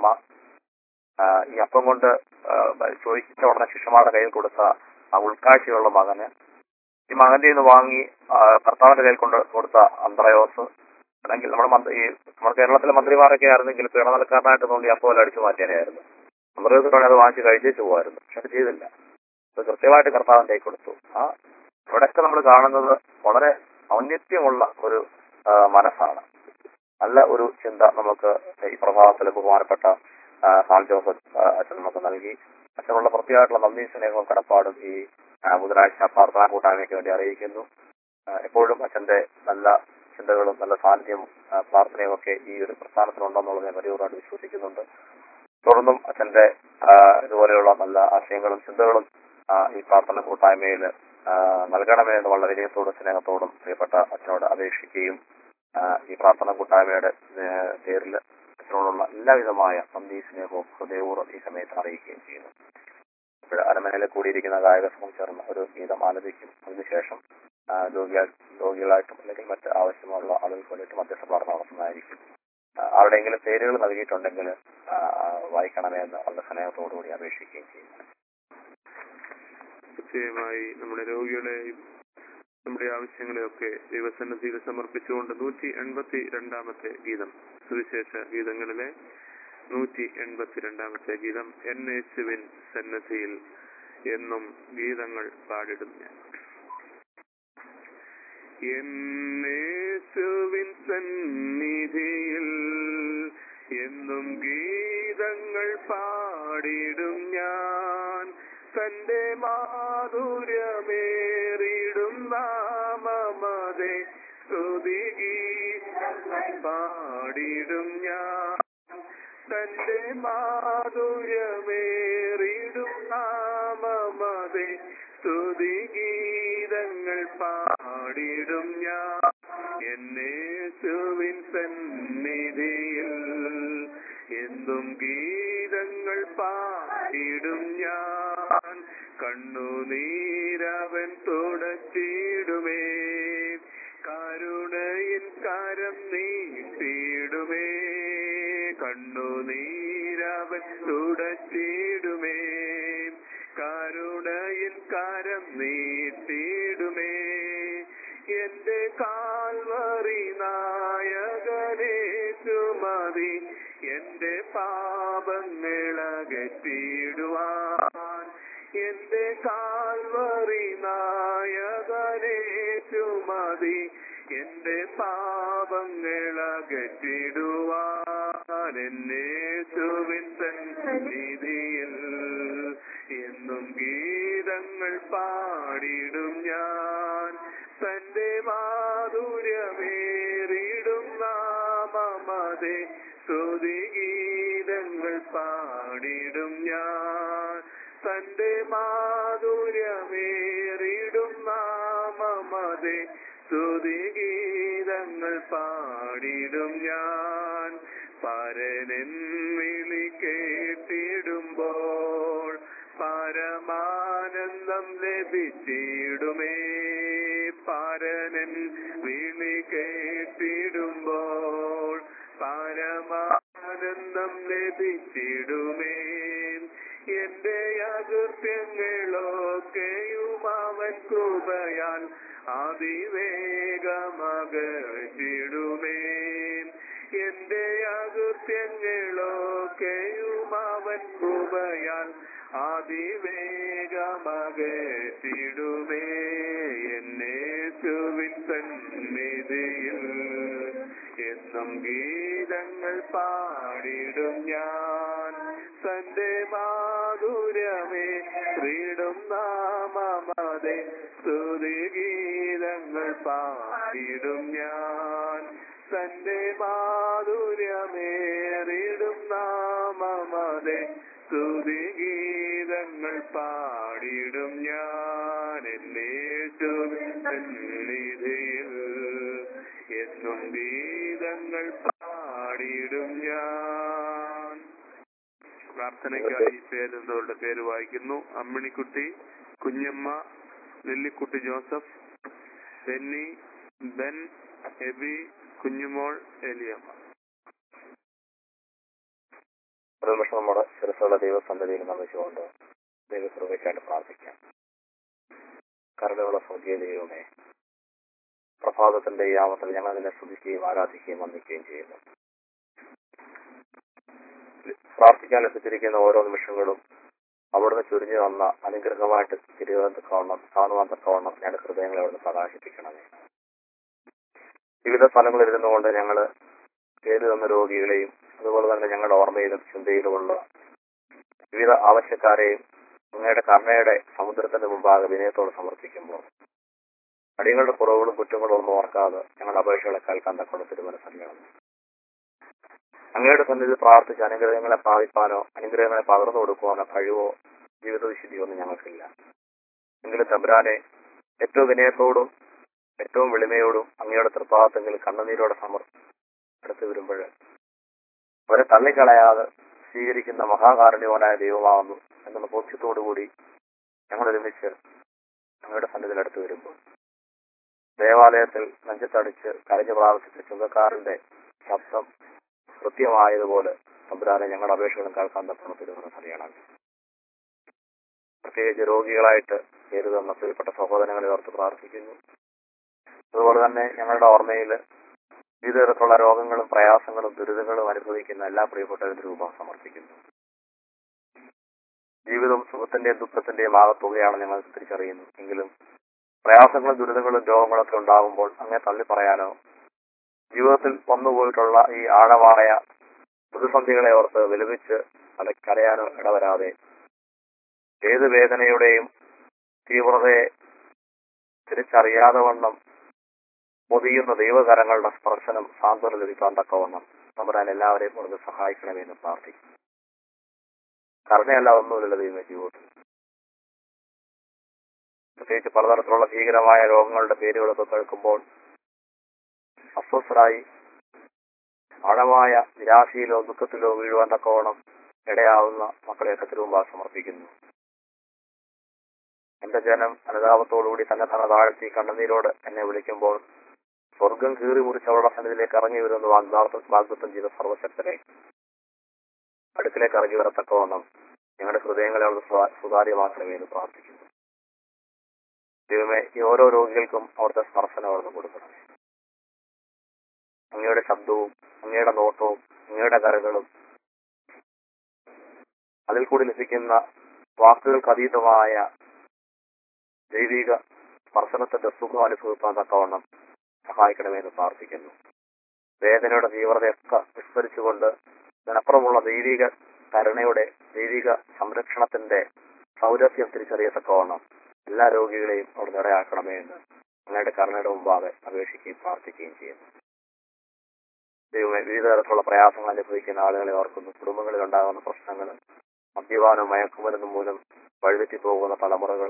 ആ, ഈ അപ്പം കൊണ്ട് ആ, ചോദിച്ച ഉടനെ ശിഷ്യന്മാരുടെ കയ്യിൽ കൊടുത്ത ആ ഉൾക്കാഴ്ചയുള്ള മകന് ഈ മകന്റെ നിന്ന് വാങ്ങി ആ, കർത്താവിന്റെ കയ്യിൽ കൊണ്ട് കൊടുത്ത അന്ത്രയോസ് അല്ലെങ്കിൽ നമ്മുടെ മന്ത്രി ഈ നമ്മുടെ കേരളത്തിലെ മന്ത്രിമാരൊക്കെ ആയിരുന്നെങ്കിൽ പീഡനക്കാരനായിട്ട് നോക്കി അപ്പോൾ അടിച്ചു മാറ്റിയാനായിരുന്നു അന്ത്രയോസ് വേണേൽ അത് വാങ്ങിച്ച് കഴിച്ചേച്ച് പോകുമായിരുന്നു പക്ഷെ അത് ചെയ്തില്ല അത് കൃത്യമായിട്ട് കർത്താവിന്റെ കൈ കൊടുത്തു ആ ഇവിടെയൊക്കെ നമ്മൾ കാണുന്നത് വളരെ ഔന്നത്യമുള്ള ഒരു ആ, മനസ്സാണ് നല്ല ഒരു ചിന്ത നമുക്ക് ഈ പ്രഭാതത്തിൽ ബഹുമാനപ്പെട്ട ആ, സാം ജോസഫ് ആ, അച്ഛൻ നമുക്ക് നൽകി അച്ഛനുള്ള പ്രത്യേകമായിട്ടുള്ള നന്ദി സ്നേഹവും കടപ്പാടും ഈ ആ, ബുധനാഴ്ച പ്രാർത്ഥനാ കൂട്ടായ്മയ്ക്ക് വേണ്ടി അറിയിക്കുന്നു ആ, എപ്പോഴും അച്ഛന്റെ നല്ല ചിന്തകളും നല്ല സാന്നിധ്യവും ആ, പ്രാർത്ഥനയും ഒക്കെ ഈ ഒരു പ്രസ്ഥാനത്തിനുണ്ടെന്നുള്ളത് ഞാൻ വലിയവരായിട്ട് വിശ്വസിക്കുന്നുണ്ട് തുടർന്നും അച്ഛന്റെ ആ, ഇതുപോലെയുള്ള നല്ല ആശയങ്ങളും ചിന്തകളും ആ, ഈ പ്രാർത്ഥന കൂട്ടായ്മയിൽ നൽകണമേ എന്ന് വളരെ വിനയത്തോടും സ്നേഹത്തോടും പ്രിയപ്പെട്ട അച്ഛനോട് അപേക്ഷിക്കുകയും ആ, ഈ പ്രാർത്ഥന കൂട്ടായ്മയുടെ പേരിൽ അച്ഛനോടുള്ള എല്ലാവിധമായ നന്ദി സ്നേഹവും ഹൃദയപൂർവ്വം ഈ സമയത്ത് അറിയിക്കുകയും ചെയ്യുന്നു ഇപ്പോൾ അരമനയിൽ കൂടിയിരിക്കുന്ന ഗായക സംഘം ചേർന്ന് ഒരു ഗീതം ആലപിക്കും അതിനുശേഷം ആ, രോഗികൾ രോഗികളായിട്ടും അല്ലെങ്കിൽ മറ്റ് ആവശ്യമുള്ള ആളുകൾക്ക് വേണ്ടിയിട്ട് മധ്യസ്ഥ പ്രാർത്ഥന നടത്തുന്നതായിരിക്കും ആ, ആരുടെയെങ്കിലും പേരുകൾ നൽകിയിട്ടുണ്ടെങ്കിൽ ആ, ആ, വായിക്കണമേ എന്ന് വളരെ സ്നേഹത്തോടുകൂടി അപേക്ഷിക്കുകയും ചെയ്യുന്നു നിശ്ചയമായി നമ്മുടെ രോഗികളെയും നമ്മുടെ ആവശ്യങ്ങളെയൊക്കെ ദൈവസന്നിധിയിൽ സമർപ്പിച്ചുകൊണ്ട് നൂറ്റി എൺപത്തി രണ്ടാമത്തെ ഗീതം സുവിശേഷ ഗീതങ്ങളിലെ നൂറ്റി എൺപത്തിരണ്ടാമത്തെ ഗീതം എൻ യേശുവിൻ സന്നദ്ധിയിൽ എന്നും ഗീതങ്ങൾ പാടിടും ഞാൻ എന്നേശുവിൻ സന്നിധിയിൽ എന്നും ഗീതങ്ങൾ പാടിടും ഞാൻ തന്റെ മാധുര്യമേറിടും നാമമതേ സ്തുതിഗീതങ്ങൾ പാടിടും ഞാൻ തന്റെ മാധുര്യമേറിടും നാമമതേ സ്തുതിഗീതങ്ങൾ പാടിടും ഞാൻ എന്നേശുവിൻ സന്നിധിയിൽ എന്തും ഗീതങ്ങൾ പാടിടും ഞാൻ കണ്ണുനീരവൻ തുടച്ചിടുമേ കരുണയിൻ കരം നീട്ടിടുമേ കണ്ണുനീരവൻ തുടച്ചിടുമേ കരുണയിൻ കരം നീട്ടിടുമേ എന്റെ കാൽവറി നായകനെ ചുമതി എന്റെ പാപങ്ങളകറ്റിടുവാൻ എന്റെ കാൽവറി നായകനെ ചുമതി എന്റെ പാപങ്ങളകറ്റിടുവാൻ എന്നെ സന്നിധിയിൽ എന്നും ഗീതങ്ങൾ പാടിടും ഞാൻ തന്റെ മാധുര്യമേറിടും നാമമതേ സ്തുതിഗീതങ്ങൾ പാടിടും ഞാൻ തന്റെ മാധുര്യമേറിടും നാമമതേ സ്തുതിഗീതങ്ങൾ പാടിടും ഞാൻ പരനൻ വിളി കേട്ടിടുമ്പോൾ പരമാനന്ദം ലഭിച്ചിടുമേ പരനൻ വിളി കേട്ടിടുമ്പോൾ പരമാനന്ദം ലഭിച്ചിടുമേ എന്റെ അകൃത്യങ്ങളൊക്കെയും അവൻ കൃപയാൽ അതിവേഗമകറ്റിടുമേ എന്റെ അകൃത്യങ്ങളൊക്കെയും അവൻ കൃപയാൽ അതിവേഗമകറ്റിടുമേ എന്നെ ചുവിൻ സന്നിധിയിൽ എന്നും ഗീതങ്ങൾ പാടിടും ഞാൻ തന്റെ മാധുര്യമേ ശ്രീടും നാമമതേ സ്തുതിഗീതങ്ങൾ പാടിടും ഞാൻ തന്റെ മാധുര്യമേറിടും നാമമതേ സ്തുതിഗീതങ്ങൾ പാടിടും ഞാൻ എന്നെ സന്നിധിയിൽ എന്നും ഗീതങ്ങൾ പാടിടും ഞാൻ പ്രാർത്ഥനയ്ക്കായി പേരെന്തോരുടെ പേര് വായിക്കുന്നു Amminikutty Kunjamma Lillikutty Joseph Benny Ben Eby Kunjumol Eliyamma ഒരു നിമിഷം നമ്മുടെ ശിരസുള്ള ദൈവസന്നിധിയിൽ നമിച്ചുകൊണ്ട് ദൈവകൃപയ്ക്കായിട്ട് പ്രാർത്ഥിക്കാം കരുണയുള്ള സ്വർഗീയ ദൈവമേ പ്രഭാതത്തിന്റെ ഈ യാമത്തിൽ ഞങ്ങൾ നിന്നെ സ്തുതിക്കുകയും ആരാധിക്കുകയും വന്ദിക്കുകയും ചെയ്യുന്നു പ്രാർത്ഥിക്കാൻ എത്തിച്ചിരിക്കുന്ന ഓരോ നിമിഷങ്ങളും അവിടുന്ന് ചുരിഞ്ഞു വന്ന അനുഗ്രഹമായിട്ട് തിരുവാൻ തക്കവണ്ണം കാണുവാൻ തക്കവണ്ണം ഞങ്ങളുടെ ഹൃദയങ്ങളെ അവിടുന്ന് പ്രകാശിപ്പിക്കണമേ വിവിധ സ്ഥലങ്ങളിൽ ഇരുന്നുകൊണ്ട് ഞങ്ങൾ പേര് തന്ന രോഗികളെയും അതുപോലെ തന്നെ ഞങ്ങളുടെ ഓർമ്മയിലും ചിന്തയിലുമുള്ള വിവിധ ആവശ്യക്കാരെയും അങ്ങയുടെ കർണയുടെ സമുദ്രത്തിന്റെ മുമ്പാകെ വിനയത്തോട് സമർപ്പിക്കുമ്പോൾ അടികളുടെ കുറവുകളും കുറ്റങ്ങളും ഒന്നും ഓർക്കാതെ ഞങ്ങളുടെ അപേക്ഷകളെ കേൾക്കാൻ തക്കൊണ്ട് തിരുമനസ്സറിയണം അങ്ങയുടെ സന്നിധി പ്രാർത്ഥിച്ച് അനുഗ്രഹങ്ങളെ പ്രാപിപ്പാനോ അനുഗ്രഹങ്ങളെ പകർന്നു കൊടുക്കുവാനോ കഴിവോ ജീവിത വിശുദ്ധിയോ ഒന്നും ഞങ്ങൾക്കില്ല എങ്കിലും തമ്പുരാനെ ഏറ്റവും വിനയത്തോടും ഏറ്റവും വെളിമയോടും അങ്ങയുടെ തൃപ്പാദത്തെങ്കിൽ കണ്ണുനീരോടെ സമർ അടുത്ത് വരുമ്പോൾ അവരെ തള്ളിക്കളയാതെ സ്വീകരിക്കുന്ന മഹാകാരുണ്യവനായ ദൈവമാകുന്നു എന്നുള്ള ബോധ്യത്തോടുകൂടി ഞങ്ങൾ ഒരുമിച്ച് ഞങ്ങളുടെ സന്നിധിയിൽ അടുത്ത് വരുമ്പോൾ ദേവാലയത്തിൽ നെഞ്ചത്തടിച്ച് കരഞ്ഞു പ്രാർത്ഥിച്ച ചുങ്കക്കാരന്റെ ശബ്ദം കൃത്യമായതുപോലെ തമ്പുരാനെ ഞങ്ങളുടെ അപേക്ഷകളും കേൾക്കാൻ തപ്പണത്തിരുന്ന് അറിയണം പ്രത്യേകിച്ച് രോഗികളായിട്ട് പേര് തന്ന പ്രിയപ്പെട്ട സഹോദരങ്ങളെ ഓർത്ത് പ്രാർത്ഥിക്കുന്നു അതുപോലെ തന്നെ ഞങ്ങളുടെ ഓർമ്മയിൽ വിവിധ തരത്തിലുള്ള രോഗങ്ങളും പ്രയാസങ്ങളും ദുരിതങ്ങളും അനുഭവിക്കുന്ന എല്ലാ പ്രിയപ്പെട്ടവരും രൂപം സമർപ്പിക്കുന്നു ജീവിതം സുഖത്തിന്റെയും ദുഃഖത്തിന്റെയും ആകത്തുകയാണ് ഞങ്ങൾ തിരിച്ചറിയുന്നു എങ്കിലും പ്രയാസങ്ങളും ദുരിതങ്ങളും രോഗങ്ങളും ഒക്കെ ഉണ്ടാകുമ്പോൾ അങ്ങനെ തള്ളി പറയാനോ ജീവിതത്തിൽ വന്നുപോയിട്ടുള്ള ഈ ആഴമായ പ്രതിസന്ധികളെ ഓർത്ത് വിലപിച്ച് അല കരയാനോ ഇടവരാതെ ഏത് വേദനയുടെയും തീവ്രതയെ തിരിച്ചറിയാതെ വണ്ണം പൊതിയുന്ന ദൈവകരങ്ങളുടെ സ്പർശനം സാന്ത്വന ലഭിക്കാൻ തക്കവണ്ണം തമ്പുരാൻ എല്ലാവരെയും കൊടുത്ത് സഹായിക്കണമെന്ന് പ്രാർത്ഥിക്കും കരുണയല്ല ഒന്നുമില്ല ദൈവം ജീവിതത്തിൽ പ്രത്യേകിച്ച് പലതരത്തിലുള്ള ഭീകരമായ രോഗങ്ങളുടെ പേരുകളൊക്കെ കേൾക്കുമ്പോൾ അസ്വസ്ഥരായി ആഴമായ നിരാശയിലോ ദുഃഖത്തിലോ വീഴുവാൻ തക്കവണ്ണം ഇടയാവുന്ന മക്കളെയൊക്കെ തിരുമുമ്പാ സമർപ്പിക്കുന്നു എന്റെ ജനം അനുതാപത്തോടുകൂടി തന്നെ തന്നെ താഴ്ത്തി കണ്ണുനീരോട് എന്നെ വിളിക്കുമ്പോൾ സ്വർഗം കീറി മുറിച്ച് അവരുടെ സന്നിധിയിലേക്ക് ഇറങ്ങി വരുന്ന വാഗ്ദാർത്ഥം വാഗ്ദത്തം ചെയ്ത സർവശക്തരെ അടുക്കിലേക്ക് ഇറങ്ങി വരത്തക്കവണ്ണം ഞങ്ങളുടെ ഹൃദയങ്ങളെ അവിടെ സുതാ- സുതാര്യമാക്കണമേ എന്ന് പ്രാർത്ഥിക്കുന്നു ദൈവമേ ഈ ഓരോ രോഗികൾക്കും അവിടുത്തെ സ്പർശനം അവിടുന്ന് കൊടുക്കണമേ അങ്ങയുടെ ശബ്ദവും അങ്ങയുടെ നോട്ടവും അങ്ങയുടെ കരകളും അതിൽ കൂടി ലഭിക്കുന്ന വാക്കുകൾക്ക് അതീതമായ ദൈവിക സ്പർശനത്തിന്റെ സുഖം അനുഭവിക്കാൻ തക്കവണ്ണം സഹായിക്കണമെന്ന് പ്രാർത്ഥിക്കുന്നു വേദനയുടെ തീവ്രതയൊക്കെ വിസ്മരിച്ചുകൊണ്ട് ഇതിനപ്പുറമുള്ള ദൈവിക കരുണയുടെ ദൈവിക സംരക്ഷണത്തിന്റെ സൗരഭ്യം തിരിച്ചറിയത്തക്കവണ്ണം എല്ലാ രോഗികളെയും അവിടെ നിറയാക്കണമേ എന്ന് അങ്ങയുടെ കരുണയുടെ മുമ്പാകെ അപേക്ഷിക്കുകയും പ്രാർത്ഥിക്കുകയും ചെയ്യുന്നു ദൈവമേ വിവിധ തരത്തിലുള്ള പ്രയാസങ്ങൾ അനുഭവിക്കുന്ന ആളുകളെ ഓർക്കുന്നു കുടുംബങ്ങളിൽ ഉണ്ടാകുന്ന പ്രശ്നങ്ങൾ മദ്യപാനം മയക്കുമരുന്ന് മൂലം വഴിതെറ്റി പോകുന്ന തലമുറകൾ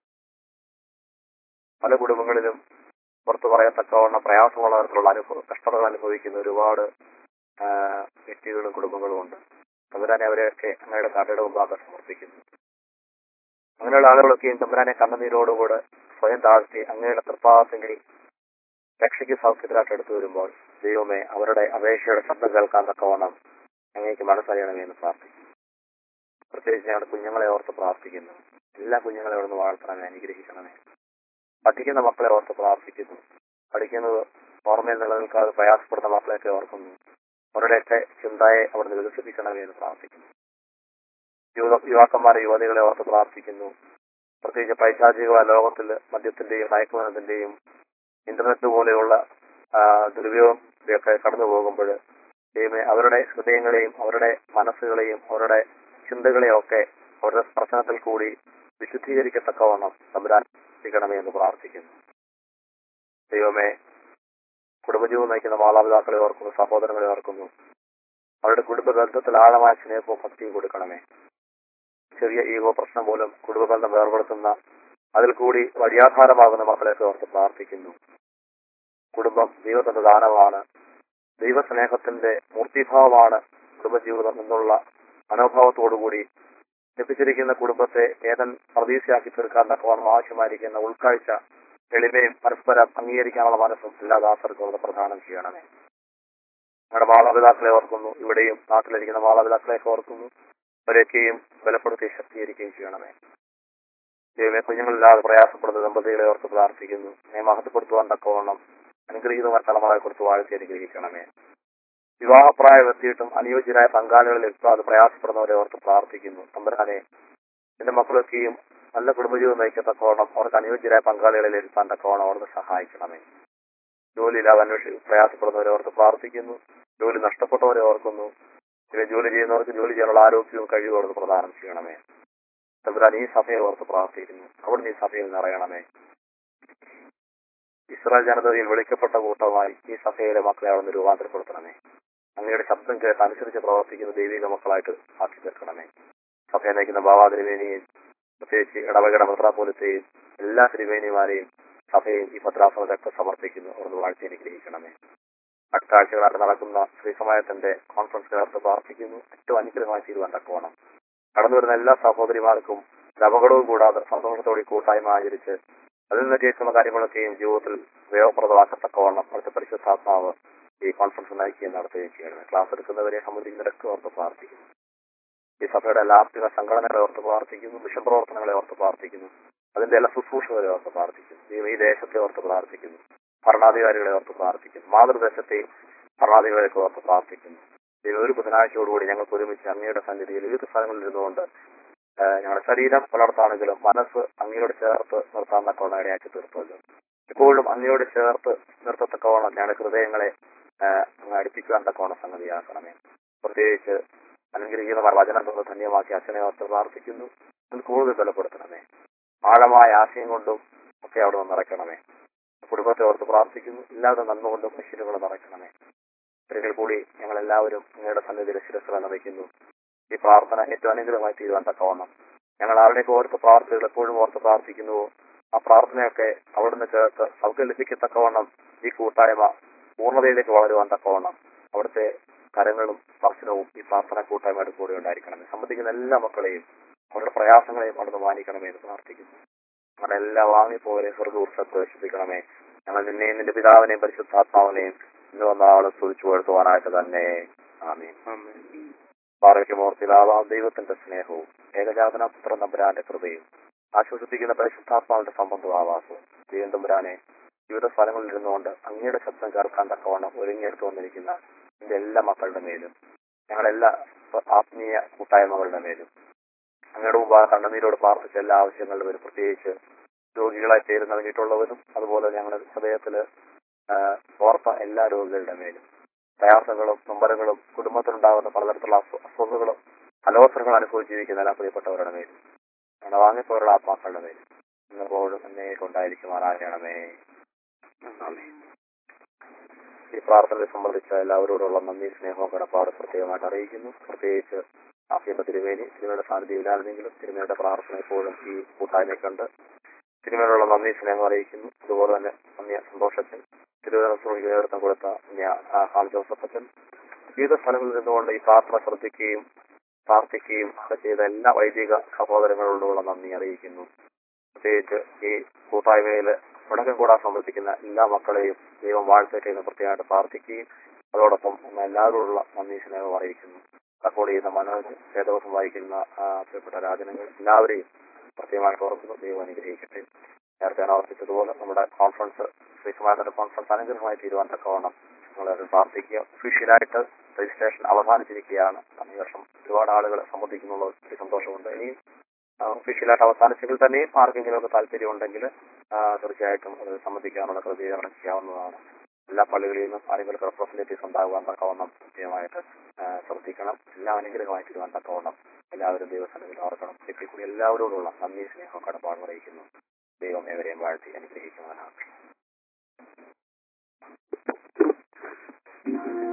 പല കുടുംബങ്ങളിലും പുറത്തു പറയത്തക്കവണ്ണം പ്രയാസമുള്ള തരത്തിലുള്ള അനുഭവം കഷ്ടതകൾ അനുഭവിക്കുന്ന ഒരുപാട് ആ, വ്യക്തികളും കുടുംബങ്ങളും ഉണ്ട് തമ്പുരാനെ അവരെയൊക്കെ അങ്ങയുടെ കാട്ടയുടെ മുമ്പാകെ സമർപ്പിക്കുന്നു അങ്ങനെയുള്ള ആളുകളൊക്കെയും തമ്പുരാനെ കണ്ണുനീരോടുകൂടെ സ്വയം താഴ്ത്തി അങ്ങയുടെ തൃപ്പാദത്തെങ്കിൽ രക്ഷയ്ക്ക് സൗഖ്യത്തിലായിട്ട് എടുത്തു വരുമ്പോൾ ദൈവമേ അവരുടെ അപേക്ഷയുടെ ശബ്ദം കേൾക്കാൻ തക്കവണ്ണം അങ്ങേക്ക് മനസ്സറിയണമേ എന്ന് പ്രാർത്ഥിക്കുന്നു പ്രത്യേകിച്ച് ഞങ്ങളുടെ കുഞ്ഞുങ്ങളെ ഓർത്ത് പ്രാർത്ഥിക്കുന്നു എല്ലാ കുഞ്ഞുങ്ങളെ ഓർന്ന് വാഴ്ത്തണമേ അനുഗ്രഹിക്കണമേ പഠിക്കുന്ന മക്കളെ ഓർത്ത് പ്രാർത്ഥിക്കുന്നു പഠിക്കുന്നത് ഓർമ്മയിൽ നിലനിൽക്കാതെ പ്രയാസപ്പെടുന്ന മക്കളെയൊക്കെ ഓർക്കുന്നു അവരുടെയൊക്കെ ചിന്തയെ അവിടുന്ന് വികസിപ്പിക്കണമേ എന്ന് പ്രാർത്ഥിക്കുന്നു യുവ യുവാക്കന്മാരെ യുവതികളെ ഓർത്ത് പ്രാർത്ഥിക്കുന്നു പ്രത്യേകിച്ച് പൈശാചികമായ ലോകത്തിൽ മദ്യത്തിന്റെയും മയക്കുമരുന്നിന്റെയും ഇന്റർനെറ്റ് പോലെയുള്ള ആ, ദുരുപയോഗം ഒക്കെ കടന്നു പോകുമ്പോൾ ദൈവമേ അവരുടെ ഹൃദയങ്ങളെയും അവരുടെ മനസ്സുകളെയും അവരുടെ ചിന്തകളെയും ഒക്കെ അവരുടെ സ്പർശനത്തിൽ കൂടി വിശുദ്ധീകരിക്കത്തക്കവണ്ണം തമ്പുരാൻ എത്തിക്കണമേ എന്ന് പ്രാർത്ഥിക്കുന്നു ദൈവമേ കുടുംബജീവൻ നയിക്കുന്ന മാതാപിതാക്കളെ ഓർക്കുന്നു സഹോദരങ്ങളെ ഓർക്കുന്നു അവരുടെ കുടുംബ ബന്ധത്തിൽ ആഴമായ സ്നേഹവും ഭക്തിയും കൊടുക്കണമേ ചെറിയ ഈഗോ പ്രശ്നം മൂലം കുടുംബബന്ധം വേർപെടുത്തുന്ന അതിൽ കൂടി വഴിയാധാരമാകുന്ന മക്കളെയൊക്കെ ഓർത്ത് പ്രാർത്ഥിക്കുന്നു കുടുംബം ദൈവത്തിന്റെ ദാനമാണ് ദൈവസ്നേഹത്തിന്റെ മൂർത്തിഭാവമാണ് കുടുംബജീവിതം എന്നുള്ള മനോഭാവത്തോടുകൂടി ലഭിച്ചിരിക്കുന്ന കുടുംബത്തെ ഏതൻ പ്രതീക്ഷയാക്കി തീർക്കാൻ തക്കവണ്ണം ആവശ്യമായിരിക്കുന്ന ഉൾക്കാഴ്ച എളിമയും പരസ്പരം അംഗീകരിക്കാനുള്ള മനസ്സും എല്ലാ ദാസർക്കും അവിടെ പ്രദാനം ചെയ്യണമേ നമ്മുടെ മാതാപിതാക്കളെ ഓർക്കുന്നു ഇവിടെയും നാട്ടിലിരിക്കുന്ന മാതാപിതാക്കളെയൊക്കെ ഓർക്കുന്നു അവരെയൊക്കെയും ബലപ്പെടുത്തി ശക്തീകരിക്കുകയും ചെയ്യണമേ ദൈവമേ കുഞ്ഞുങ്ങളില്ലാതെ പ്രയാസപ്പെടുന്ന ദമ്പതികളെ ഓർത്ത് പ്രാർത്ഥിക്കുന്നു എന്നെ മഹത്വപ്പെടുത്തുവാൻ തക്കവണ്ണം അനുഗ്രഹീതമായ തലമുറയെ കുറിച്ച് വാഴ്ത്തി അനുഗ്രഹിക്കണമേ വിവാഹപ്രായം എത്തിയിട്ടും അനുയോജ്യരായ പങ്കാളികളിൽ എത്താതെ പ്രയാസപ്പെടുന്നവരെ ഓർത്ത് പ്രാർത്ഥിക്കുന്നു തമ്പുരാനെ എന്റെ മക്കളൊക്കെയും നല്ല കുടുംബജീവിതം നയിക്കത്തക്കവണ്ണം അവർക്ക് അനുയോജ്യരായ പങ്കാളികളിൽ എത്താൻ തക്കവണ്ണം അവർക്ക് സഹായിക്കണമേ ജോലിയില്ലാതെ അന്വേഷി പ്രയാസപ്പെടുന്നവരെ ഓർത്ത് പ്രാർത്ഥിക്കുന്നു ജോലി നഷ്ടപ്പെട്ടവരെ ഓർക്കുന്നു പിന്നെ ജോലി ചെയ്യുന്നവർക്ക് ജോലി ചെയ്യാനുള്ള ആരോഗ്യവും കഴിവും അവർക്ക് പ്രദാനം ചെയ്യണമേ തമ്പുരാൻ ഈ സഭയെ ഓർത്ത് പ്രാർത്ഥിക്കുന്നു അവിടുന്ന് ഈ സഭയിൽ നിറയണമേ ഇസ്രായേൽ ജനതയിൽ വിളിക്കപ്പെട്ട കൂട്ടമായി ഈ സഭയിലെ മക്കളെ അവിടുന്ന് രൂപാന്തരപ്പെടുത്തണമേ അങ്ങയുടെ ശബ്ദം കേട്ട് അനുസരിച്ച് പ്രവർത്തിക്കുന്ന ദൈവിക മക്കളായിട്ട് ആക്കി തീർക്കണമേ സഭയെ നയിക്കുന്ന ബാബാ തിരുവേനിയെയും പ്രത്യേകിച്ച് ഇടവകയുടെ മെത്രാപോലത്തെയും എല്ലാ തിരുവേനിമാരെയും സഭയും ഈ ഭദ്രാസനത്തൊക്കെ സമർപ്പിക്കുന്നു അവിടുന്ന് വാഴ്ച അനുഗ്രഹിക്കണമേ അടുത്ത ആഴ്ചകളായിട്ട് നടക്കുന്ന ശ്രീസമായത്തിന്റെ കോൺഫറൻസ് ചേർത്ത് പ്രാർത്ഥിക്കുന്നു ഏറ്റവും അനുഗ്രഹമായി തീരുവാൻ തക്കവണ്ണം കടന്നു വരുന്ന എല്ലാ സഹോദരിമാർക്കും ഒരു അപകടവും കൂടാതെ സന്തോഷത്തോടെ കൂട്ടായ്മ ആചരിച്ച് അതിൽ നിന്ന് കേൾക്കുന്ന കാര്യങ്ങളൊക്കെയും ജീവിതത്തിൽ ഉപയോഗപ്രദമാക്കത്തക്കവണ്ണം അടുത്ത പരിശുദ്ധാത്മാവ് ഈ കോൺഫറൻസ് നയിക്കുകയും നടത്തുകയും ചെയ്യണം ക്ലാസ് എടുക്കുന്നവരെ സംബന്ധിക്കുന്നവരൊക്കെ ഓർത്ത് പ്രാർത്ഥിക്കുന്നു ഈ സഭയുടെ എല്ലാ ആത്മിക സംഘടനകളെ ഓർത്ത് പ്രാർത്ഥിക്കുന്നു മിഷൻ പ്രവർത്തനങ്ങളെ ഓർത്ത് പ്രാർത്ഥിക്കുന്നു അതിന്റെ എല്ലാ ശുശ്രൂഷകളെ ഓർത്ത് പ്രാർത്ഥിക്കുന്നു ദൈവം ഈ ദേശത്തെ ഓർത്ത് പ്രാർത്ഥിക്കുന്നു ഭരണാധികാരികളെ ഓർത്ത് പ്രാർത്ഥിക്കുന്നു മാതൃദേശത്തെയും ഭരണാധികാരികളെ ഓർത്ത് പ്രാർത്ഥിക്കുന്നു ദൈവം ഒരു ബുധനാഴ്ചയോടുകൂടി ഞങ്ങൾക്ക് ഒരുമിച്ച് അങ്ങയുടെ സന്നിധിയിൽ വിവിധ സ്ഥലങ്ങളിൽ ഇരുന്നുകൊണ്ട് ആ, ഞങ്ങളുടെ ശരീരം പുലർത്താണെങ്കിലും മനസ്സ് അങ്ങയോട് ചേർത്ത് നിർത്താൻ തക്കവണ്ണം ഇടയാക്കി തീർത്തല്ലോ എപ്പോഴും അങ്ങയോട് ചേർത്ത് നിർത്തത്തക്കവണ്ണം ഞങ്ങളുടെ ഹൃദയങ്ങളെ ആ, അങ്ങ് അടുപ്പിക്കുവാൻ തക്കവണ്ണം സംഗതിയാക്കണമേ പ്രത്യേകിച്ച് അനുഗ്രഹിക്കുന്ന വചനം കൊണ്ട് ധന്യമാക്കി അച്ഛനെ ഓർത്ത് പ്രാർത്ഥിക്കുന്നു അതിൽ കൂടുതൽ ബലപ്പെടുത്തണമേ ആഴമായ ആശയം കൊണ്ടും ഒക്കെ അവിടെ നിന്ന് നിറയ്ക്കണമേ കുടുംബത്തെ ഓർത്ത് പ്രാർത്ഥിക്കുന്നു ഇല്ലാതെ നന്മ കൊണ്ടും മനുഷ്യരുകൾ നിറയ്ക്കണമേ ഒരിക്കൽ കൂടി ഞങ്ങൾ എല്ലാവരും അങ്ങയുടെ സന്നിധിയിൽ ശിരസ്സുകൾ നിറയ്ക്കുന്നു ഈ പ്രാർത്ഥന ഏറ്റവും അനുഗ്രഹമായി തീരുവാൻ തക്കവണ്ണം ഞങ്ങൾ ആരുടെയൊക്കെ ഓർത്ത് പ്രാർത്ഥനകൾ എപ്പോഴും ഓർത്ത് പ്രാർത്ഥിക്കുന്നുവോ ആ പ്രാർത്ഥനയൊക്കെ അവിടുന്ന് ചേർത്ത് അവർക്ക് ലഭിക്കത്തക്കവണ്ണം ഈ കൂട്ടായ്മ പൂർണ്ണതയിലേക്ക് വളരുവാൻ തക്കവണ്ണം അവിടുത്തെ കരങ്ങളും സ്പർശനവും ഈ പ്രാർത്ഥന കൂട്ടായ്മയുടെ കൂടെ ഉണ്ടായിരിക്കണമേ സംബന്ധിക്കുന്ന എല്ലാ മക്കളെയും അവരുടെ പ്രയാസങ്ങളെയും അവിടുന്ന് മാനിക്കണമേ എന്ന് പ്രാർത്ഥിക്കുന്നു ഞങ്ങളുടെ എല്ലാ വാങ്ങിപ്പോരെ സ്വർഗൂർഷത്ത് പ്രവേശിപ്പിക്കണമേ ഞങ്ങൾ നിന്നെയും നിന്റെ പിതാവിനെയും പരിശുദ്ധാത്മാവിനെയും ഇന്ന് വന്ന ആളെ സ്തുതിച്ചു പുലർത്തുവാനായിട്ട് തന്നെ ആമീൻ ആമേൻ പാറയ്ക്കുമോർത്തിലാവാം ദൈവത്തിന്റെ സ്നേഹവും ഏകജാതന പുത്ര നമ്പുരാന്റെ കൃപയും ആശ്വസിപ്പിക്കുന്ന പരിശുദ്ധാത്മാവിന്റെ സംബന്ധവും ആവാസവും ദൈവം തമ്പുരാനെ വിവിധ സ്ഥലങ്ങളിൽ ഇരുന്നുകൊണ്ട് അങ്ങയുടെ ശബ്ദം കേൾക്കാൻ തക്കവണ്ണം ഒരുങ്ങിയെടുത്തു വന്നിരിക്കുന്ന എന്റെ എല്ലാ മക്കളുടെ മേലും ഞങ്ങളെല്ലാ ആത്മീയ കൂട്ടായ്മകളുടെ മേലും അങ്ങയുടെ മുമ്പാകെ കണ്ണുനീരോട് പ്രാർത്ഥിച്ച എല്ലാ ആവശ്യങ്ങളുടെ പേരും പ്രത്യേകിച്ച് രോഗികളായി ചേരുന്നടങ്ങിയിട്ടുള്ളവരും അതുപോലെ ഞങ്ങളുടെ ഹൃദയത്തില് ആ, ഓർത്ത എല്ലാ രോഗികളുടെ മേലും പ്രയാസങ്ങളും നൊമ്പരങ്ങളും കുടുംബത്തിലുണ്ടാകുന്ന പലതരത്തിലുള്ള അസ്വ- അസ്വസ്ഥതകളും അലോസരങ്ങൾ അനുഭവിച്ച് ജീവിക്കുന്ന എല്ലാ പ്രിയപ്പെട്ടവരുടെ മേലും ഞങ്ങളുടെ വാങ്ങിപ്പോലുള്ള ആത്മാക്കളുടെ മേലും ഇന്നപ്പോഴും എന്നെ കൊണ്ടായിരിക്കുമാറാകണമേ ആമേൻ. ഈ പ്രാർത്ഥനയെ സംബന്ധിച്ച എല്ലാവരോടുള്ള നന്ദി സ്നേഹവും കടപ്പാട് പ്രത്യേകമായിട്ട് അറിയിക്കുന്നു പ്രത്യേകിച്ച് ആഫിയമ്മ തിരുമേനി തിരുമയുടെ സാന്നിധ്യമില്ലായിരുന്നെങ്കിലും തിരുമയുടെ പ്രാർത്ഥന എപ്പോഴും ഈ കൂട്ടായ്മയെ കണ്ട് തിരുമേനോടുള്ള നന്ദി സ്നേഹം അറിയിക്കുന്നു അതുപോലെ തന്നെ നന്ദി സന്തോഷത്തിൽ തിരുവനന്തപുരം നേതൃത്വം കൊടുത്ത ഞാൻ ഹാൽ ജോസഫ് അച്ഛൻ വിവിധ സ്ഥലങ്ങളിൽ നിന്നുകൊണ്ട് ഈ പ്രാർത്ഥന ശ്രദ്ധിക്കുകയും പ്രാർത്ഥിക്കുകയും ഒക്കെ ചെയ്ത എല്ലാ വൈദിക സഹോദരങ്ങളോടുള്ള നന്ദി അറിയിക്കുന്നു പ്രത്യേകിച്ച് ഈ കൂട്ടായ്മയിൽ മുടക്കം കൂടാൻ സംബന്ധിക്കുന്ന എല്ലാ മക്കളെയും ദൈവം വാഴ്ത്തട്ടെ എന്ന് പ്രത്യേകമായിട്ട് പ്രാർത്ഥിക്കുകയും അതോടൊപ്പം ഒന്ന് എല്ലാവരോടുള്ള നന്ദി സ്നേഹം അറിയിക്കുന്നു റെക്കോർഡ് ചെയ്യുന്ന മനോജ് വേദവസം വായിക്കുന്ന ആ, പ്രിയപ്പെട്ട രാജനങ്ങൾ എല്ലാവരെയും പ്രത്യേകമായിട്ട് ഓർക്കുന്നു ദൈവം അനുഗ്രഹിക്കട്ടെ നേരത്തെ ഞാൻ ആവർത്തിച്ചതുപോലെ നമ്മുടെ കോൺഫറൻസ് ശ്രീകുമാരന്റെ കോൺഫറൻസ് അനുഗ്രഹമായി തീരുവാൻ തക്കവണ്ണം നിങ്ങൾ പ്രാർത്ഥിക്കുക ഒഫീഷ്യലായിട്ട് രജിസ്ട്രേഷൻ അവസാനിച്ചിരിക്കുകയാണ് ഈ വർഷം ഒരുപാട് ആളുകൾ സംബന്ധിക്കുന്നുള്ള ഒത്തിരി സന്തോഷമുണ്ട് ഇനിയും ഒഫീഷ്യലായിട്ട് അവസാനിച്ചെങ്കിൽ തന്നെയും ആർക്കെങ്കിലും ഒക്കെ താല്പര്യം ഉണ്ടെങ്കിൽ തീർച്ചയായിട്ടും അത് സംബന്ധിക്കാനുള്ള ക്രമീകരണം ചെയ്യാവുന്നതാണ് എല്ലാ പള്ളികളിൽ നിന്നും ആരെങ്കിലും റെപ്രസെന്റേറ്റീവ്സ് ഉണ്ടാകുവാൻ തക്കവണ്ണം കൃത്യമായിട്ട് ആ, ശ്രദ്ധിക്കണം എല്ലാം അനുഗ്രഹമായി തീരുവാൻ തക്കവണ്ണം എല്ലാവരും ദൈവസന്നിധിയിൽ ഓർക്കണം ഒരിക്കൽ കൂടി എല്ലാവരോടുള്ള നന്ദി സ്നേഹവും കടപ്പാടും അറിയിക്കുന്നു ദൈവം ഏവരെയും വാഴ്ത്തി അനുഗ്രഹിക്കുവാനാണ്